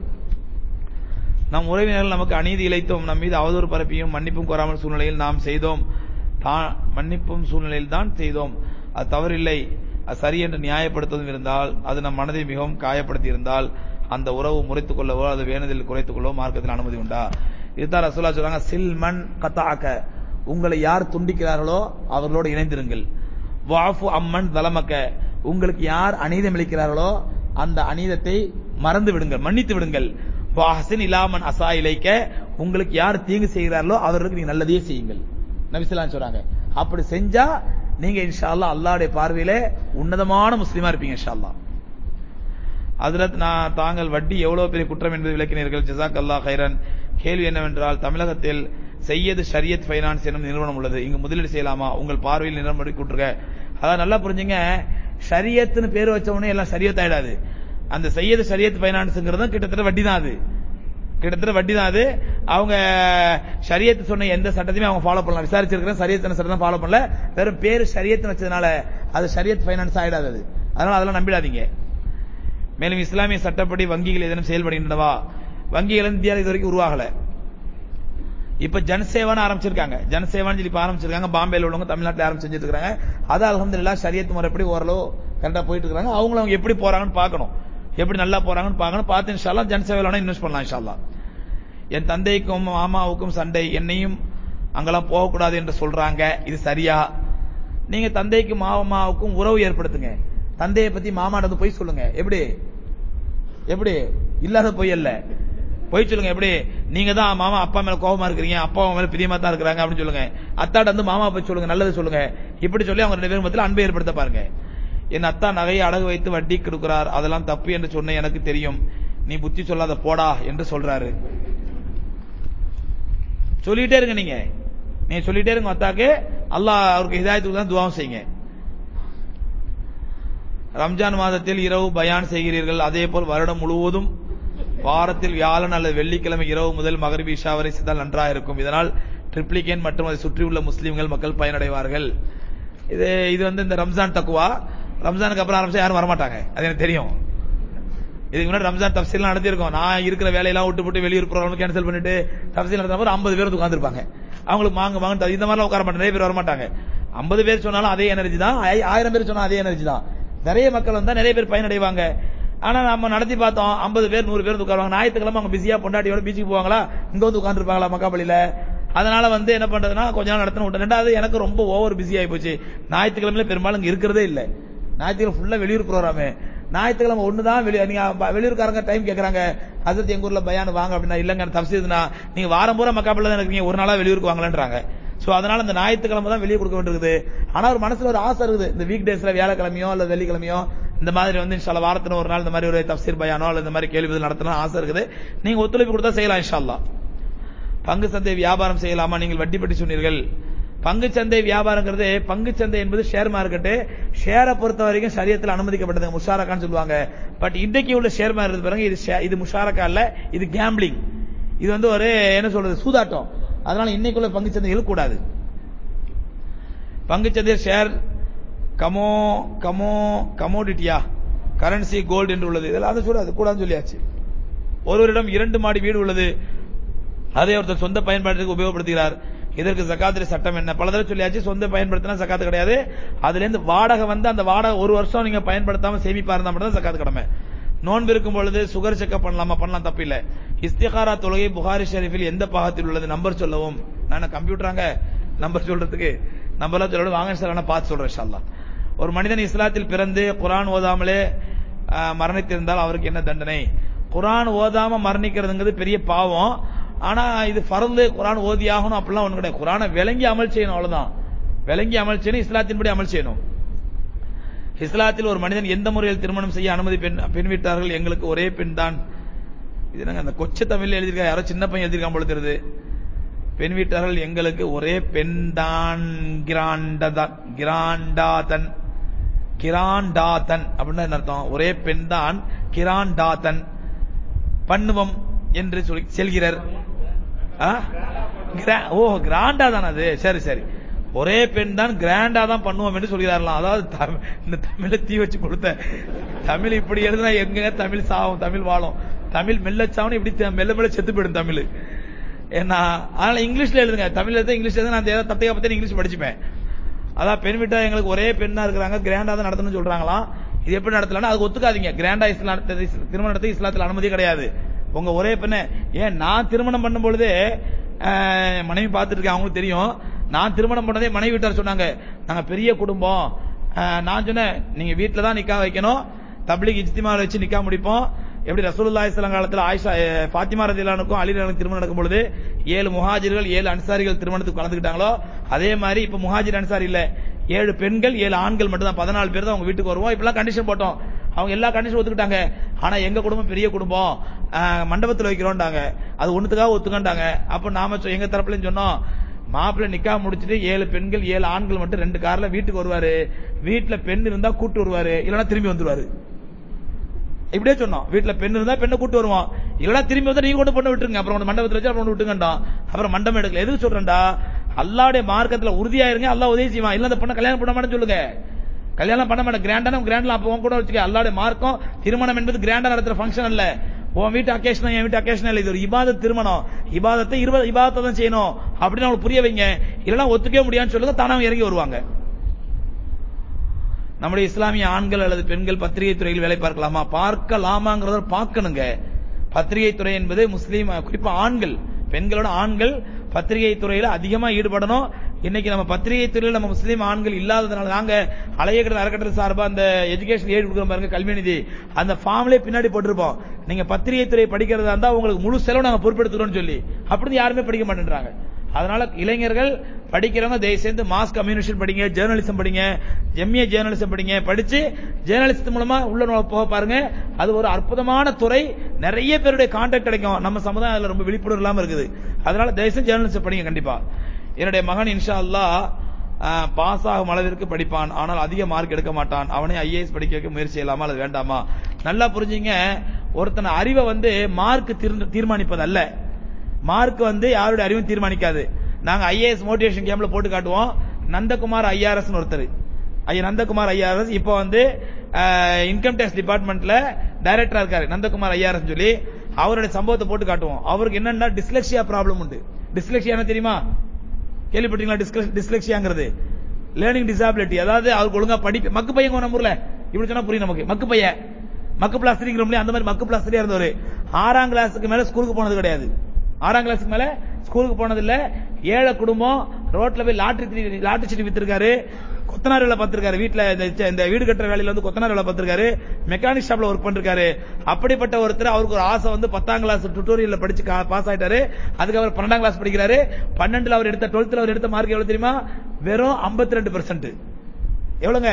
நம் உறவினர்கள் நமக்கு அநீதி இழைத்தோம் நம் மீது அவதூறு பரப்பியும் மன்னிப்பும் கோராமல் சூழ்நிலையில் நாம் செய்தோம் தான் மன்னிப்பும் சூழ்நிலையில் தான் செய்தோம் அது தவறில்லை அது சரி என்று நியாயப்படுத்துவதும் இருந்தால் அது நம் மனதை மிகவும் காயப்படுத்தி இருந்தால் அந்த உறவு முறைத்துக் கொள்ளவோ அது வேணுதல் குறைத்துக் கொள்ளவோ மார்க்கத்தில் அனுமதி உண்டா இதுதான் ரசூலா சொல்றாங்க சில்மன் கத்தாக்க உங்களை யார் துண்டிக்கிறார்களோ அவர்களோடு இணைந்திருங்கள் வாஃபு அம்மன் தலமக்க உங்களுக்கு யார் அநீதம் இழைக்கிறார்களோ அந்த அநீதத்தை மறந்து விடுங்கள் மன்னித்து விடுங்கள் வாஹசின் இலாமன் அசா இலைக்க உங்களுக்கு யார் தீங்கு செய்கிறார்களோ அவர்களுக்கு நீங்க நல்லதையே செய்யுங்கள் நபிசுல்லாம் சொல்றாங்க அப்படி செஞ்சா நீங்க இன்ஷா அல்லாஹ் அல்லாஹ்வுடைய பார்வையிலே உன்னதமான முஸ்லிமா இருப்பீங்க இன்ஷா அல்லாஹ் அதில் நான் தாங்கள் வட்டி எவ்வளவு பெரிய குற்றம் என்பதை விளக்கினீர்கள் ஜசாக் அல்லாஹ் ஹைரன் கேள்வி என்னவென்றால் தமிழகத்தில் செய்யது ஷரியத் ஃபைனான்ஸ் எனும் நிறுவனம் உள்ளது இங்கு முதலீடு செய்யலாமா உங்கள் பார்வையில் நிறுவனம் கூட்டுருக்க அதான் நல்லா புரிஞ்சுங்க ஷரியத்துன்னு பேர் வச்ச உடனே எல்லாம் ஷரியத் ஆயிடாது அந்த செய்யது ஷரியத் ஃபைனான்ஸ்ங்கிறது கிட்டத்தட்ட வட்டி தான் அது கிட்டத்தட்ட வட்டி தான் அது அவங்க ஷரியத்து சொன்ன எந்த சட்டத்தையுமே அவங்க ஃபாலோ பண்ணலாம் விசாரிச்சிருக்கிறேன் சரியத் சட்டம் தான் ஃபாலோ பண்ணல வெறும் பேரு ஷரியத் வச்சதுனால அது ஷரியத் ஃபைனான்ஸ் ஆயிடாது அது அதனால அதெல்லாம் நம்பிடாதீங்க மேலும் இஸ்லாமிய சட்டப்படி வங்கிகள் ஏதேனும் செயல்படுகின்றனவா வங்கிகள் இந்தியாவில் இது வரைக்கும் உருவாகல இப்ப ஜனசேவான்னு ஆரம்பிச்சிருக்காங்க ஜனசேவான்னு சொல்லி இப்ப ஆரம்பிச்சிருக்காங்க பாம்பேல உள்ளவங்க தமிழ்நாட்டில் ஆரம்பிச்சு செஞ்சுட்டு இருக்காங்க அது அலமதுல்லா ஷரியத் முறைப்படி ஓரளவு கரெக்டா போயிட்டு இருக்காங்க அவங்களும் அவங்க எப்படி போறாங்கன்னு பார்க்கணும் எப்படி நல்லா போறாங்கன்னு பார்க்கணும் பார்த்து இன்ஷால்லா ஜனசேவையில இன்வெஸ்ட் பண்ணலாம் இன்ஷால்லா என் தந்தைக்கும் மாமாவுக்கும் சண்டை என்னையும் அங்கெல்லாம் போகக்கூடாது என்று சொல்றாங்க இது சரியா நீங்க தந்தைக்கும் மாமாவுக்கும் உறவு ஏற்படுத்துங்க தந்தையை பத்தி மாமாட்ட வந்து போய் சொல்லுங்க எப்படி எப்படி இல்லாத பொய் அல்ல பொய் சொல்லுங்க எப்படி நீங்க தான் மாமா அப்பா மேல கோபமா இருக்கிறீங்க அப்பா மேல பிரியமா தான் இருக்கிறாங்க அப்படின்னு சொல்லுங்க அத்தாட்ட வந்து மாமா போய் சொல்லுங்க நல்லது சொல்லுங்க இப்படி சொல்லி அவங்க ரெண்டு பேரும் மத்தியில் அன்பை ஏற்படுத்த பாருங்க என் அத்தா நகையை அடகு வைத்து வட்டி கொடுக்கிறார் அதெல்லாம் தப்பு என்று சொன்ன எனக்கு தெரியும் நீ புத்தி சொல்லாத போடா என்று சொல்றாரு சொல்லிட்டே இருங்க நீங்க நீங்க சொல்லிட்டே இருங்க அத்தாக்கு அல்லாஹ் அவருக்கு ஹிதாயத்துக்கு தான் துவாவும் செய்யுங்க ரம்ஜான் மாதத்தில் இரவு பயான் செய்கிறீர்கள் அதே போல் வருடம் முழுவதும் வாரத்தில் வியாழன் அல்லது வெள்ளிக்கிழமை இரவு முதல் மகரிபி இஷா வரை செய்தால் நன்றாக இருக்கும் இதனால் ட்ரிப்ளிகேன் மற்றும் அதை சுற்றியுள்ள முஸ்லீம்கள் மக்கள் பயனடைவார்கள் இது இது வந்து இந்த ரம்ஜான் தக்குவா ரம்ஜானுக்கு அப்புறம் ஆரம்பிச்சா யாரும் வரமாட்டாங்க அது எனக்கு தெரியும் இதுக்கு முன்னாடி ரம்ஜான் தப்சீல் நடத்திருக்கோம் நான் இருக்கிற வேலையெல்லாம் விட்டு போட்டு வெளியூர் ப்ரோக்ராம் கேன்சல் பண்ணிட்டு தப்சீல் நடத்தின ஐம்பது பேர் உட்காந்துருப்பாங்க அவங்களுக்கு மாங்க மாங்க இந்த மாதிரிலாம் உட்கார மாட்டாங்க நிறைய பேர் வர மாட்டாங்க ஐம்பது பேர் சொன்னாலும் அதே எனர்ஜி தான் ஆயிரம் பேர் சொன்னாலும் அதே எனர்ஜி தான் நிறைய மக்கள் வந்தா நிறைய பேர் பயனடைவாங்க ஆனா நம்ம நடத்தி பார்த்தோம் ஐம்பது பேர் நூறு பேர் உட்காருவாங்க ஞாயிற்றுக்கிழமை அவங்க பிஸியா பொண்டாட்டியோட பீச்சுக்கு போவாங்களா இங்க வந்து உட்காந்துருப்பாங்களா மக்காப்பள்ளியில அதனால வந்து என்ன பண்றதுன்னா கொஞ்ச நாள் நடத்தணும் விட்டு ரெண்டாவது எனக்கு ரொம்ப ஓவர் பிஸி ஆகி போச்சு ஞாயிற்றுக்கிழமையில பெரும்பாலும் இங்க இருக்கிறதே இல்லை ஞாயிற்றுக்கிழமை ஃபுல்லா வெளியூர் ப்ரோக்ராமு ஞாயிற்றுக்கிழமை ஒண்ணுதான் வெளியே நீங்க வெளியூர்காரங்க டைம் கேட்கறாங்க அது எங்க ஊர்ல பயான் வாங்க அப்படின்னா இல்லங்க தப்சீதுனா நீங்க வாரம் பூரா மக்காப்பள்ளில தான் இருக்கீங்க ஒரு நாளா வெளியூருக்கு வாங்கலன்றாங்க சோ அதனால இந்த ஞாயிற்றுக்கிழமை தான் வெளியே கொடுக்க வேண்டியிருக்குது ஆனா ஒரு மனசுல ஒரு ஆசை இருக்குது இந்த வீக் டேஸ்ல வியாழக்கிழமையோ அல்ல வெள்ளிக்கிழமையோ இந்த மாதிரி வந்து இன்ஷால்லா வாரத்துல ஒரு நாள் இந்த மாதிரி ஒரு தப்சீர் பயானோ அல்ல இந்த மாதிரி கேள்வி பதில் நடத்தணும் ஆசை இருக்குது நீங்க ஒத்துழைப்பு கொடுத்தா செய்யலாம் இன்ஷால்லா பங்கு சந்தை வியாபாரம் செய்யலாமா நீங்கள் வட்டி பற்றி சொன்னீர்கள் பங்கு சந்தை வியாபாரங்கிறது பங்கு சந்தை என்பது ஷேர் மார்க்கெட்டு ஷேரை பொறுத்த வரைக்கும் சரியத்தில் அனுமதிக்கப்பட்டது முஷாரக்கான்னு சொல்லுவாங்க பட் இன்றைக்கு உள்ள ஷேர் மார்க்கெட் பாருங்க இது இது முஷாரக்கா இல்ல இது கேம்பிளிங் இது வந்து ஒரு என்ன சொல்றது சூதாட்டம் அதனால இன்னைக்குள்ள பங்கு சந்தைகள் கூடாது பங்கு சந்தை ஷேர் கமோ கமோ கமோடிட்டியா கரன்சி கோல்டு என்று உள்ளது இதெல்லாம் அதை கூடாது கூடாதுன்னு சொல்லியாச்சு ஒருவரிடம் இரண்டு மாடி வீடு உள்ளது அதை ஒருத்தர் சொந்த பயன்பாட்டுக்கு உபயோகப்படுத்துகிறார் இதற்கு சக்காத்திரி சட்டம் என்ன பல தடவை சொல்லியாச்சு சொந்த பயன்படுத்தினா சக்காத்து கிடையாது அதுல இருந்து வாடகை வந்து அந்த வாடகை ஒரு வருஷம் நீங்க பயன்படுத்தாம சேமிப்பா இருந்தா மட்டும் தான் சக்காத்து கடமை நோன்பு இருக்கும் பொழுது சுகர் செக்அப் பண்ணலாமா பண்ணலாம் தப்பில்லை இஸ்திகாரா தொழுகை புகாரி ஷெரீஃபில் எந்த பாகத்தில் உள்ளது நம்பர் சொல்லவும் நான் கம்ப்யூட்டராங்க நம்பர் சொல்றதுக்கு நம்பர்லாம் சொல்லணும் வாங்க சார் வேணா பார்த்து சொல்றேன் ஷால்லா ஒரு மனிதன் இஸ்லாத்தில் பிறந்து குரான் ஓதாமலே மரணித்திருந்தால் அவருக்கு என்ன தண்டனை குரான் ஓதாம மரணிக்கிறதுங்கிறது பெரிய பாவம் ஆனா இது பரந்து குரான் ஓதி ஆகணும் அப்படிலாம் ஒண்ணு கிடையாது குரானை விளங்கி அமல் செய்யணும் அவ்வளவுதான் விளங்கி அமல் செய்யணும் இஸ்லாத்தின்படி அமல் செய்யணும் இஸ்லாத்தில் ஒரு மனிதன் எந்த முறையில் திருமணம் செய்ய அனுமதி பெண் பெண் விட்டார்கள் எங்களுக்கு ஒரே பெண் தான் இது என்னங்க அந்த கொச்ச தமிழ்ல எழுதியிருக்கா யாரோ சின்ன பையன் எழுதியிருக்கான் போல தெரியுது பெண் வீட்டார்கள் எங்களுக்கு ஒரே பெண் தான் கிராண்டதான் கிராண்டாதன் கிராண்டாதன் அப்படின்னு என்ன அர்த்தம் ஒரே பெண் தான் கிராண்டாதன் பண்ணுவம் என்று சொல்லி செல்கிறார் ஆ? கிரா- ஓ கிராண்டா தானே அது சரி சரி ஒரே பெண் தான் கிராண்டா தான் பண்ணுவோம் என்று சொல்கிறார்களாம் அதாவது தமிழ் இந்த தமிழை தீ வச்சு கொடுத்த தமிழ் இப்படி எழுதுனா எங்க தமிழ் சாவும் தமிழ் வாழும் தமிழ் மெல்ல சாவும் இப்படி த- மெல்ல மெல்ல செத்து போயிடும் தமிழ் ஏன்னா அதனால இங்கிலீஷ்ல எழுதுங்க தமிழ் எழுத இங்கிலீஷ் எழுத நான் ஏதாவது தத்தையா பத்தி இங்கிலீஷ் படிச்சுப்பேன் அதான் பெண் வீட்டா எங்களுக்கு ஒரே பெண் தான் இருக்கிறாங்க கிராண்டா தான் நடத்தணும்னு சொல்றாங்களாம் இது எப்படி நடத்தலாம் அதுக்கு ஒத்துக்காதீங்க கிராண்டா இஸ்லாம் நடத்தது இஸ்- திருமணம் நடத்த இஸ்லாத்துல அனுமதி கிடையாது உங்க ஒரே பெண்ணு ஏன் நான் திருமணம் பண்ணும் பொழுது அஹ், மனைவி பார்த்துட்டு இருக்கேன் அவங்களுக்கு தெரியும் நான் திருமணம் பண்ணதே மனைவி வீட்டார் சொன்னாங்க நாங்க பெரிய குடும்பம் அஹ், நான் சொன்னேன் நீங்க வீட்டுல தான் நிக்கா வைக்கணும் தப்லீக் இஜ்திமாவில் வச்சு நிக்கா முடிப்போம் எப்படி ரசூலுல்லாஹி ஸல்லல்லாஹு காலத்துல ஆயிஷா அஹ், ஃபாத்திமா ரலியல்லாஹுக்கும் அலி ரலியல்லாஹு திருமணம் நடக்கும் பொழுது ஏழு முஹாஜிர்கள் ஏழு அன்சாரிகள் திருமணத்துக்கு கலந்துக்கிட்டாங்களோ அதே மாதிரி இப்ப முஹாஜிர் அன்சாரி இல்ல ஏழு பெண்கள் ஏழு ஆண்கள் மட்டும் தான் பதினாலு பேர் தான் அவங்க வீட்டுக்கு வருவோம் இப்பெல்லாம் கண்டிஷன் போட்டோம் அவங்க எல்லா கண்டிஷன் ஒத்துக்கிட்டாங்க ஆனா எங்க குடும்பம் பெரிய குடும்பம் அஹ், மண்டபத்துல வைக்கிறோம்டாங்க அது ஒண்ணுத்துக்காக ஒத்துக்கண்டாங்க அப்ப நாம சொ- எங்க தரப்புலயும் சொன்னோம் மாப்பிள்ளை நிக்கா முடிச்சிட்டு ஏழு பெண்கள் ஏழு ஆண்கள் மட்டும் ரெண்டு கார்ல வீட்டுக்கு வருவாரு வீட்டுல பெண் இருந்தா கூட்டு வருவாரு இல்லைன்னா திரும்பி வந்துருவாரு இப்படியே சொன்னோம் வீட்டுல பெண் இருந்தா பெண்ணை கூட்டு வருவோம் இல்லனா திரும்பி வந்து நீங்க கொண்டு பொண்ணு விட்டுருங்க அப்புறம் கொண்டு மண்டபத்துல வச்சு அப்புறம் கொண்டு விட்டுங்கண்டோம் அப்புறம் மண்டபம் எடுக்கல எதுக்கு சொல்றேன்டா அல்லாவுடைய மார்க்கத்துல உறுதியா இருங்க அல்லாஹ் உதவி செய்வான் இல்ல அந்த பொண்ணை கல்யாணம் பண்ண மாட்டேன்னு சொல்லுங்க கல்யாணம் பண்ண மாட்டேன் கிராண்டான கிராண்ட்ல அப்போ உன் கூட வச்சுக்க அல்லாவுடைய மார்க்கம் திருமணம் என்பது கிராண்டா நடத்துற ஃபங்க்ஷன் அல்ல உன் வீட்டு அக்கேஷன் என் வீட்டு அக்கேஷன் இல்ல இது ஒரு இபாதத் திருமணம் இபாதத்தை இருபது இபாதத்தை தான் செய்யணும் அப்படின்னு அவங்களுக்கு புரிய வைங்க இல்லனா ஒத்துக்கவே முடியாதுன்னு சொல்லுங்க தானா இறங்கி வருவாங்க நம்முடைய இஸ்லாமிய ஆண்கள் அல்லது பெண்கள் பத்திரிகை துறையில் வேலை பார்க்கலாமா பார்க்கலாமாங்கிறத பார்க்கணுங்க பத்திரிகை துறை என்பது முஸ்லீம் குறிப்பா ஆண்கள் பெண்களோட ஆண்கள் பத்திரிகை துறையில அதிகமா ஈடுபடணும் இன்னைக்கு நம்ம பத்திரிகை துறையில் நம்ம முஸ்லீம் ஆண்கள் இல்லாததுனால நாங்க அலையக்கடல் அறக்கட்டளை சார்பா அந்த எஜுகேஷன் ஏடு கொடுக்குறோம் பாருங்க கல்வி நிதி அந்த ஃபார்ம்லயே பின்னாடி போட்டிருப்போம் நீங்க பத்திரிகை துறை படிக்கிறதா இருந்தா உங்களுக்கு முழு செலவு நாங்க பொறுப்பெடுத்துக்கிறோம்னு சொல்லி அப்படி யாருமே படிக்க மாட்டேன்றாங்க அதனால இளைஞர்கள் படிக்கிறவங்க தயவு செய்து மாஸ் கம்யூனிகேஷன் படிங்க ஜேர்னலிசம் படிங்க எம்ஏ ஜேர்னலிசம் படிங்க படிச்சு ஜேர்னலிசம் மூலமா உள்ள நுழ போக பாருங்க அது ஒரு அற்புதமான துறை நிறைய பேருடைய கான்டாக்ட் கிடைக்கும் நம்ம சமுதாயம் அதுல ரொம்ப விழிப்புணர்வு இல்லாம இருக்குது அதனால தயவு செய்து ஜேர்னலிசம் படிங்க கண்டிப்பா என்னுடைய மகன் இன்ஷா அல்லாஹ் பாஸ் ஆகும் அளவிற்கு படிப்பான் ஆனால் அதிக மார்க் எடுக்க மாட்டான் அவனை ஐஏஎஸ் படிக்க வைக்க முயற்சி செய்யலாமா அல்லது வேண்டாமா நல்லா புரிஞ்சுங்க ஒருத்தன அறிவை வந்து மார்க் தீர்மானிப்பது அல்ல மார்க் வந்து யாருடைய அறிவும் தீர்மானிக்காது நாங்க ஐஏஎஸ் மோட்டிவேஷன் கேம்ப்ல போட்டு காட்டுவோம் நந்தகுமார் ஐஆர்எஸ் ஒருத்தர் ஐயா நந்தகுமார் ஐஆர்எஸ் இப்போ வந்து இன்கம் டேக்ஸ் டிபார்ட்மெண்ட்ல டைரக்டரா இருக்காரு நந்தகுமார் ஐஆர்எஸ் சொல்லி அவருடைய சம்பவத்தை போட்டு காட்டுவோம் அவருக்கு என்னன்னா டிஸ்லெக்சியா ப்ராப்ளம் உண்டு டிஸ்லெக்சியா என்ன தெரியுமா கேள்விப்பட்டீங்களா டிஸ்லெக்சியாங்கிறது லேர்னிங் டிசாபிலிட்டி அதாவது அவருக்கு ஒழுங்கா படிக்க மக்கு பையன் நம்ம ஊர்ல இப்படி சொன்னா புரியும் நமக்கு மக்கு பையன் மக்கு பிளாஸ்டிக் அந்த மாதிரி மக்கு பிளாஸ்டியா இருந்தவர் ஆறாம் கிளாஸுக்கு மேல ஸ்கூலுக்கு போனது கிடையாது ஆறாம் கிளாஸுக்கு மேல ஸ்கூலுக்கு போனது இல்ல ஏழை குடும்பம் ரோட்ல போய் லாட்டரி லாட்டரி சீட்டு வித்திருக்காரு கொத்தனார் வேலை பார்த்திருக்காரு வீட்டுல இந்த- இந்த வீடு கட்டுற வேலையில வந்து கொத்தனார் வேலை பார்த்திருக்காரு மெக்கானிக் ஷாப்ல ஒர்க் பண்ணிருக்காரு அப்படிப்பட்ட ஒருத்தர் அவருக்கு ஒரு ஆசை வந்து பத்தாம் கிளாஸ் டுட்டோரியல்ல படிச்சு பாஸ் ஆயிட்டாரு அதுக்கப்புறம் பன்னெண்டாம் கிளாஸ் படிக்கிறாரு பன்னெண்டுல அவர் எடுத்த டுவெல்த்ல அவர் எடுத்த மார்க் எவ்வளவு தெரியுமா வெறும் 52% ரெண்டு பெர்சென்ட் எவ்வளவுங்க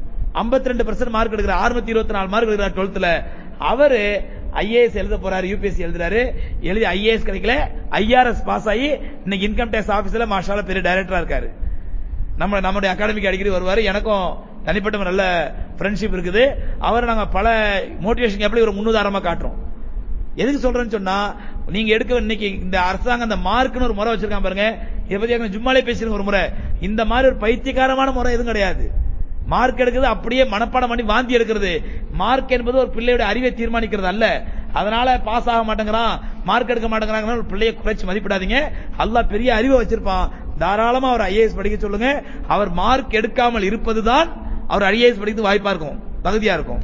52% ரெண்டு பெர்சென்ட் மார்க் எடுக்கிறார் அறுநூத்தி இருபத்தி நாலு மார்க் எடுக்கிறார் டுவெல்த்ல அவரு ஐஏஎஸ் எழுத போறாரு யூபிஎஸ்சி எழுதுறாரு எழுதி ஐஏஎஸ் கிடைக்கல ஐஆர்எஸ் பாஸ் ஆகி இன்னைக்கு இன்கம் டேக்ஸ் ஆபீஸ்ல மாஷால பெரிய டைரக்டரா இருக்காரு நம்ம நம்முடைய அகாடமிக்கு அடிக்கடி வருவாரு எனக்கும் தனிப்பட்ட ஒரு நல்ல ஃப்ரெண்ட்ஷிப் இருக்குது அவரை நாங்க பல மோட்டிவேஷன் எப்படி ஒரு முன்னுதாரணமா காட்டுறோம் எதுக்கு சொல்றேன்னு சொன்னா நீங்க எடுக்க இன்னைக்கு இந்த அரசாங்கம் அந்த மார்க்னு ஒரு முறை வச்சிருக்கான் பாருங்க இதை பத்தி எனக்கு ஜும்மாலே பேசிருங்க ஒரு முறை இந்த மாதிரி ஒரு பைத்தியக்காரமான முறை எதுவும் கிடையாது மார்க் எடுக்கிறது அப்படியே மனப்பாடம் பண்ணி வாந்தி எடுக்கிறது மார்க் என்பது ஒரு பிள்ளையோட அறிவை தீர்மானிக்கிறது அல்ல அதனால பாஸ் ஆக மாட்டேங்கிறான் மார்க் எடுக்க மாட்டேங்கிறாங்க ஒரு பிள்ளையை குறைச்சு மதிப்பிடாதீங்க அல்லாஹ் பெரிய அறிவை வச்சிருப்பான் தாராளமா அவர் ஐஏஎஸ் படிக்க சொல்லுங்க அவர் மார்க் எடுக்காமல் இருப்பதுதான் அவர் ஐஏஎஸ் படிக்கிறது வாய்ப்பா இருக்கும் தகுதியா இருக்கும்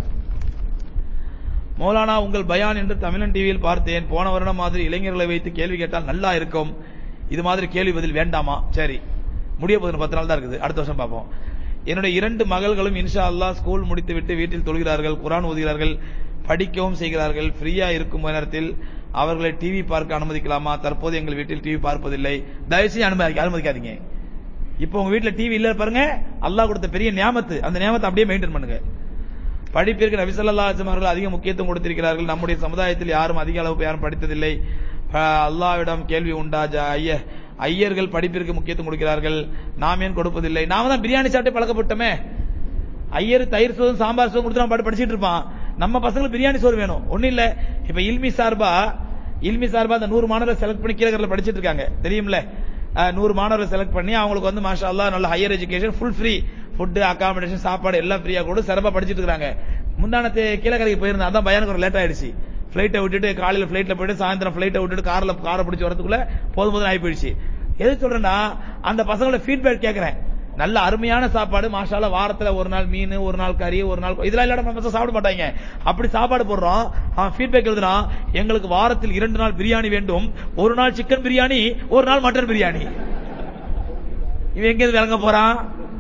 மௌலானா உங்கள் பயான் என்று தமிழன் டிவியில் பார்த்தேன் போன வருடம் மாதிரி இளைஞர்களை வைத்து கேள்வி கேட்டால் நல்லா இருக்கும் இது மாதிரி கேள்வி பதில் வேண்டாமா சரி முடிய போது பத்து நாள் தான் இருக்குது அடுத்த வருஷம் பார்ப்போம் என்னுடைய இரண்டு மகள்களும் இன்ஷா அல்லாஹ் ஸ்கூல் முடித்துவிட்டு வீட்டில் தொழுகிறார்கள் குரான் ஓதுகிறார்கள் படிக்கவும் செய்கிறார்கள் ஃப்ரீயா இருக்கும் நேரத்தில் அவர்களை டிவி பார்க்க அனுமதிக்கலாமா தற்போது எங்கள் வீட்டில் டிவி பார்ப்பதில்லை தயவுசெய்து அனுமதி அனுமதிக்காதீங்க இப்போ உங்க வீட்டுல டிவி இல்ல பாருங்க அல்லாஹ் கொடுத்த பெரிய நியாமத்து அந்த நியாமத்தை அப்படியே மெயின்டைன் பண்ணுங்க படிப்பிற்கு நபி ஸல்லல்லாஹு அலைஹி வஸல்லம் அவர்கள் அதிக முக்கியத்துவம் கொடுத்திருக்கிறார்கள் நம்முடைய சமுதாயத்தில் யாரும் அதிக அளவு யாரும் படித்ததில்லை அஹ் அல்லாஹ்விடம் கேள்வி உண்டா ஜ- ஐய ஐயர்கள் படிப்பிற்கு முக்கியத்துவம் கொடுக்கிறார்கள் நாம் ஏன் கொடுப்பதில்லை நாம தான் பிரியாணி சாப்பிட்டு பழக்கப்பட்டோமே ஐயர் தயிர் சோறும் சாம்பார் சோறும் கொடுத்து நம்ம பாட்டு படிச்சிட்டு இருப்பான் நம்ம பசங்களுக்கு பிரியாணி சோறு வேணும் ஒண்ணு இல்ல இப்ப இல்மி சார்பா இல்மி சார்பா அந்த நூறு மாணவரை செலக்ட் பண்ணி கீழே படிச்சிட்டு இருக்காங்க தெரியும்ல அஹ், நூறு மாணவரை செலக்ட் பண்ணி அவங்களுக்கு வந்து மாஷா அல்லாஹ் நல்ல higher education full free food accommodation சாப்பாடு எல்லாம் ஃப்ரீயா கூட சிறப்பா படிச்சிட்டு இருக்காங்க முந்தானத்து கீழக்கரைக்கு போயிருந்தேன் அதான் பயானுக்கு ஒரு லேட் ஆயிடுச்சு ஃபிளைட்டை விட்டுட்டு காலையில ஃபிளைட்ல போயிட்டு சாயந்தரம் ஃபிளைட்டை விட்டுட்டு கார்ல காரை பிடிச்சி வரதுக்குள்ள போதும் போதும் ஆகி போயிடுச்சு எது சொல்றேன்னா அந்த பசங்களோட ஃபீட்பேக் கேட்கறேன் நல்ல அருமையான சாப்பாடு மாஷால வாரத்துல ஒரு நாள் மீன் ஒரு நாள் கறி ஒரு நாள் இதெல்லாம் இல்லாம நம்ம பசங்க சாப்பிட மாட்டாங்க அப்படி சாப்பாடு போடுறோம் அவன் ஃபீட்பேக் எழுதுறான் எங்களுக்கு வாரத்தில் இரண்டு நாள் பிரியாணி வேண்டும் ஒரு நாள் சிக்கன் பிரியாணி ஒரு நாள் மட்டன் பிரியாணி இவன் எங்க இருந்து விளங்க போறான்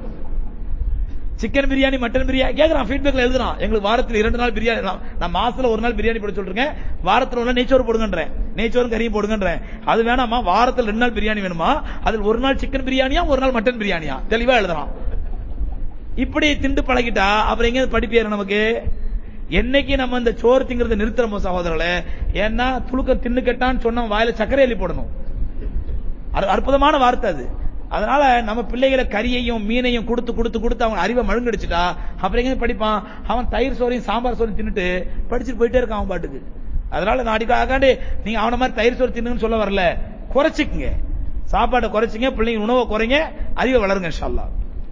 சிக்கன் பிரியாணி மட்டன் பிரியாணி கேக்குறான் ஃபீட்பேக்ல எழுதுறான் எங்களுக்கு வாரத்தில் இரண்டு நாள் பிரியாணி நான் நான் மாசத்துல ஒரு நாள் பிரியாணி போட சொல்றேன் வாரத்துல ஒரு நாள் நெய்ச்சோறு போடுங்கன்றேன் நெய்ச்சோறும் கறியும் போடுங்கன்றேன் அது வேணாமா வாரத்தில் ரெண்டு நாள் பிரியாணி வேணுமா அதில் ஒரு நாள் சிக்கன் பிரியாணியா ஒரு நாள் மட்டன் பிரியாணியா தெளிவா எழுதுறான் இப்படி திண்டு பழகிட்டா அப்புறம் எங்க படிப்பேற நமக்கு என்னைக்கு நம்ம இந்த சோறு திங்கிறத நிறுத்துறோமோ சகோதரர்களே ஏன்னா துளுக்க தின்னு கெட்டான்னு சொன்ன வாயில சர்க்கரை அள்ளி போடணும் அற்ப- அற்புதமான வார்த்தை அது அதனால நம்ம பிள்ளைகளை கறியையும் மீனையும் கொடுத்து கொடுத்து கொடுத்து அவன் அறிவை மழுங்கடிச்சிட்டா அப்புறம் எங்க படிப்பான் அவன் தயிர் சோறையும் சாம்பார் சோறையும் தின்னுட்டு படிச்சுட்டு போயிட்டே இருக்கான் அவன் பாட்டுக்கு அதனால நான் அடிக்காண்டி நீங்க அவன மாதிரி தயிர் சோறு தின்னுன்னு சொல்ல வரல குறைச்சிக்குங்க சாப்பாட்டை குறைச்சிங்க பிள்ளைங்க உணவை குறைங்க அறிவை வளருங்க இன்ஷா அல்லாஹ்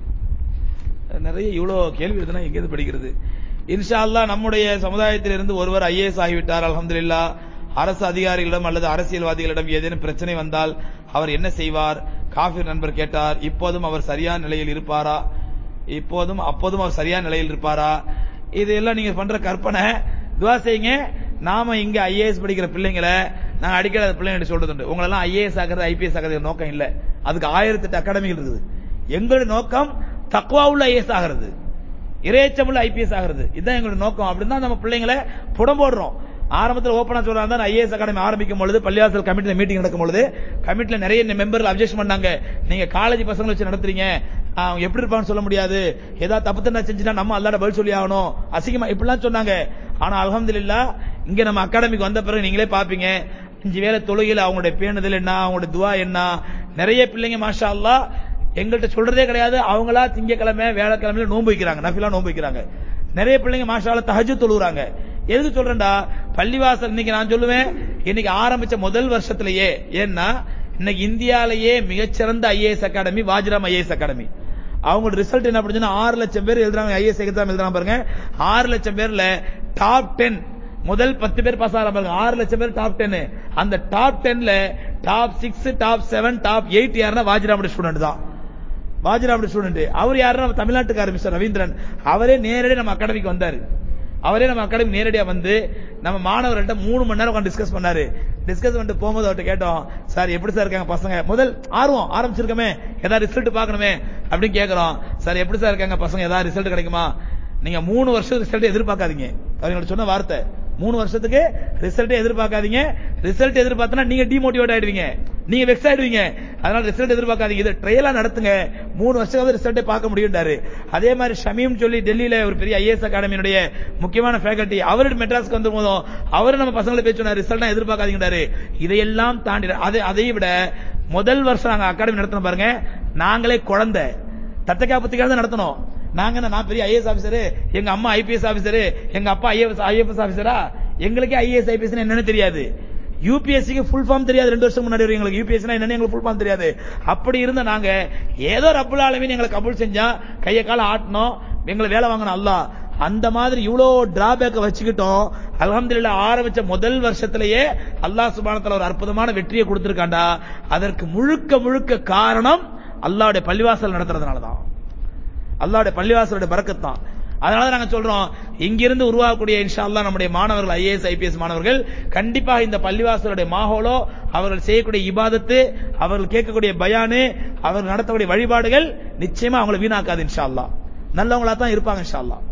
நிறைய இவ்வளவு கேள்வி இருக்குன்னா எங்கேருந்து படிக்கிறது இன்ஷா அல்லாஹ் நம்முடைய சமுதாயத்திலிருந்து ஒருவர் ஐஏஎஸ் ஆகிவிட்டார் அல்ஹம்துலில்லாஹ் அரசு அதிகாரிகளிடம் அல்லது அரசியல்வாதிகளிடம் ஏதேனும் பிரச்சனை வந்தால் அவர் என்ன செய்வார் காஃபிர் நண்பர் கேட்டார் இப்போதும் அவர் சரியான நிலையில் இருப்பாரா இப்போதும் அப்போதும் அவர் சரியான நிலையில் இருப்பாரா இதெல்லாம் நீங்க பண்ற கற்பனை துவா செய்யுங்க நாம இங்க ஐஏஎஸ் படிக்கிற பிள்ளைங்களை நான் அடிக்கடி அந்த பிள்ளைங்க சொல்றது உண்டு உங்களெல்லாம் ஐஏஎஸ் ஆகிறது ஐபிஎஸ் ஆகிறது நோக்கம் இல்ல அதுக்கு ஆயிரத்தெட்டு அகாடமிகள் இருக்குது எங்களுடைய நோக்கம் தக்குவா உள்ள ஐஏஎஸ் ஆகிறது இறையச்சமுள்ள ஐபிஎஸ் ஆகிறது இதுதான் எங்களுடைய நோக்கம் அப்படின்னு தான் நம்ம பிள்ளைங்களை புடம் போடுறோம் ஆரம்பத்தில் ஓப்பனா சொல்றாங்க தான் ஐஏஎஸ் அகாடமி ஆரம்பிக்கும் பொழுது பள்ளிவாசல் கமிட்டில மீட்டிங் நடக்கும் பொழுது கமிட்டில நிறைய மெம்பர்கள் அப்ஜெக்ஷன் பண்ணாங்க நீங்க காலேஜ் பசங்களை வச்சு நடத்துறீங்க அவங்க எப்படி இருப்பான்னு சொல்ல முடியாது ஏதாவது தப்பு தண்டா செஞ்சுட்டா நம்ம அல்லாட பதில் சொல்லி ஆகணும் அசிங்கமா இப்படிலாம் சொன்னாங்க ஆனா அல்ஹம்துலில்லாஹ் இங்க நம்ம அகாடமிக்கு வந்த பிறகு நீங்களே பாப்பீங்க அஞ்சு வேளை தொழுகையில அவங்களுடைய பேணுதல் என்ன அவங்களுடைய துவா என்ன நிறைய பிள்ளைங்க மாஷா அல்லாஹ் எங்கள்கிட்ட சொல்றதே கிடையாது அவங்களா திங்கக்கிழமை வேலைக்கிழமையில நோன்பு வைக்கிறாங்க நஃபிலா நோன்பு வைக்கிறாங்க நிறைய பிள்ளைங்க மாஷால தஹஜ்ஜு தொழுகிறாங்க எதுக்கு சொல்றேன்டா பள்ளிவாசல் இன்னைக்கு நான் சொல்லுவேன் இன்னைக்கு ஆரம்பிச்ச முதல் வருஷத்திலேயே ஏன்னா இன்னைக்கு இந்தியாலேயே மிகச்சிறந்த IAS academy Vajiram IAS academy அவங்களோட ரிசல்ட் என்ன பண்ணுச்சுன்னா ஆறு லட்சம் பேர் எழுதுறாங்க ஐஏஎஸ் எக்ஸாம் எழுதுறாங்க பாருங்க ஆறு லட்சம் பேர்ல டாப் டென் முதல் பத்து பேர் பாஸ் ஆகிறாங்க பாருங்க ஆறு லட்சம் பேர் டாப் டென் அந்த டாப் டென்ல top six top seven top eight யாருன்னா வாஜ்ராமோட ஸ்டூடெண்ட் தான் வாஜ்ராமோட ஸ்டூடெண்ட் அவர் யாருன்னா நம்ம தமிழ்நாட்டுக்காரர் மிஸ்டர் ரவீந்திரன் அவரே நேரடி நம்ம அகாடமிக்கு வந்தாரு அவரே நம்ம அகாடமி நேரடியா வந்து நம்ம மாணவர்கள்ட்ட மூணு மணி நேரம் உட்கார்ந்து டிஸ்கஸ் பண்ணாரு டிஸ்கஸ் பண்ணிட்டு போகும்போது அவர்கிட்ட கேட்டோம் சார் எப்படி சார் இருக்காங்க பசங்க முதல் ஆர்வம் ஆரம்பிச்சிருக்கமே ஏதாவது ரிசல்ட் பார்க்கணுமே அப்படின்னு கேக்குறோம் சார் எப்படி சார் இருக்காங்க பசங்க ஏதாவது ரிசல்ட் கிடைக்குமா நீங்க மூணு வருஷம் ரிசல்ட் எதிர்பார்க்காதீங்க அவங்களோட சொன்ன வார்த்தை மூணு வருஷத்துக்கு ரிசல்ட் எதிர்பார்க்காதீங்க ரிசல்ட் எதிர்பார்த்தனா நீங்க டிமோட்டிவேட் ஆயிடுவீங்க நீங்க வெக்ஸ் ஆயிடுவீங்க அதனால ரிசல்ட் எதிர்பார்க்காதீங்க இது ட்ரையலா நடத்துங்க மூணு வருஷம் ரிசல்ட்டை பார்க்க முடியும்டாரு அதே மாதிரி ஷமீம் சொல்லி டெல்லியில ஒரு பெரிய ஐஏஎஸ் அகாடமியுடைய முக்கியமான ஃபேக்கல்டி அவரு மெட்ராஸ்க்கு வந்து போதும் அவரு நம்ம பசங்களை பேச்சு சொன்னார் ரிசல்ட் எதிர்பார்க்காதீங்கடாரு இதையெல்லாம் தாண்டி அதை அதை விட முதல் வருஷம் நாங்க அகாடமி நடத்தணும் பாருங்க நாங்களே குழந்தை தத்தக்கா புத்திக்காக நடத்தணும் நாங்க என்ன, நான் பெரிய ஐஏஎஸ் ஆபீசரு எங்க அம்மா ஐபிஎஸ் ஆபீசரு எங்க அப்பா ஐஏஎஸ் ஐஎஃப்எஸ் ஆபீசரா எங்களுக்கே ஐஏஎஸ் ஐபிஎஸ் என்னன்னு தெரியாது யூபிஎஸ்சிக்கு ஃபுல் ஃபார்ம் தெரியாது ரெண்டு வருஷம் முன்னாடி வரைக்கும் எங்களுக்கு யூபிஎஸ்சி என்னன்னு எங்களுக்கு ஃபுல் ஃபார்ம் தெரியாது அப்படி இருந்த நாங்க ஏதோ ரப்புல் ஆலமீன் எங்களை கபூல் செஞ்சா கைய கால ஆட்டணும் எங்களை வேலை வாங்கணும் அல்லாஹ் அந்த மாதிரி இவ்வளோ டிராபேக்க வச்சுக்கிட்டோம் அல்ஹம்துலில்லாஹ் ஆரம்பிச்ச முதல் வருஷத்திலேயே அல்லாஹ் சுபானத்துல ஒரு அற்புதமான வெற்றியை கொடுத்திருக்காண்டா அதற்கு முழுக்க முழுக்க காரணம் அல்லாஹ்வுடைய பள்ளிவாசல் நடத்துறதுனால தான் அல்லாஹ்வுடைய பள்ளிவாசலுடைய பரக்கத் தான் அதனால நாங்க சொல்றோம் இங்கிருந்து உருவாகக்கூடிய இன்ஷா அல்லாஹ் நம்முடைய மாணவர்கள் ஐஏஎஸ் ஐபிஎஸ் மாணவர்கள் கண்டிப்பாக இந்த பள்ளிவாசலுடைய மாஹோலோ அவர்கள் செய்யக்கூடிய இபாதத்து அவர்கள் கேட்கக்கூடிய பயானு அவர்கள் நடத்தக்கூடிய வழிபாடுகள் நிச்சயமா அவங்களை வீணாக்காது இன்ஷா அல்லாஹ் நல்லவங்களா தான் இருப்பாங்க இன்ஷா அல்லாஹ்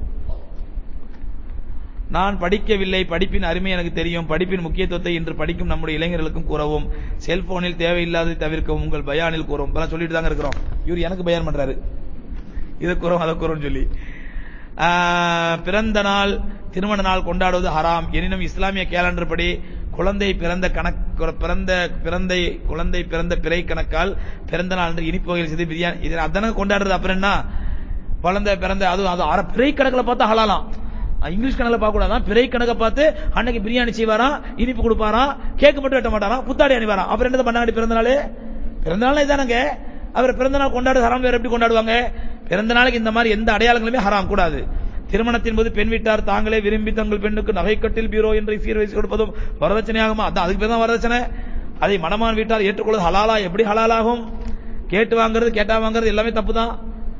நான் படிக்கவில்லை படிப்பின் அருமை எனக்கு தெரியும் படிப்பின் முக்கியத்துவத்தை இன்று படிக்கும் நம்முடைய இளைஞர்களுக்கும் கூறவும் செல்போனில் தேவையில்லாததை தவிர்க்கவும் உங்கள் பயானில் கூறவும் இப்ப சொல்லிட்டு தாங்க இருக்கிறோம் இவர் எனக்கு பயான் பண்றாரு இதை கூறவும் அதை கூறவும் சொல்லி ஆஹ், பிறந்த நாள் திருமண நாள் கொண்டாடுவது ஹராம் எனினும் இஸ்லாமிய கேலண்டர் படி குழந்தை பிறந்த கணக்கு பிறந்த பிறந்தை குழந்தை பிறந்த பிறை கணக்கால் பிறந்த நாள் என்று இனிப்பு வகையில் செய்து பிரியாணி இதை அதானே கொண்டாடுறது அப்புறம் என்ன குழந்தை பிறந்த அதுவும் அது அரை பிறை கணக்கில் பார்த்தா ஹலாலாம் அஹ் இங்கிலீஷ் கணக்கில் பார்க்க கூடாதான் பிறை கணக்கை பார்த்து அன்னைக்கு பிரியாணி செய்வாராம் இனிப்பு கொடுப்பாராம் கேக் மட்டும் வெட்ட மாட்டாராம் புத்தாடி அணிவாராம் அப்புறம் என்னது பண்ணாடி பிறந்த நாள் பிறந்த நாள் இதானங்க அவர் பிறந்த நாள் கொண்டாடு ஹராம் வேற எப்படி கொண்டாடுவாங்க பிறந்த நாளுக்கு இந்த மாதிரி எந்த அடையாளங்களுமே ஹராம் கூடாது திருமணத்தின் போது பெண் வீட்டார் தாங்களே விரும்பி தங்கள் பெண்ணுக்கு நகைக்கட்டில் பீரோ என்று சீர் வைத்து கொடுப்பதும் வரதட்சணையாகுமா அதான் அதுக்கு பேர் தான் வரதட்சணை அதை மணமான் வீட்டார் ஏற்றுக்கொள்வது ஹலாலா எப்படி ஹலாலாகும் கேட்டு வாங்குறது கேட்டா வாங்குறது எல்லாமே தப்பு தான்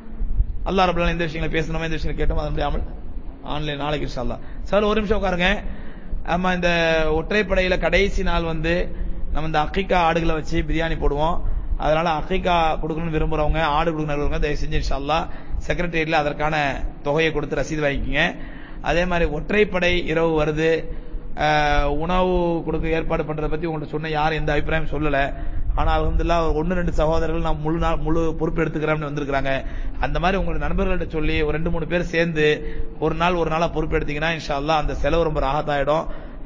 அல்லா ரபுல்லா இந்த விஷயங்களை பேசணுமா இந்த விஷயங்களை கேட்டோம் அது முடியாமல் ஆன்லைன் நாளைக்கு இன்ஷா அல்லாஹ் சார் ஒரு நிமிஷம் உட்காருங்க நம்ம இந்த ஒற்றைப்படையில கடைசி நாள் வந்து நம்ம இந்த அக்கிகா ஆடுகளை வச்சு பிரியாணி போடுவோம் அதனால அக்கிகா கொடுக்கணும்னு விரும்புறவங்க ஆடு கொடுக்கணும் விரும்புறவங்க தயவு செஞ்சு இன்ஷா அல்லாஹ் செக்ரட்டரியேட்ல அதற்கான தொகையை கொடுத்து ரசீது வாங்கிக்கங்க அதே மாதிரி ஒற்றைப்படை இரவு வருது அஹ், உணவு கொடுக்க ஏற்பாடு பண்றதை பத்தி உங்கள்ட்ட சொன்ன யாரும் எந்த அபிப்பிராயம் சொல்லல ஆனா அல்ஹம்துலில்லாஹ் ஒரு ஒன்னு ரெண்டு சகோதரர்கள் நான் முழு நாள் முழு பொறுப்பு எடுத்துக்கிறேன்னு வந்திருக்காங்க அந்த மாதிரி உங்களோட நண்பர்கள்ட்ட சொல்லி ஒரு ரெண்டு மூணு பேர் சேர்ந்து ஒரு நாள் ஒரு நாளா பொறுப்பு எடுத்தீங்கன்னா இன்ஷா அல்லாஹ் அந்த செலவு ரொம்ப ராகத்தாயிடும்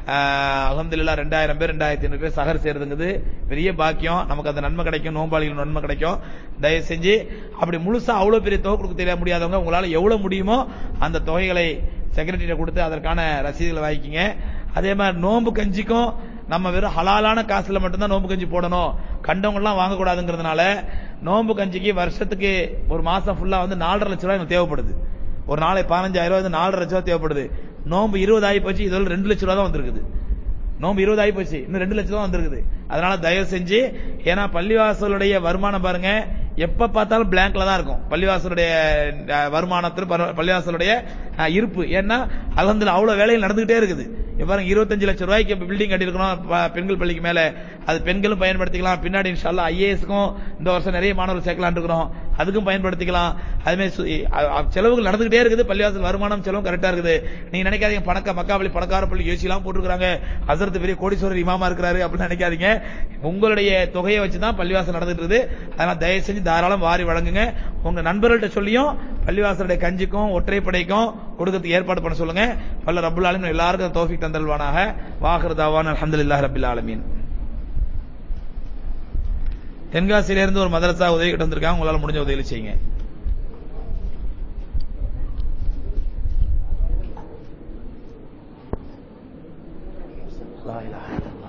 அலமதுல்லா ரெண்டாயிரம் பேர் ரெண்டாயிரத்தி ஐநூறு பேர் சகர் சேருதுங்கிறது பெரிய பாக்கியம் நமக்கு அந்த நன்மை கிடைக்கும் நோம்பாளிகள் நன்மை கிடைக்கும் தயவு செஞ்சு அப்படி முழுசா அவ்வளவு பெரிய தொகை கொடுக்க தெரிய முடியாதவங்க உங்களால எவ்வளவு முடியுமோ அந்த தொகைகளை செக்ரட்டரியிட்ட கொடுத்து அதற்கான ரசீதுகளை வாங்கிக்கிங்க அதே மாதிரி நோன்பு கஞ்சிக்கும் நம்ம வெறும் ஹலாலான காசுல மட்டும்தான் நோன்பு கஞ்சி போடணும் கண்டவங்க எல்லாம் வாங்கக்கூடாதுங்கிறதுனால நோன்பு கஞ்சிக்கு வருஷத்துக்கு ஒரு மாசம் ஃபுல்லா வந்து நாலரை லட்சம் ரூபாய் எனக்கு தேவைப்படுது ஒரு நாளை பதினஞ்சாயிரம் ரூபாய் வந்து நாலரை லட்சம் ரூபாய் தேவைப்படுது நோன்பு இருபது ஆகி போச்சு இதோட ரெண்டு லட்சம் ரூபாய் தான் வந்திருக்குது நோம்பு இருபது ஆகி போச்சு இன்னும் ரெண்டு லட்சம் தான் வந்திருக்குது அதனால தயவு செஞ்சு ஏன்னா பள்ளிவாசலுடைய வருமானம் பாருங்க எப்ப பார்த்தாலும் பிளாங்க்ல தான் இருக்கும் பள்ளிவாசலுடைய அஹ், வருமானத்தில் பர- பள்ளிவாசலுடைய அஹ், இருப்பு ஏன்னா அலந்துல அவ்வளவு வேலைகள் நடந்துகிட்டே இருக்குது இப்ப பாருங்க இருபத்தஞ்சு லட்சம் ரூபாய்க்கு பில்டிங் கட்டியிருக்கணும் ப- பெண்கள் பள்ளிக்கு மேல அது பெண்களும் பயன்படுத்திக்கலாம் பின்னாடி இன்ஷால்லா ஐஏஎஸ்க்கும் இந்த வருஷம் நிறைய மாணவர்கள் சேர்க்கலாம்னு இருக்கிறோம் அதுக்கும் பயன்படுத்திக்கலாம் அதுமாதிரி சு- அ- அ- செலவுகள் நடந்துகிட்டே இருக்குது பள்ளிவாசல் வருமானம் செலவும் கரெக்டா இருக்குது நீங்க நினைக்காதீங்க பணக்க மக்காவளி பணக்கார பள்ளி யோசி எல்லாம் போட்டுருக்காங்க ஹசரத் பெரிய கோடீஸ்வரர் இமாமா இருக்கிறாரு அப்படின்னு நினைக்காதீங்க உங்களுடைய தொகையை வச்சு தான் பள்ளிவாசல் நடந்துட்டு இருக்குது அதனால தயவு செஞ்சு தாராளம் வாரி வழங்குங்க உங்க நண்பர்கள்ட்ட சொல்லியும் பள்ளிவாசலுடைய கஞ்சிக்கும் ஒற்றைப்படைக்கும் கொடுக்கறதுக்கு ஏற்பாடு பண்ண சொல்லுங்க பல்ல ரப்புல் ஆலமீன் எல்லாருக்கும் தௌஃபிக் தந்தல்வானாக வாஹிருதாவான் அல்ஹம்துலில்லாஹி ரப்பில் ஆலமீன் தென்காசியில இருந்து ஒரு மதரசா உதவி கிட்ட வந்திருக்காங்க உங்களால முடிஞ்ச உதவி செய்யுங்க லா இலாஹா இல்லல்லாஹ்.